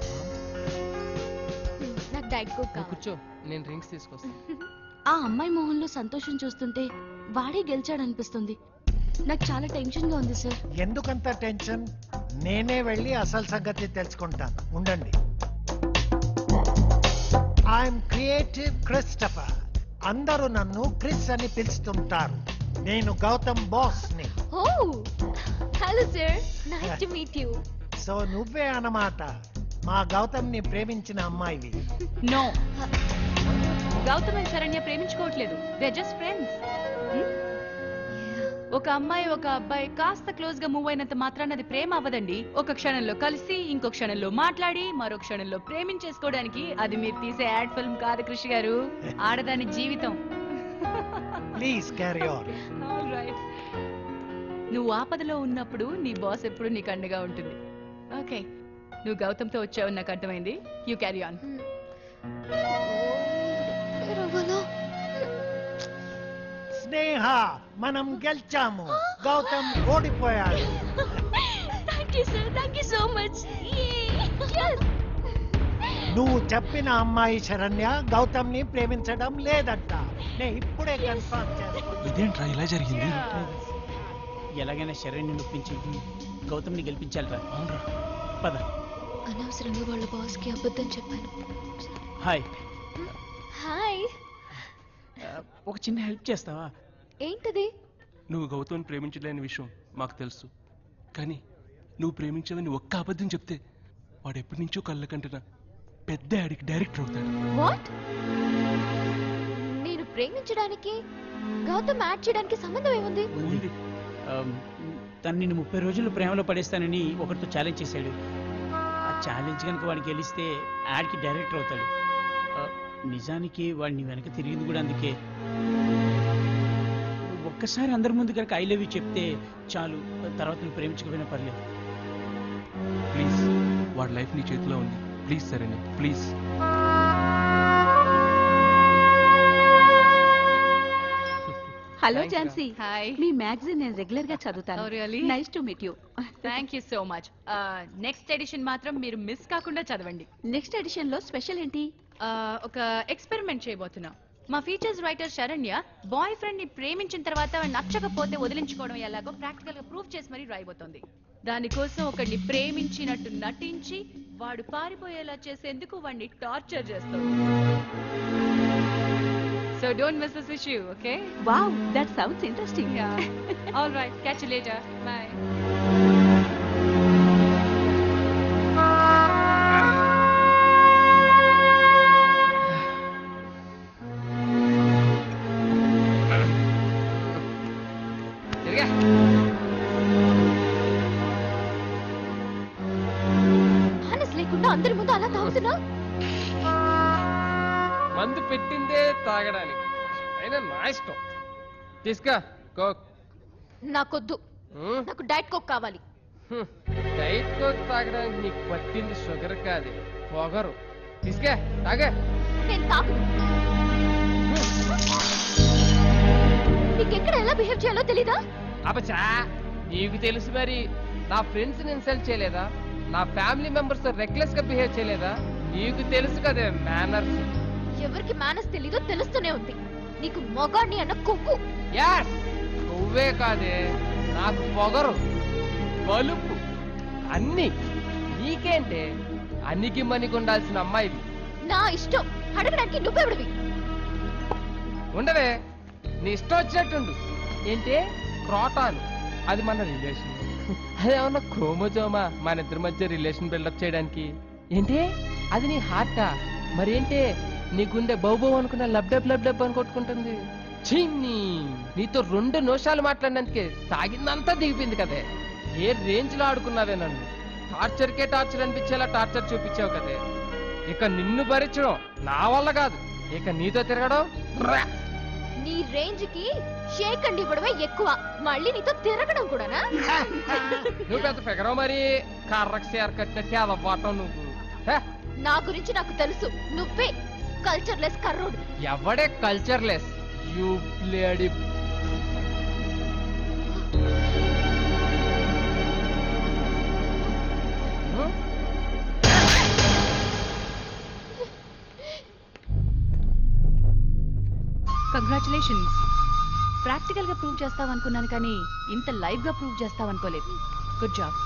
నాకు డైట్ కోక్ కావాలి కూర్చో నేను డ్రింక్స్ తీసుకొస్తాను ఆ అమ్మాయి మొహంలో సంతోషం చూస్తుంటే వాడే గెలిచాడనిపిస్తుంది నాకు చాలా టెన్షన్ గా ఉంది సార్ ఎందుకంత టెన్షన్ నేనే వెళ్ళి అసలు సంగతి తెలుసుకుంటాను ఉండండి ఐఎమ్ క్రియేటివ్ క్రిస్టఫర్ అందరూ నన్ను క్రిస్ అని పిలుస్తుంటారు నేను గౌతమ్ బాస్ ని ఓ hello sir nice to meet you so నువ్వే అన్నమాట మా గౌతమ్ ని ప్రేమించిన అమ్మాయివి నో గౌతమ్ అండ్ శరణ్య ప్రేమించుకోవట్లేదు దే జస్ట్ ఫ్రెండ్స్ ఒక అమ్మాయి ఒక అబ్బాయి కాస్త క్లోజ్ గా మూవ్ అయినంత మాత్రాన అది ప్రేమ అవ్వదండి ఒక క్షణంలో కలిసి ఇంకో క్షణంలో మాట్లాడి మరో క్షణంలో ప్రేమించేసుకోవడానికి అది మీరు తీసే యాడ్ ఫిల్మ్ కాదు కృషి గారు ఆడదాని జీవితం ప్లీజ్ క్యారీ ఆన్ Alright. నువ్వు ఆపదలో ఉన్నప్పుడు నీ బాస్ ఎప్పుడు నీకు అండగా ఉంటుంది ఓకే నువ్వు గౌతమ్తో వచ్చావని నాకు అర్థమైంది యూ క్యారీ ఆన్ స్నేహ మనం గెలిచాము గౌతమ్ ఓడిపోయాడు thank you sir thank you so much నువ్వు చెప్పిన అమ్మాయి శరణ్య గౌతమ్ ని ప్రేమించడం లేదంట నేను ఇప్పుడే కన్ఫర్మ్ చేస్తాను ఇదేంట్రా ఇలా జరిగింది ఎలాగైనా శరణ్ని నొప్పించి గౌతమ్ని గెలిపించాలిరా అవునరా పద అనవసరంగా వాళ్ళ బాస్ కి అబద్ధం చెప్పాను హాయ్ హాయ్ ఆ, ఒక చిన్న హెల్ప్ చేస్తావా ఏంటది నువ్వు గౌతమ్ ప్రేమించలేని విషయం మాకు తెలుసు కానీ నువ్వు ప్రేమించవని ఒక్క అబద్ధం చెప్తే వాడు ఎప్పటి నుంచో కళ్ళ కంటున్నా పెద్ద యాడికి డైరెక్టర్ అవుతాడు వాట్ నేను ప్రేమించడానికి గౌతమ్ యాడ్ చేయడానికి సంబంధం ఏముంది ఉంది ఆమ్, తను నిన్ను ముప్పై రోజులు ప్రేమలో పడేస్తానని ఒకరితో ఛాలెంజ్ చేశాడు ఆ ఛాలెంజ్ కనుక వాడికి గెలిస్తే యాడ్కి డైరెక్టర్ అవుతాడు ఆ, నిజానికి వాడిని వెనక తిరిగింది కూడా అందుకే ఒక్కసారి అందరి ముందు కనుక ఐ లవ్ యూ చెప్తే చాలు తర్వాత నువ్వు ప్రేమించకపోయినా పర్లేదు ప్లీజ్ వాడి లైఫ్ నీ చేతిలో ఉంది ప్లీజ్ సరేనా please hello Thank you. Jhansi hi మీ మ్యాగజైన్ నేను రెగ్యులర్ గా చదువుతాను Oh, really? Nice to meet you thank you so much next edition మాత్రం మీరు మిస్ కాకుండా చదవండి నెక్స్ట్ ఎడిషన్ లో స్పెషల్ ఏంటి Uh, ఒక ఎక్స్పెరిమెంట్ చేయబోతున్నాం మా features writer Saranya boyfriend ని ప్రేమించిన తర్వాత నచ్చకపోతే వదిలించుకోవడం ఎలాగో ప్రాక్టికల్ గా ప్రూవ్ చేసి మరీ రాయబోతోంది దానికోసం ఒకడిని ప్రేమించినట్టు నటించి వాడు పారిపోయేలా చేసేందుకు వాడిని టార్చర్ చేస్తుంది so don't miss this issue okay wow that sounds interesting all right catch you later bye తిరిగా హానెస్ లేకుండా అందరి ముందు అలా తాగుతున్నా మందు పెట్టిందే తాగడానికి అయినా నా ఇష్టం తీసుకో కోక్ నాకొద్దు నాకు డైట్ కోక్ కావాలి డైట్ కోక్ తాగడానికి నీకు పట్టింది షుగర్ కాదు పొగరు తీసుకో తాగే నేను తాగు నీకెక్కడ ఎలా బిహేవ్ చేయాలో తెలీదా అబచా నీకు తెలుసు మరి నా ఫ్రెండ్స్ ఇన్సల్ట్ చేయలేదా నా ఫ్యామిలీ మెంబర్స్ తో రెక్లెస్ గా బిహేవ్ చేయలేదా నీకు తెలుసు కదే మేనర్స్ ఎవరికి మేనస్ తెలీదో తెలుస్తూనే ఉంది నీకు మొగాడిని అన్న కొవ్వు యాస్ నువ్వే కాదే నాకు పొగరు బలుపు అన్ని నీకేంటే అన్నికి మనికి ఉండాల్సిన అమ్మాయివి నా ఇష్టం అడగడానికి నువ్వెవడివి ఉండవే నీ ఇష్టం వచ్చినట్టుండు ఏంటి క్రోటాన్ అది మన రిలేషన్ అదేమన్నా క్రోమోజోమా మన ఇద్దరి మధ్య రిలేషన్ బిల్డప్ చేయడానికి ఏంటి అది నీ హార్టా మరేంటి నీ గుండె బౌబౌ అనుకున్న లబ్ డబ్ లబ్ డబ్ అని కొట్టుకుంటుంది చిన్ని నీతో రెండు నిమిషాలు మాట్లాడినందుకే తాగిందంతా దిగిపోయింది కదే ఏ రేంజ్ లో ఆడుకున్నావే నన్ను టార్చర్కే టార్చర్ అనిపించేలా టార్చర్ చూపించావు కదే ఇక నిన్ను భరించడం నా వల్ల కాదు ఇక నీతో తిరగడం రా. నీ రేంజ్ కి షేక్ అండ్ ఇవ్వడమే ఎక్కువ మళ్ళీ నీతో తిరగడం కూడానా నువ్వు పెద్ద ఫిగరో మరి కర్రకు సేర కట్టినట్టే అలవాటం నువ్వు హే, నా గురించి నాకు తెలుసు నువ్వే కల్చర్లెస్ కర్రోడు ఎవడే కల్చర్లెస్ యూ ప్లేడి కంగ్రాచులేషన్స్ ప్రాక్టికల్ గా ప్రూవ్ చేస్తావు అనుకున్నాను కానీ ఇంత లైవ్ గా ప్రూవ్ చేస్తావు అనుకోలేదు గుడ్ జాబ్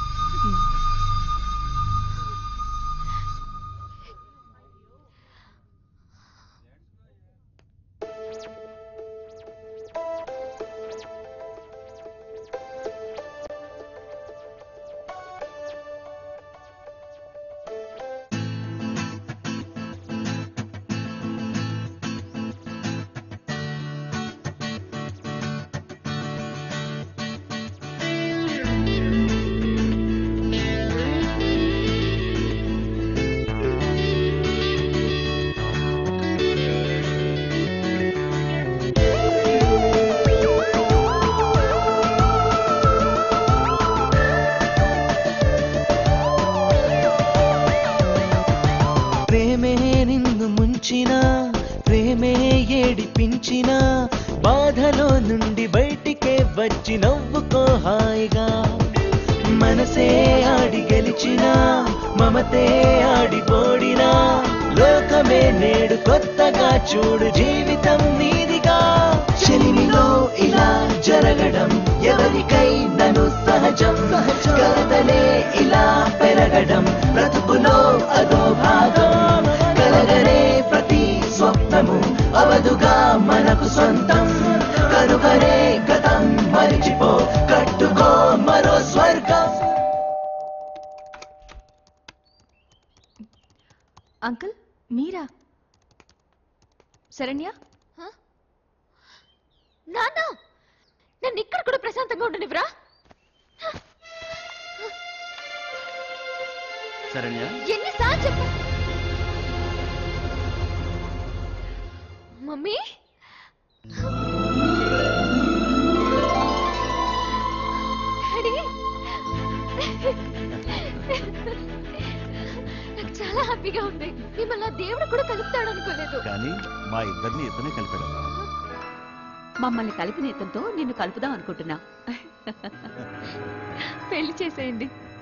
ప్రేమే నిన్ను ముంచిన ప్రేమే ఏడిపించిన బాధలో నుండి బయటికే వచ్చి నవ్వుకో హాయిగా మనసే ఆడి గెలిచిన మమతే ఆడిపోడిన లోకమే నేడు కొత్తగా చూడు జీవితం నీదిగా చెలిమిలో ఇలా జరగడం ఎవరికైనను సహజం కలతలే ఇలా పెరగడం బ్రతుకులో అదో భాగం కలగనే ప్రతి స్వప్నము అవదుగా మనకు సొంతం కనుకనే గతం మరిచిపో కట్టుకో మరో స్వర్గం అంకుల్ మీరా శరణ్య నాన్న నన్ను ఇక్కడ కూడా ప్రశాంతంగా ఉండనివ్వరా శరణ్య ఎన్నిసార్లు చెప్పు మమ్మీ డాడీ నాకు చాలా హ్యాపీగా ఉంది మిమ్మల్ని ఆ దేవుడు కూడా కలుపుతాడు అనుకోలేదు కానీ మా ఇద్దరిని ఇతనే కలిపాడు మమ్మల్ని కలిపిన ఇతంతో నిన్ను కలుపుదాం అనుకుంటున్నా పెళ్లి చేసేయండి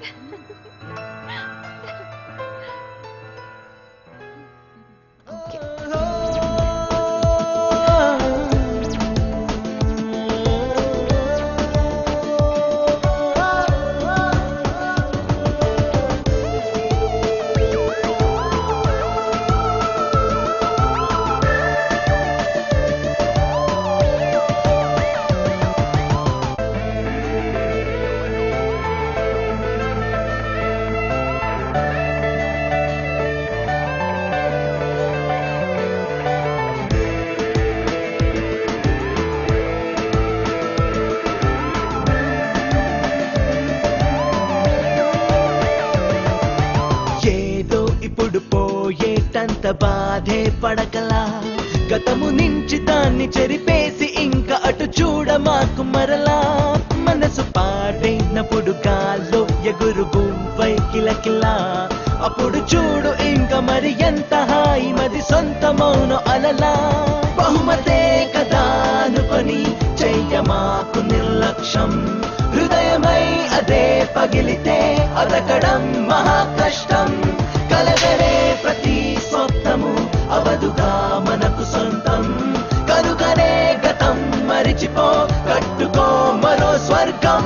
ఏదో ఇప్పుడు పోయేటంత బాధే పడకలా గతము నుంచి దాన్ని చెరిపేసి ఇంకా అటు చూడ మాకు మరలా మనసు పాడైనప్పుడు గాల్లో ఎగురు గుంపై కిలకిలా అప్పుడు చూడు ఇంకా మరి ఎంత హాయి మది సొంతమౌను అలలా బహుమతే కదా అనుకొని చెయ్య మాకు నిర్లక్ష్యం హృదయమై అదే పగిలితే అదకడం మహా కష్టం కలగనే ప్రతి స్వప్నము అవదుగా మనకు సొంతం కనుకనే గతం మరిచిపో కట్టుకో మరో స్వర్గం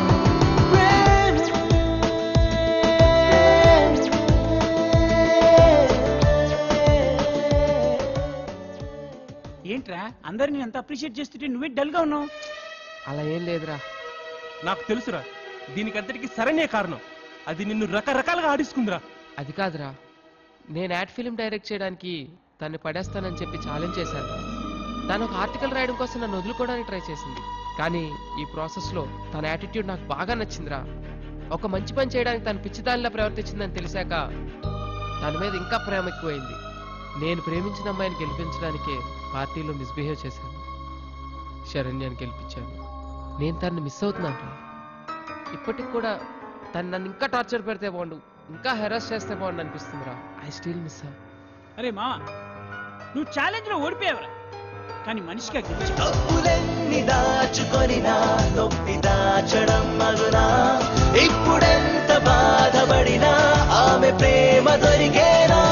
ఏంట్రా అందరిని ఎంత అప్రిషియేట్ చేస్తుంటే నువ్వే డల్ గా ఉన్నావు అలా ఏం లేదురా నాకు తెలుసురా దీనికి అంతటికి సరైన కారణం అది నిన్ను రకరకాలుగా ఆడిస్తుందిరా అది కాదురా నేను యాడ్ ఫిల్మ్ డైరెక్ట్ చేయడానికి తన్ని పడేస్తానని చెప్పి ఛాలెంజ్ చేశాను తను ఒక ఆర్టికల్ రాయడం కోసం నన్ను వదులుకోవడానికి ట్రై చేసింది కానీ ఈ ప్రాసెస్లో తన యాటిట్యూడ్ నాకు బాగా నచ్చిందిరా ఒక మంచి పని చేయడానికి తను పిచ్చిదానిలా ప్రవర్తించిందని తెలిసాక తన మీద ఇంకా ప్రేమ ఎక్కువైంది నేను ప్రేమించిన అమ్మాయిని గెలిపించడానికే పార్టీలో మిస్బిహేవ్ చేశాను శరణ్యాన్ని గెలిపించాను నేను తనని మిస్ అవుతున్నాను రా ఇప్పటికి కూడా తను నన్ను ఇంకా టార్చర్ పెడితే బాగుండు ఇంకా హెరాస్ చేస్తే బాగుండు అనిపిస్తుందిరా ఐ స్టిల్ మిస్ అరే మామ నువ్వు ఛాలెంజ్ లో ఓడిపోయావురా కానీ మనిషిగా గెలిచావు తప్పులెన్ని దాచుకొనినా నొప్పి దాచడం మగునా ఇప్పుడెంత బాధపడినా ఆమె ప్రేమ దొరికేనా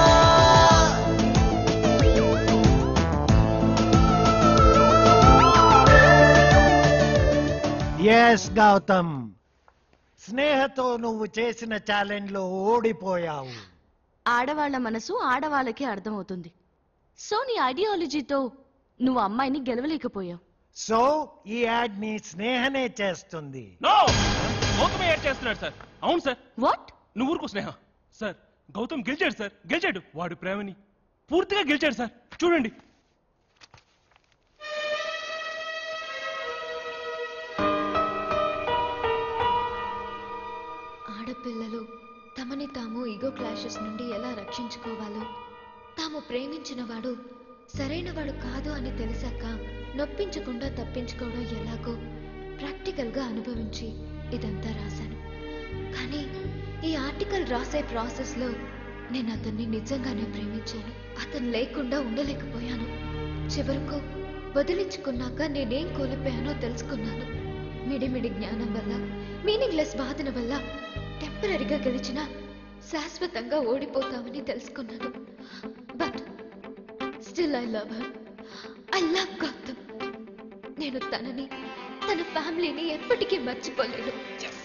ఎస్ గౌతమ్ స్నేహతో నువ్వు చేసిన ఛాలెంజ్ లో ఓడిపోయావు ఆడవాళ్ళ మనసు ఆడవాళ్ళకే అర్థమవుతుంది సో నీ ఐడియాలజీతో నువ్వు అమ్మాయిని గెలవలేకపోయావు సో ఈ యాడ్ ని స్నేహనే చేస్తుంది నో గౌతమ్ యాడ్ చేస్తున్నాడు సార్ అవును సార్ వాట్ నువ్వు ఊరుకో స్నేహ సార్ గౌతమ్ గెలిచాడు సార్ గెలిచాడు వాడు ప్రేమని పూర్తిగా గెలిచాడు సార్ చూడండి ఆడపిల్లలు తమని తాము ఈగో క్లాషెస్ నుండి ఎలా రక్షించుకోవాలో తాము ప్రేమించిన వాడు సరైన వాడు కాదు అని తెలిసాక నొప్పించకుండా తప్పించుకోవడం ఎలాగో ప్రాక్టికల్గా అనుభవించి ఇదంతా రాశాను కానీ ఈ ఆర్టికల్ రాసే ప్రాసెస్లో నేను అతన్ని నిజంగానే ప్రేమించాను అతను లేకుండా ఉండలేకపోయాను చివరకు వదిలించుకున్నాక నేనేం కోల్పోయానో తెలుసుకున్నాను మిడిమిడి జ్ఞానం వల్ల మీనింగ్లెస్ వాదన వల్ల టెంపరీగా గెలిచిన శాశ్వతంగా ఓడిపోతామని తెలుసుకున్నాను but still I love her I love Gautam నేను తనని తన ఫ్యామిలీని ఎప్పటికీ మర్చిపోలేను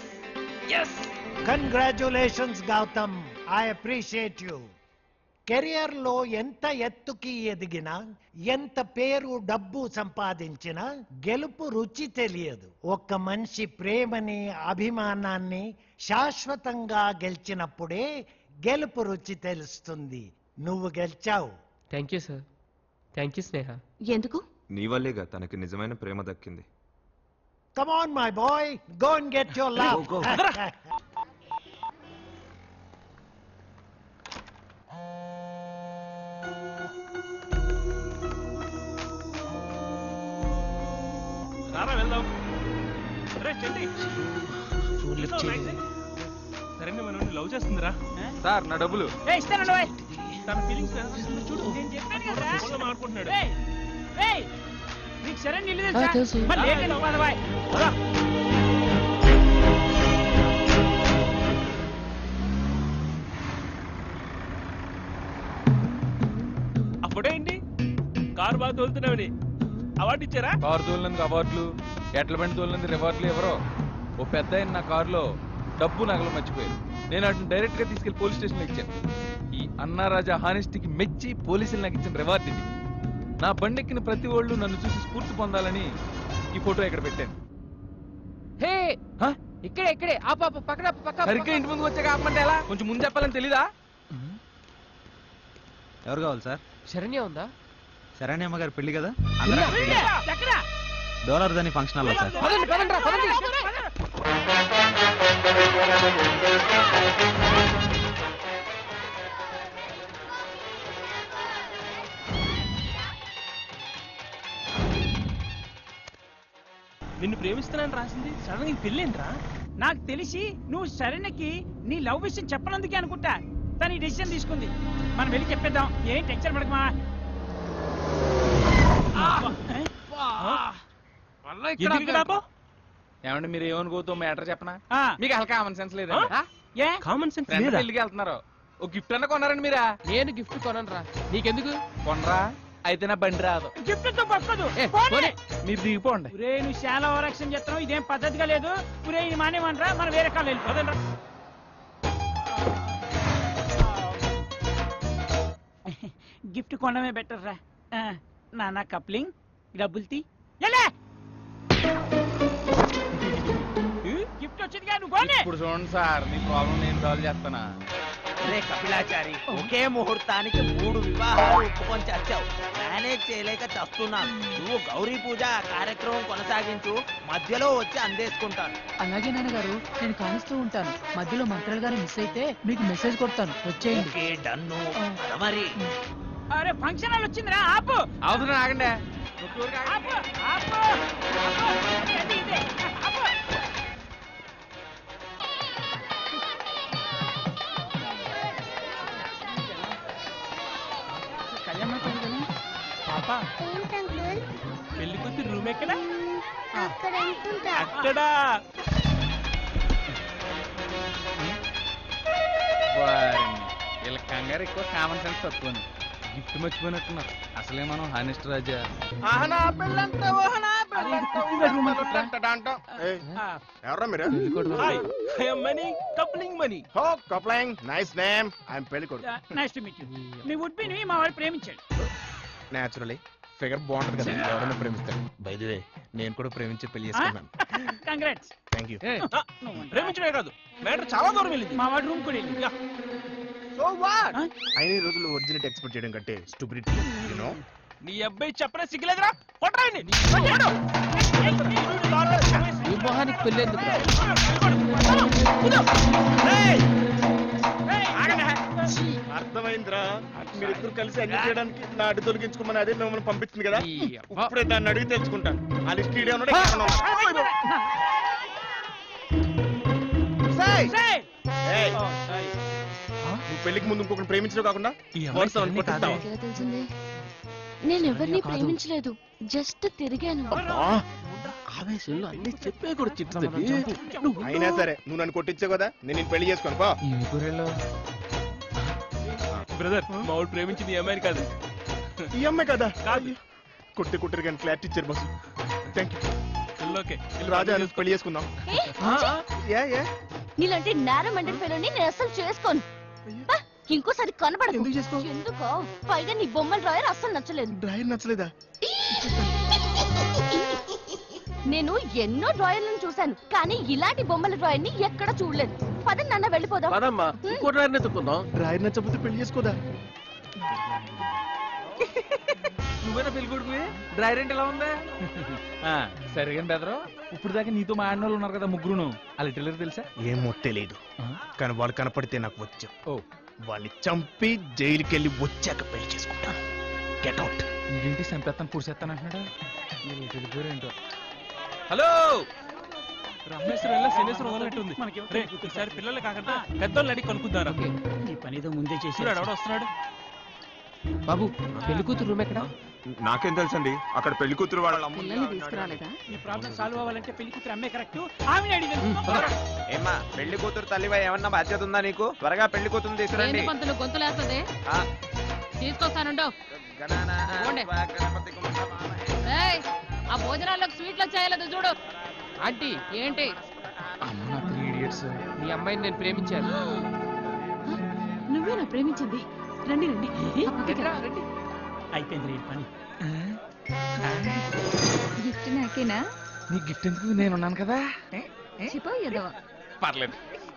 congratulations Gautam I appreciate you career లో ఎంత ఎత్తుకి ఎదిగినా ఎంత పేరు డబ్బు సంపాదించినా గెలుపు రుచి తెలియదు ఒక్క మనిషి ప్రేమని అభిమానాన్ని శాశ్వతంగా గెలిచినప్పుడే గెలుపు రుచి తెలుస్తుంది నువ్వు గెలిచావు thank you sir thank you Sneha ఎందుకు నీ వల్లేగా తనకి నిజమైన ప్రేమ దక్కింది Come on, my boy. Go and get your love. go. రారా వెళ్దాం రే చెండి సరే మనం లవ్ చేస్తుందిరా సార్ నా డబ్బులు ఏ ఇస్తానండి ఓయ్. తన ఫీలింగ్స్ చూడు నేను చెప్పాను కదరా. ఫోన్లో మాట్లాడుకుంటున్నాడు ఏయ్, ఏయ్, నీకు సరైన ఇల్లు ఆ, తెలుసా తెలుసు. మరి లేట్ ఎందుకు పదవాయ్? పద. ఆ ఫోటో ఏంటి కారు బాగా తోలుతున్నావని అవార్డు ఇచ్చారా కారు తోలినందుకు అవార్డులు ఎట్ల బండి తోలినందుకు రివార్డులు ఎవరో ఓ పెద్ద ఆయన నా కారులో డబ్బు నగలు మర్చిపోయారు నేను వాటిని డైరెక్ట్ గా తీసుకెళ్లి పోలీస్ స్టేషన్లో ఇచ్చాను ఈ అన్నారాజా హానెస్టీకి మెచ్చి పోలీసులు నాకు ఇచ్చిన రివార్డ్ ఇది నా బండి ఎక్కిన ప్రతి ఒళ్ళు నన్ను చూసి స్ఫూర్తి పొందాలని ఈ ఫోటో ఇక్కడ పెట్టాను హే ఇక్కడే ఇక్కడే ఆపు ఆపు పక్కన ఆపు, పక్క ఆపు, సరిగ్గా ఇంటి ముందుకు వచ్చాక ఆపమంటే ఎలా కొంచెం ముందు చెప్పాలని తెలీదా ఎవరు కావాలి సార్ శరణ్య ఉందా శరణ్యమ్మ గారి పెళ్లి కదా వీడే, ఎక్కడ? డోలర్ దాని ఫంక్షన్ హాల్లో సార్ పదండి పదండి రా, పదండి నిన్ను ప్రేమిస్తున్నాను రాసింది సడన్ గా పెళ్ళేంట్రా నాకు తెలిసి నువ్వు సరైనకి నీ లవ్ విషయం చెప్పనందుకే అనుకుంటా తను ఈ డెసిషన్ తీసుకుంది మనం వెళ్ళి చెప్పేద్దాం ఏం టెన్షన్ పడకమా ఎందుకు ఇక్కడ ఆపావ్? ఏమండి మీరు ఏమనుకోతో మ్యాటర్ చెప్పనా మీకు అసలు కామన్ సెన్స్ లేదా ఏ కామన్ సెన్స్ ఫ్రెండ్ లేదా పెళ్లికి వెళ్తున్నారు ఒక గిఫ్ట్ అన్న కొన్నారండి మీరా నేను గిఫ్ట్ కొనను రా నీకెందుకు కొనరా అయితే నా బండి రాదు గిఫ్ట్ తో పక్కదు పోనీ. మీరు దిగిపోండి ఒరే నువ్వు చాలా ఓవరాక్షన్ చేస్తున్నావు ఇదేం పద్ధతిగా లేదు ఒరే ఇది మానేమనరా మనం వేరే కాళ్ళు వెళ్ళిపోదండి గిఫ్ట్ కొనడమే బెటర్ రా ఆ, నాన్న కప్లింగ్ డబ్బులు తీ ఎలే గిఫ్ట్ వచ్చిందిగా నువ్వు కొనే ఇప్పుడు చూడండి సార్ మీ ప్రాబ్లం నేను సాల్వ్ చేస్తానా రే కపిలాచారి ఒకే ముహూర్తానికి మూడు వివాహాలు ఒప్పుకొని చచ్చావు మేనేజ్ చేయలేక చస్తున్నాను నువ్వు గౌరీ పూజ ఆ కార్యక్రమం కొనసాగించు మధ్యలో వచ్చి అందేసుకుంటాను అలాగే నాన్నగారు నేను కానిస్తూ ఉంటాను మధ్యలో మంత్రాలు గారు మిస్ అయితే మీకు మెసేజ్ కొడతాను వచ్చేయండి ఓకే డన్ను పద మరి అరే ఫంక్షన్ హాల్ వచ్చిందిరా ఆపు అవుతున్నా ఆగండి ఆపు ఆపు ఆపు. అది, అది, ఇదే. ఆపు కళ్యాణ్ మండపం కదా? పాప పెళ్లి కూతురు రూమ్ ఎక్కడ అక్కడ వారిని. వీళ్ళ కంగారు ఎక్కువ కామన్ సెన్స్ తక్కువ గిఫ్ట్ మర్చిపోయినట్టున్నారు అసలే మనం హానెస్ట్ రాజా ఎవరా మీరు మనీ కప్లింగ్ మనీ హో కప్లింగ్ నైస్ నేమ్ ఐఎమ్ పెళ్లి కొడుకు నైస్ టు మీట్ యు మీ వుడ్ బి ని మా వాడు ప్రేమించాడు నేచురలీ ఫిగర్ బాగుంటది కదా ఎవరైనా ప్రేమిస్తారు బై ది వే నేను కూడా ప్రేమించి పెళ్లి చేసుకున్నాను కంగ్రాట్స్ థ్యాంక్ యూ ప్రేమించడమే కాదు మ్యాటర్ చాలా దూరం వెళ్ళింది మా వాడు రూమ్ కూడా వెళ్ళి సో వాట్ అయిన ఈ రోజుల్లో ఒరిజినల్ ఎక్స్పెక్ట్ చేయడం కంటే స్టూపిడిటీ యు నో నీ అబ్బాయి చెప్పనే సిగ్గులేదురా కొట్టరాయండి ఈ మొహానికి పెళ్ళి ఎందుకు రా? అర్థమైందిరా మీరిద్దరు కలిసి అన్ని చేయడానికి నా అడ్డు తొలగించుకోమని అదే మిమ్మల్ని పంపించింది కదా ఇప్పుడే దాన్ని అడిగి తెలుసుకుంటాను ఆ లిస్ట్ ఈడే ఉన్నాడు, ఇక్కడ ఉన్నాడు. Say! Hey! నువ్వు పెళ్లికి ముందు ఇంకొకటి ప్రేమించడం కాకుండా వరుస వాళ్ళని కొట్టేస్తావా? ఎలా తెలిసింది నేను ఎవరిని ప్రేమించలేదు జస్ట్ తిరిగాను ఆవేశంలో అన్ని చెప్పే కూడా చిట్టుతుంది అయినా సరే నువ్వు నన్ను కొట్టించావు కదా నేను నిన్ను పెళ్లి చేసుకోను పో బ్రదర్ మా వాడు ప్రేమించింది ఈ అమ్మాయిని కాదు ఈ అమ్మాయి కదా కాదు కొట్టి కొట్టరు కానీ ఫ్లాట్ ఇచ్చారు బస్సు థ్యాంక్ యూ ఓకే రాజా నువ్వు పెళ్లి చేసుకుందాం ఏ ఏ నీలాంటి నేరం మండలి పిల్లని నేను అసలు చేసుకోను బా, ఇంకోసారి కనబడదు ఎందుకో పైగా నీ బొమ్మల డ్రాయర్ అస్సలు నచ్చలేదు డ్రాయర్ నచ్చలేదా నేను ఎన్నో డ్రాయర్లను చూశాను కానీ ఇలాంటి బొమ్మల డ్రాయర్ ని ఎక్కడ చూడలేదు పదండి నాన్న వెళ్ళిపోదాం పదమ్మా ఇంకో డ్రాయర్ ఎత్తుకుందాం డ్రాయర్ నచ్చకపోతే పెళ్లి చేసుకోదా నువ్వేనా పెళ్లి కొడుకువి డ్రై రెంట్ ఎలా ఉంది ఆ, సరే కానీ బెదరు ఇప్పుడు దాకా నీతో మా ఆడిన వాళ్ళు ఉన్నారు కదా ముగ్గురును వాళ్ళ ఇటలరు తెలుసా ఏమో తెలియదు కానీ వాడు కనపడితే నాకు వచ్చాం ఓ వాళ్ళని చంపి జైలుకి వెళ్ళి వచ్చాక పెళ్లి చేసుకుంటాను గెట్ అవుట్ ఇదేంటి చంపేస్తాను పూసేస్తాను అంటున్నాడు వెళ్ళిపోయారు ఏంటో హలో రమేశ్వరం వెళ్ళి శనేశ్వరం వదిలినట్టుంది రే, ఈసారి పిల్లలు కాకుండా పెద్దోళ్ళు అడిగి కొనుక్కుందారా ఈ పనితో ముందే చేసి చూడాడు ఎవడో వస్తున్నాడు బాబు పెళ్లి కూతురు రూమ్ ఎక్కడ నాకేం తెలుసండి అక్కడ పెళ్లి కూతురు వాళ్ళ అమ్మ ఈ ప్రాబ్లం సాల్వ్ అవ్వాలంటే పెళ్లి కూతురు అమ్మే కరెక్ట్ ఆమె అడిగి ఏమ్మా పెళ్లి కూతురు తల్లివై ఏమన్నా బాధ్యత ఉందా నీకు త్వరగా పెళ్లి కూతురు తీసుకురండి పంతులు గొంతులేస్తుంది ఆ, తీసుకొస్తానుండో గణానా, పోండి. గణపతి గుమ్మట మామ. ఏయ్, ఆ భోజనాల్లోకి స్వీట్లు వచ్చాయలేదు చూడు ఆంటీ ఏంటి అమ్మ త్రీ ఇడియట్స్ మీ అమ్మాయిని నేను ప్రేమించాను నువ్వేనా ప్రేమించింది రండి రండి అయిపోయింది ఈ పని గిఫ్ట్ నాకేనా నీ గిఫ్ట్ ఎందుకు నేను ఉన్నాను కదా చెప్పు ఎదవా పర్లేదు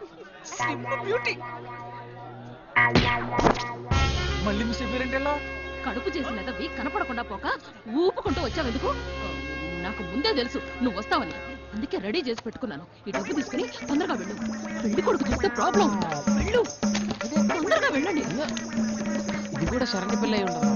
మళ్ళీ మిస్ అయిపోయారంటే ఎలా కడుపు చేసిన ఎదవి కనపడకుండా పోక ఊపుకుంటూ వచ్చావెందుకు నాకు ముందే తెలుసు నువ్వు వస్తావని అందుకే రెడీ చేసి పెట్టుకున్నాను ఈ డబ్బు తీసుకుని తొందరగా వెళ్ళు పెళ్లి కొడుకు చూస్తే ప్రాబ్లం వెళ్ళు తొందరగా వెళ్ళండి ఇది కూడా శరణి పిల్ల అయి ఉండదు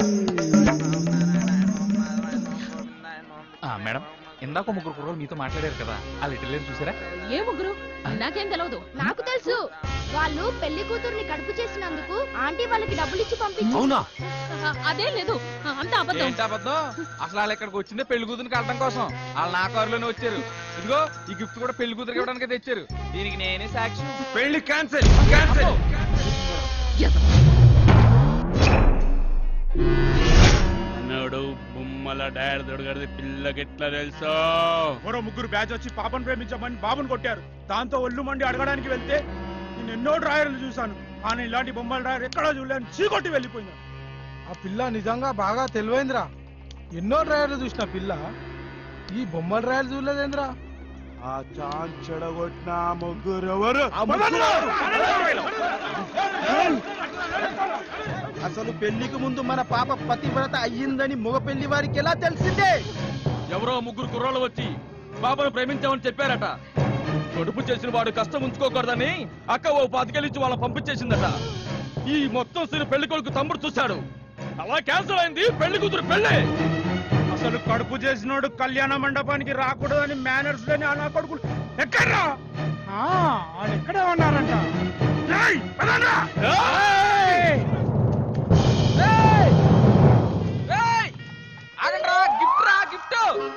ఆ, మేడం ఇందాక ముగ్గురు కుర్రోలు మీతో మాట్లాడారు కదా వాళ్ళ ఇటలేరు చూసారా ఏ ముగ్గురు నాకేం తెలియదు నాకు తెలుసు వాళ్ళు పెళ్లి కూతుర్ని కడుపు చేసినందుకు ఆంటీ వాళ్ళకి డబ్బులు ఇచ్చి పంపించి అవునా అదే లేదు అంతా అబద్ధం ఏంటి అబద్ధం అసలు వాళ్ళు ఇక్కడికి వచ్చిందే పెళ్లి కూతురికి కలడం కోసం వాళ్ళు నా కారులోనే వచ్చారు ఇదిగో ఈ గిఫ్ట్ కూడా పెళ్లి కూతురికి ఇవ్వడానికి తెచ్చారు దీనికి నేనే సాక్షి పెళ్లి క్యాన్సిల్ క్యాన్సిల్ అన్నాడు బొమ్మల డాడ్ దొడగడిది పిల్లకెట్లా తెలుసా ఎవరో ముగ్గురు బ్యాచ్ వచ్చి పాపను ప్రేమించమని బాబుని కొట్టారు దాంతో ఒళ్ళు మండి అడగడానికి వెళ్తే నేను ఎన్నో డ్రాయర్లు చూశాను కానీ ఇలాంటి బొమ్మల డ్రాయర్ ఎక్కడా చూడలేను చీకొట్టి వెళ్ళిపోయింది ఆ పిల్ల నిజంగా బాగా తెలివైందిరా ఎన్నో డ్రైవర్లు చూసిన పిల్ల ఈ బొమ్మల డ్రైవర్లు చూడలేదేంద్రా ఆ ఛాన్స్ చెడగొట్టిన ముగ్గురు ఎవరు అసలు పెళ్లికి ముందు మన పాప పతివ్రత అయ్యిందని మగ పెళ్లి వారికి ఎలా తెలిసిందే ఎవరో ముగ్గురు కుర్రోళ్ళు వచ్చి బాబాను ప్రేమించామని చెప్పారట కడుపు చేసిన వాడు కష్టం ఉంచుకోకూడదని అక్క ఓ పాతికెళ్ళించి వాళ్ళని పంపించేసిందట ఈ మొత్తం సిరి పెళ్లి కొడుకు తమ్ముడు చూశాడు అలా క్యాన్సిల్ అయింది పెళ్లి కూతురు పెళ్ళి అసలు కడుపు చేసినోడు కళ్యాణ మండపానికి రాకూడదని మేనర్స్ లేని అలా కొడుకులు ఎక్కడ్రా వాళ్ళు ఎక్కడే ఉన్నారంట ఏయ్, పదండ్రా! ఏయ్! ఆగండ్రా గిఫ్ట్ రా గిఫ్ట్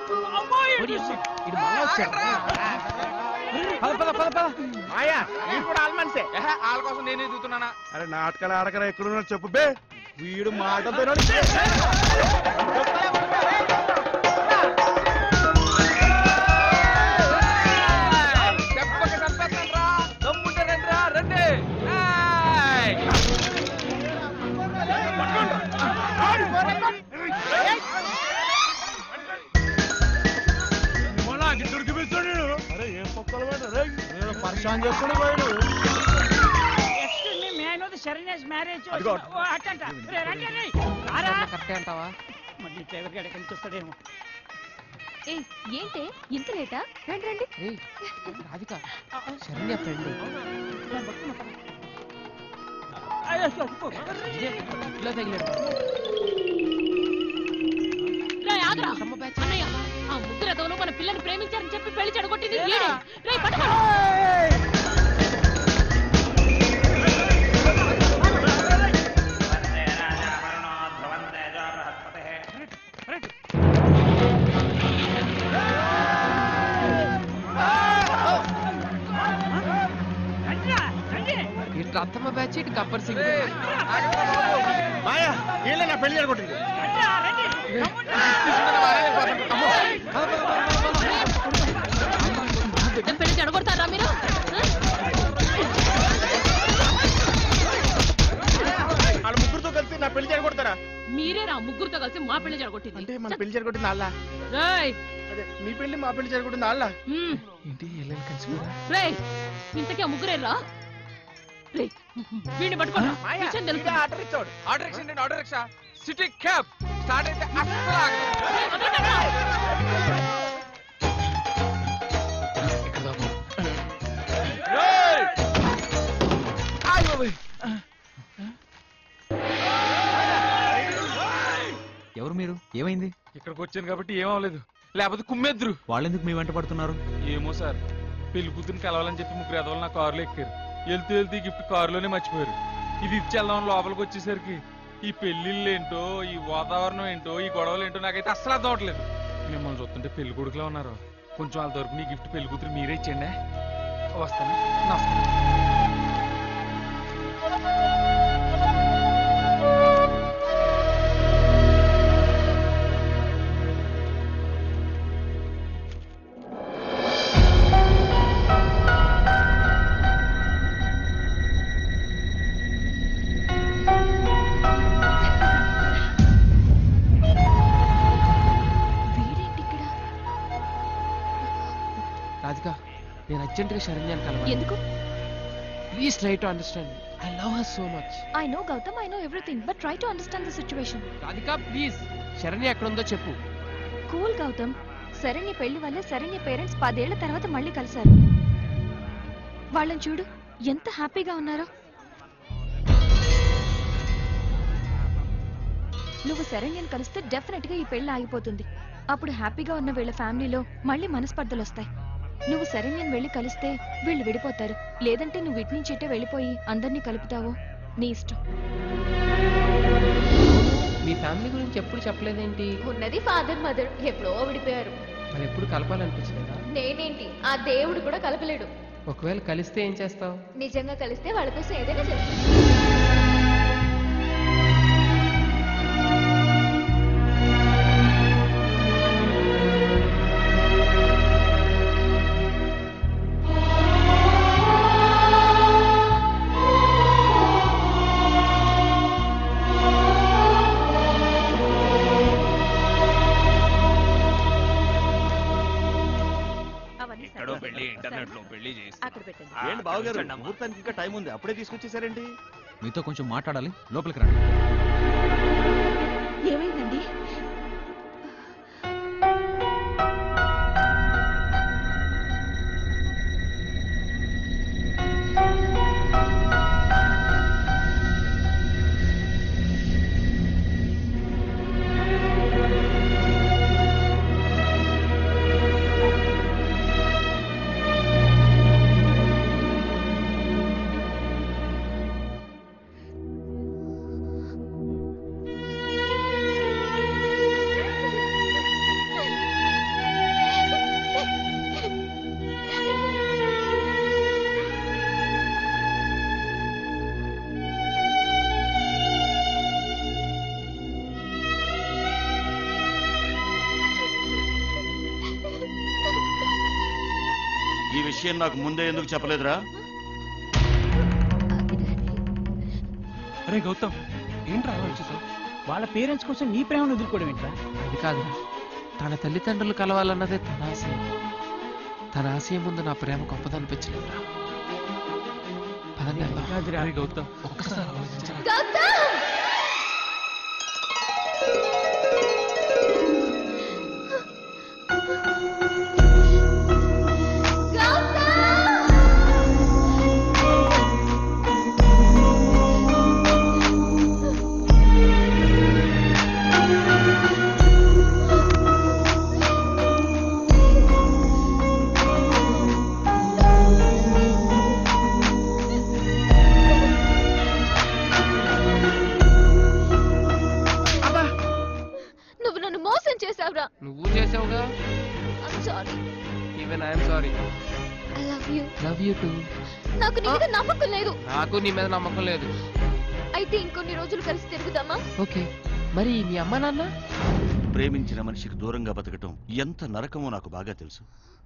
పద పద పద పద మాయా వీడు కూడా ఆల్మన్సే వాళ్ళ కోసం నేనే చూస్తున్నానా అరే నాటకాలు ఆడకరా ఎక్కడున్నాడు చెప్పు బే వీడు మాట పోయినాడు చెప్పక చంపేస్తాను రా దమ్ముంటే రండి రా రండి ఏయ్! మొన్న గిట్టుడికి పిలుస్తాడు వీడు. అరే ఏం పక్కల నేను పరిశాన్ చేసుకుని పోయాడు excuse me may know the Saranya's marriage అదిగో. అట్టంట రే, రండి రండి. రారా కరెక్టే అంటావా మళ్ళీ డ్రైవర్ గారు ఎక్కడి నుంచి వస్తాడేమో ఏ ఏంటే ఇంత లేటా రండి రండి ఏయ్, రాధిక శరణ్య ఫ్రెండ్ ఇట్లా తగిలాడు రేయ్, ఆగ్రా. అన్నయ్య ఆ ముగ్గురు ఎదవలు మన పిల్లని ప్రేమించారని చెప్పి పెళ్లి చెడగొట్టింది ఈడే. రేయ్, పట్టుకో. ఇట్లా అత్తమ్మ బ్యాచ్ ఇటు గబ్బర్ సింగ్ మాయా వీళ్ళే నా పెళ్లి జరగొట్టింది బిడ్డ పెళ్లి చెడగొడతారా మీరు వాళ్ళ ముగ్గురుతో కలిసి నా పెళ్లి జరగొడతారా మీరే రా ముగ్గురుతో కలిసి మా పెళ్లి చెడగొట్టింది అంటే మన పెళ్లి జరగొట్టింది వాళ్ళ రేయ్ అదే మీ పెళ్లి మా పెళ్లి జరగొట్టింది వాళ్ళ హ్మ్. ఏంటి ఎల్లెలు కలిసిపోయారా రేయ్ ఇంతకీ ఆ ముగ్గురే రా రేయ్ వీడిని పట్టుకోండి విషయం తెలుసు auto rickshaw auto rickshaw auto rickshaw city cab start అయితే అస్సలు ఆగదు. ఏయ్! ఆయ్ బాబోయ్. ఎవరు మీరు ఏమైంది ఇక్కడికి వచ్చాను కాబట్టి ఏం అవ్వలేదు లేకపోతే కుమ్మెద్దురు వాళ్ళెందుకు మీ వెంట పడుతున్నారు ఏమో సార్ పెళ్లి కూతురిని కలవాలని చెప్పి ముగ్గురు ఎదవలు నా కారులో ఎక్కారు వెళ్తూ వెళ్తూ ఈ గిఫ్ట్ కారులోనే మర్చిపోయారు ఇది ఇచ్చేద్దాం లోపలికి వచ్చేసరికి ఈ పెళ్లిళ్ళు ఏంటో ఈ వాతావరణం ఏంటో ఈ గొడవలు ఏంటో నాకైతే అస్సలు అర్థం అవట్లేదు మిమ్మల్ని చూస్తుంటే పెళ్లి కొడుకులా ఉన్నారు కొంచెం వాళ్ళ తరపు నీ గిఫ్ట్ పెళ్లి కూతురు మీరే ఇచ్చేయండి వస్తాను నమస్కారం రాధిక నేను అర్జెంటుగా శరణ్యాన్ని కలవాలి ఎందుకు please try to understand I love her so much I know Gautam I know everything but try to understand the situation Radhika please Saranya ఎక్కడ ఉందో చెప్పు కూల్ గౌతమ్ శరణ్య పెళ్లి వల్ల శరణ్య పేరెంట్స్ పదేళ్ల తర్వాత మళ్ళీ కలిశారు వాళ్ళని చూడు ఎంత హ్యాపీగా ఉన్నారో నువ్వు శరణ్యని కలిస్తే డెఫినెట్ గా ఈ పెళ్లి ఆగిపోతుంది అప్పుడు హ్యాపీగా ఉన్న వీళ్ళ ఫ్యామిలీలో మళ్ళీ మనస్పర్ధలు వస్తాయి నువ్వు శరణ్యని వెళ్ళి కలిస్తే వీళ్ళు విడిపోతారు లేదంటే నువ్వు ఇటు నుంచి ఇటే వెళ్ళిపోయి అందరినీ కలుపుతావో నీ ఇష్టం మీ ఫ్యామిలీ గురించి ఎప్పుడు చెప్పలేదేంటి ఉన్నది ఫాదర్ మదర్ ఎప్పుడో విడిపోయారు మరి ఎప్పుడు కలపాలనిపించలేదా నేనేంటి ఆ దేవుడు కూడా కలపలేడు ఒకవేళ కలిస్తే ఏం చేస్తావు నిజంగా కలిస్తే వాళ్ళ కోసం ఏదైనా చేస్తాను ఎక్కడో పెళ్లి ఇంటర్నెట్ లో పెళ్లి చేసి అక్కడ పెట్టండి ఏంటి బావగారు ముహూర్తానికి ఇంకా టైం ఉంది అప్పుడే తీసుకొచ్చేసారేంటి మీతో కొంచెం మాట్లాడాలి లోపలికి రండి ఏమైందండి ఈ విషయం నాకు ముందే ఎందుకు చెప్పలేదురా అరే గౌతమ్ ఏంట్రా అలా వచ్చేసావు వాళ్ళ పేరెంట్స్ కోసం నీ ప్రేమను వదులుకోవడం ఏంట్రా అది కాదు తన తల్లిదండ్రులు కలవాలన్నదే తన ఆశయం తన ఆశయం ముందు నా ప్రేమ గొప్పదనిపించలేదురా పదండి వెళ్దాం. అరే గౌతమ్ ఒక్కసారి ఆలోచించరా నువ్వు నన్ను మోసం చేసావురా నువ్వు చేసావుగా sorry even I'm sorry I love you love you too నాకు నీ మీద నమ్మకం లేదు నాకు నీ మీద నమ్మకం లేదు అయితే ఇంకొన్ని రోజులు కలిసి తిరుగుదామా ఓకే మరి మీ అమ్మ నాన్న ప్రేమించిన మనిషికి దూరంగా బతకటం ఎంత నరకమో నాకు బాగా తెలుసు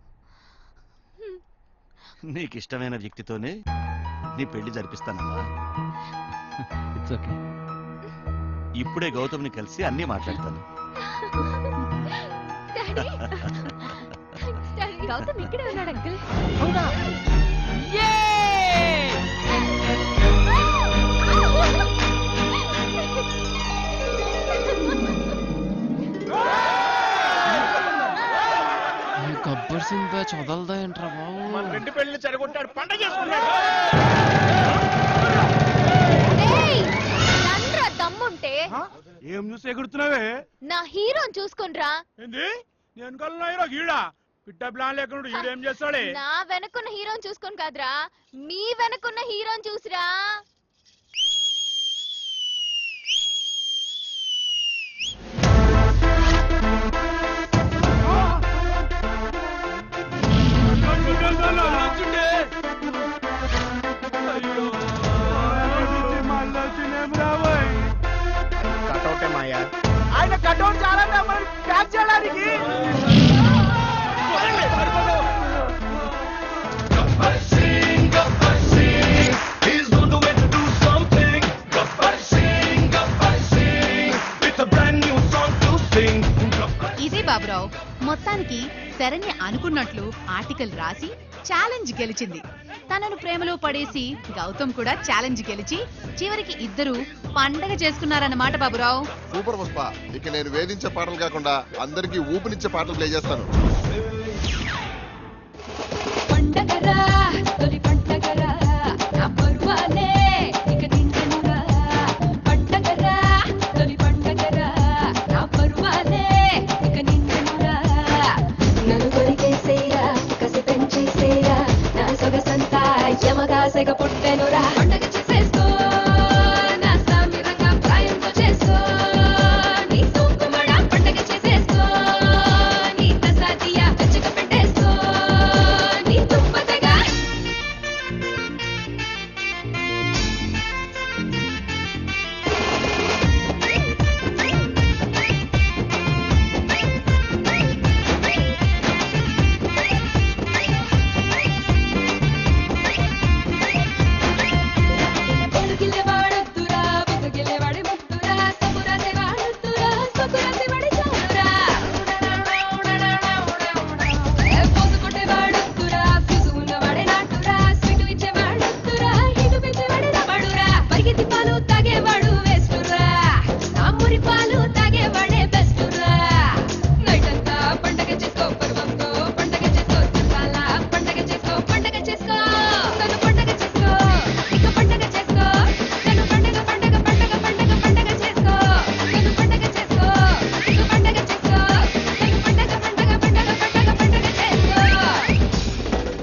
నీకు ఇష్టమైన వ్యక్తితోనే నీ పెళ్లి జరిపిస్తానమ్మా ఇట్స్ ఓకే ఇప్పుడే గౌతమ్ని కలిసి అన్నీ మాట్లాడతాను డాడీ డాడీ గౌతమ్ ఇక్కడే ఉన్నాడు అంకుల్ అవునా గబ్బర్ సింగ్ బ్యాచ్ వదలదా ఏంట్రా బాబు మన రెండు పెళ్లి చెడగొట్టాడు పండగ చేసుకున్నాడు రండ్రా దమ్ముంటే ఏం చూసి ఎగురుతున్నావే నా హీరోని చూసుకునిరా ఏంది నేను కల్లా హీరో గీడా పిట్ట ప్లాన్ లేకుండా ఈడేం చేస్తాడే నా వెనకున్న హీరోని చూసుకొని కాదురా మీ వెనకున్న హీరోని చూసిరా కటౌటే మాయా ఆయన కటౌట్ చాలా ప్యాక్ చేయడానికి ఇదే బాబురావు మొత్తానికి శరణ్య అనుకున్నట్లు ఆర్టికల్ రాసి ఛాలెంజ్ గెలిచింది తనను ప్రేమలో పడేసి గౌతమ్ కూడా ఛాలెంజ్ గెలిచి చివరికి ఇద్దరు పండగ చేసుకున్నారన్నమాట బాబురావు సూపర్ పుష్ప ఇక నేను వేధించే పాటలు కాకుండా అందరికీ ఊపినిచ్చే పాటలు ప్లే చేస్తాను పండగరా తొలి పండగరా నా పరువాలే ఇక నిండెనురా పండగరా తొలి పండగరా నా పరువాలే ఇక నిండెనురా నన్ను కొరికేసేరా కసి పెంచేసేరా నా సొగసంతా యమగా సెగ పుట్టెనురా పండగ చేసేసుకో నా సామిరంగా ప్రాయంతో చేసుకో నీ సోకుమడ పండగ చేసేసుకో నీ తసాదియా వెచ్చక పెట్టేసుకో నీ దుప్పటగా పొలుగిల్లే వాడొద్దురా విసుగిల్లే వాడి ముద్దురా సబురాసే వాడొద్దురా సబురాసే వాడి చాలురా పోసుకుంటే వాడొద్దురా ఫిజు ఉన్న వాడే నాటురా స్వీటు ఇచ్చే వాడొద్దురా హిటు పెంచే వాడే రబడురా పరిగెత్తి పాలు తాగేవాడు వేస్తురా సామూరి పాలు తాగేవాడే బెస్టురా నైట్ అంతా పండగ చేసుకో పర్వంతో పండగ చేసుకో చుట్టాల పండగ చేసుకో పండగ చేసుకో తను పండగ చేసుకో ఇక పండగ చేసుకో తను పండగ పండగ పండగ పండగ పండగ చేసుకో తను పండగ చేసుకో ఇక పండగ చేసుకో తను పండగ పండగ పండగ పండగ పండగ చేసుకో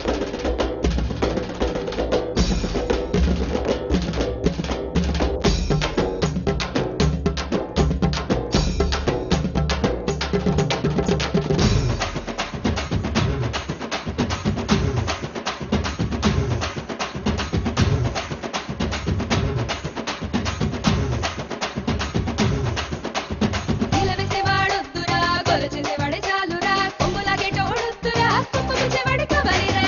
నిలవేసేవాడొద్దురా గొల చేసేవాడే చాలురా కొమ్ములాగే టోడొద్దురా కుప్ప పిచ్చేవాడే కబలిరా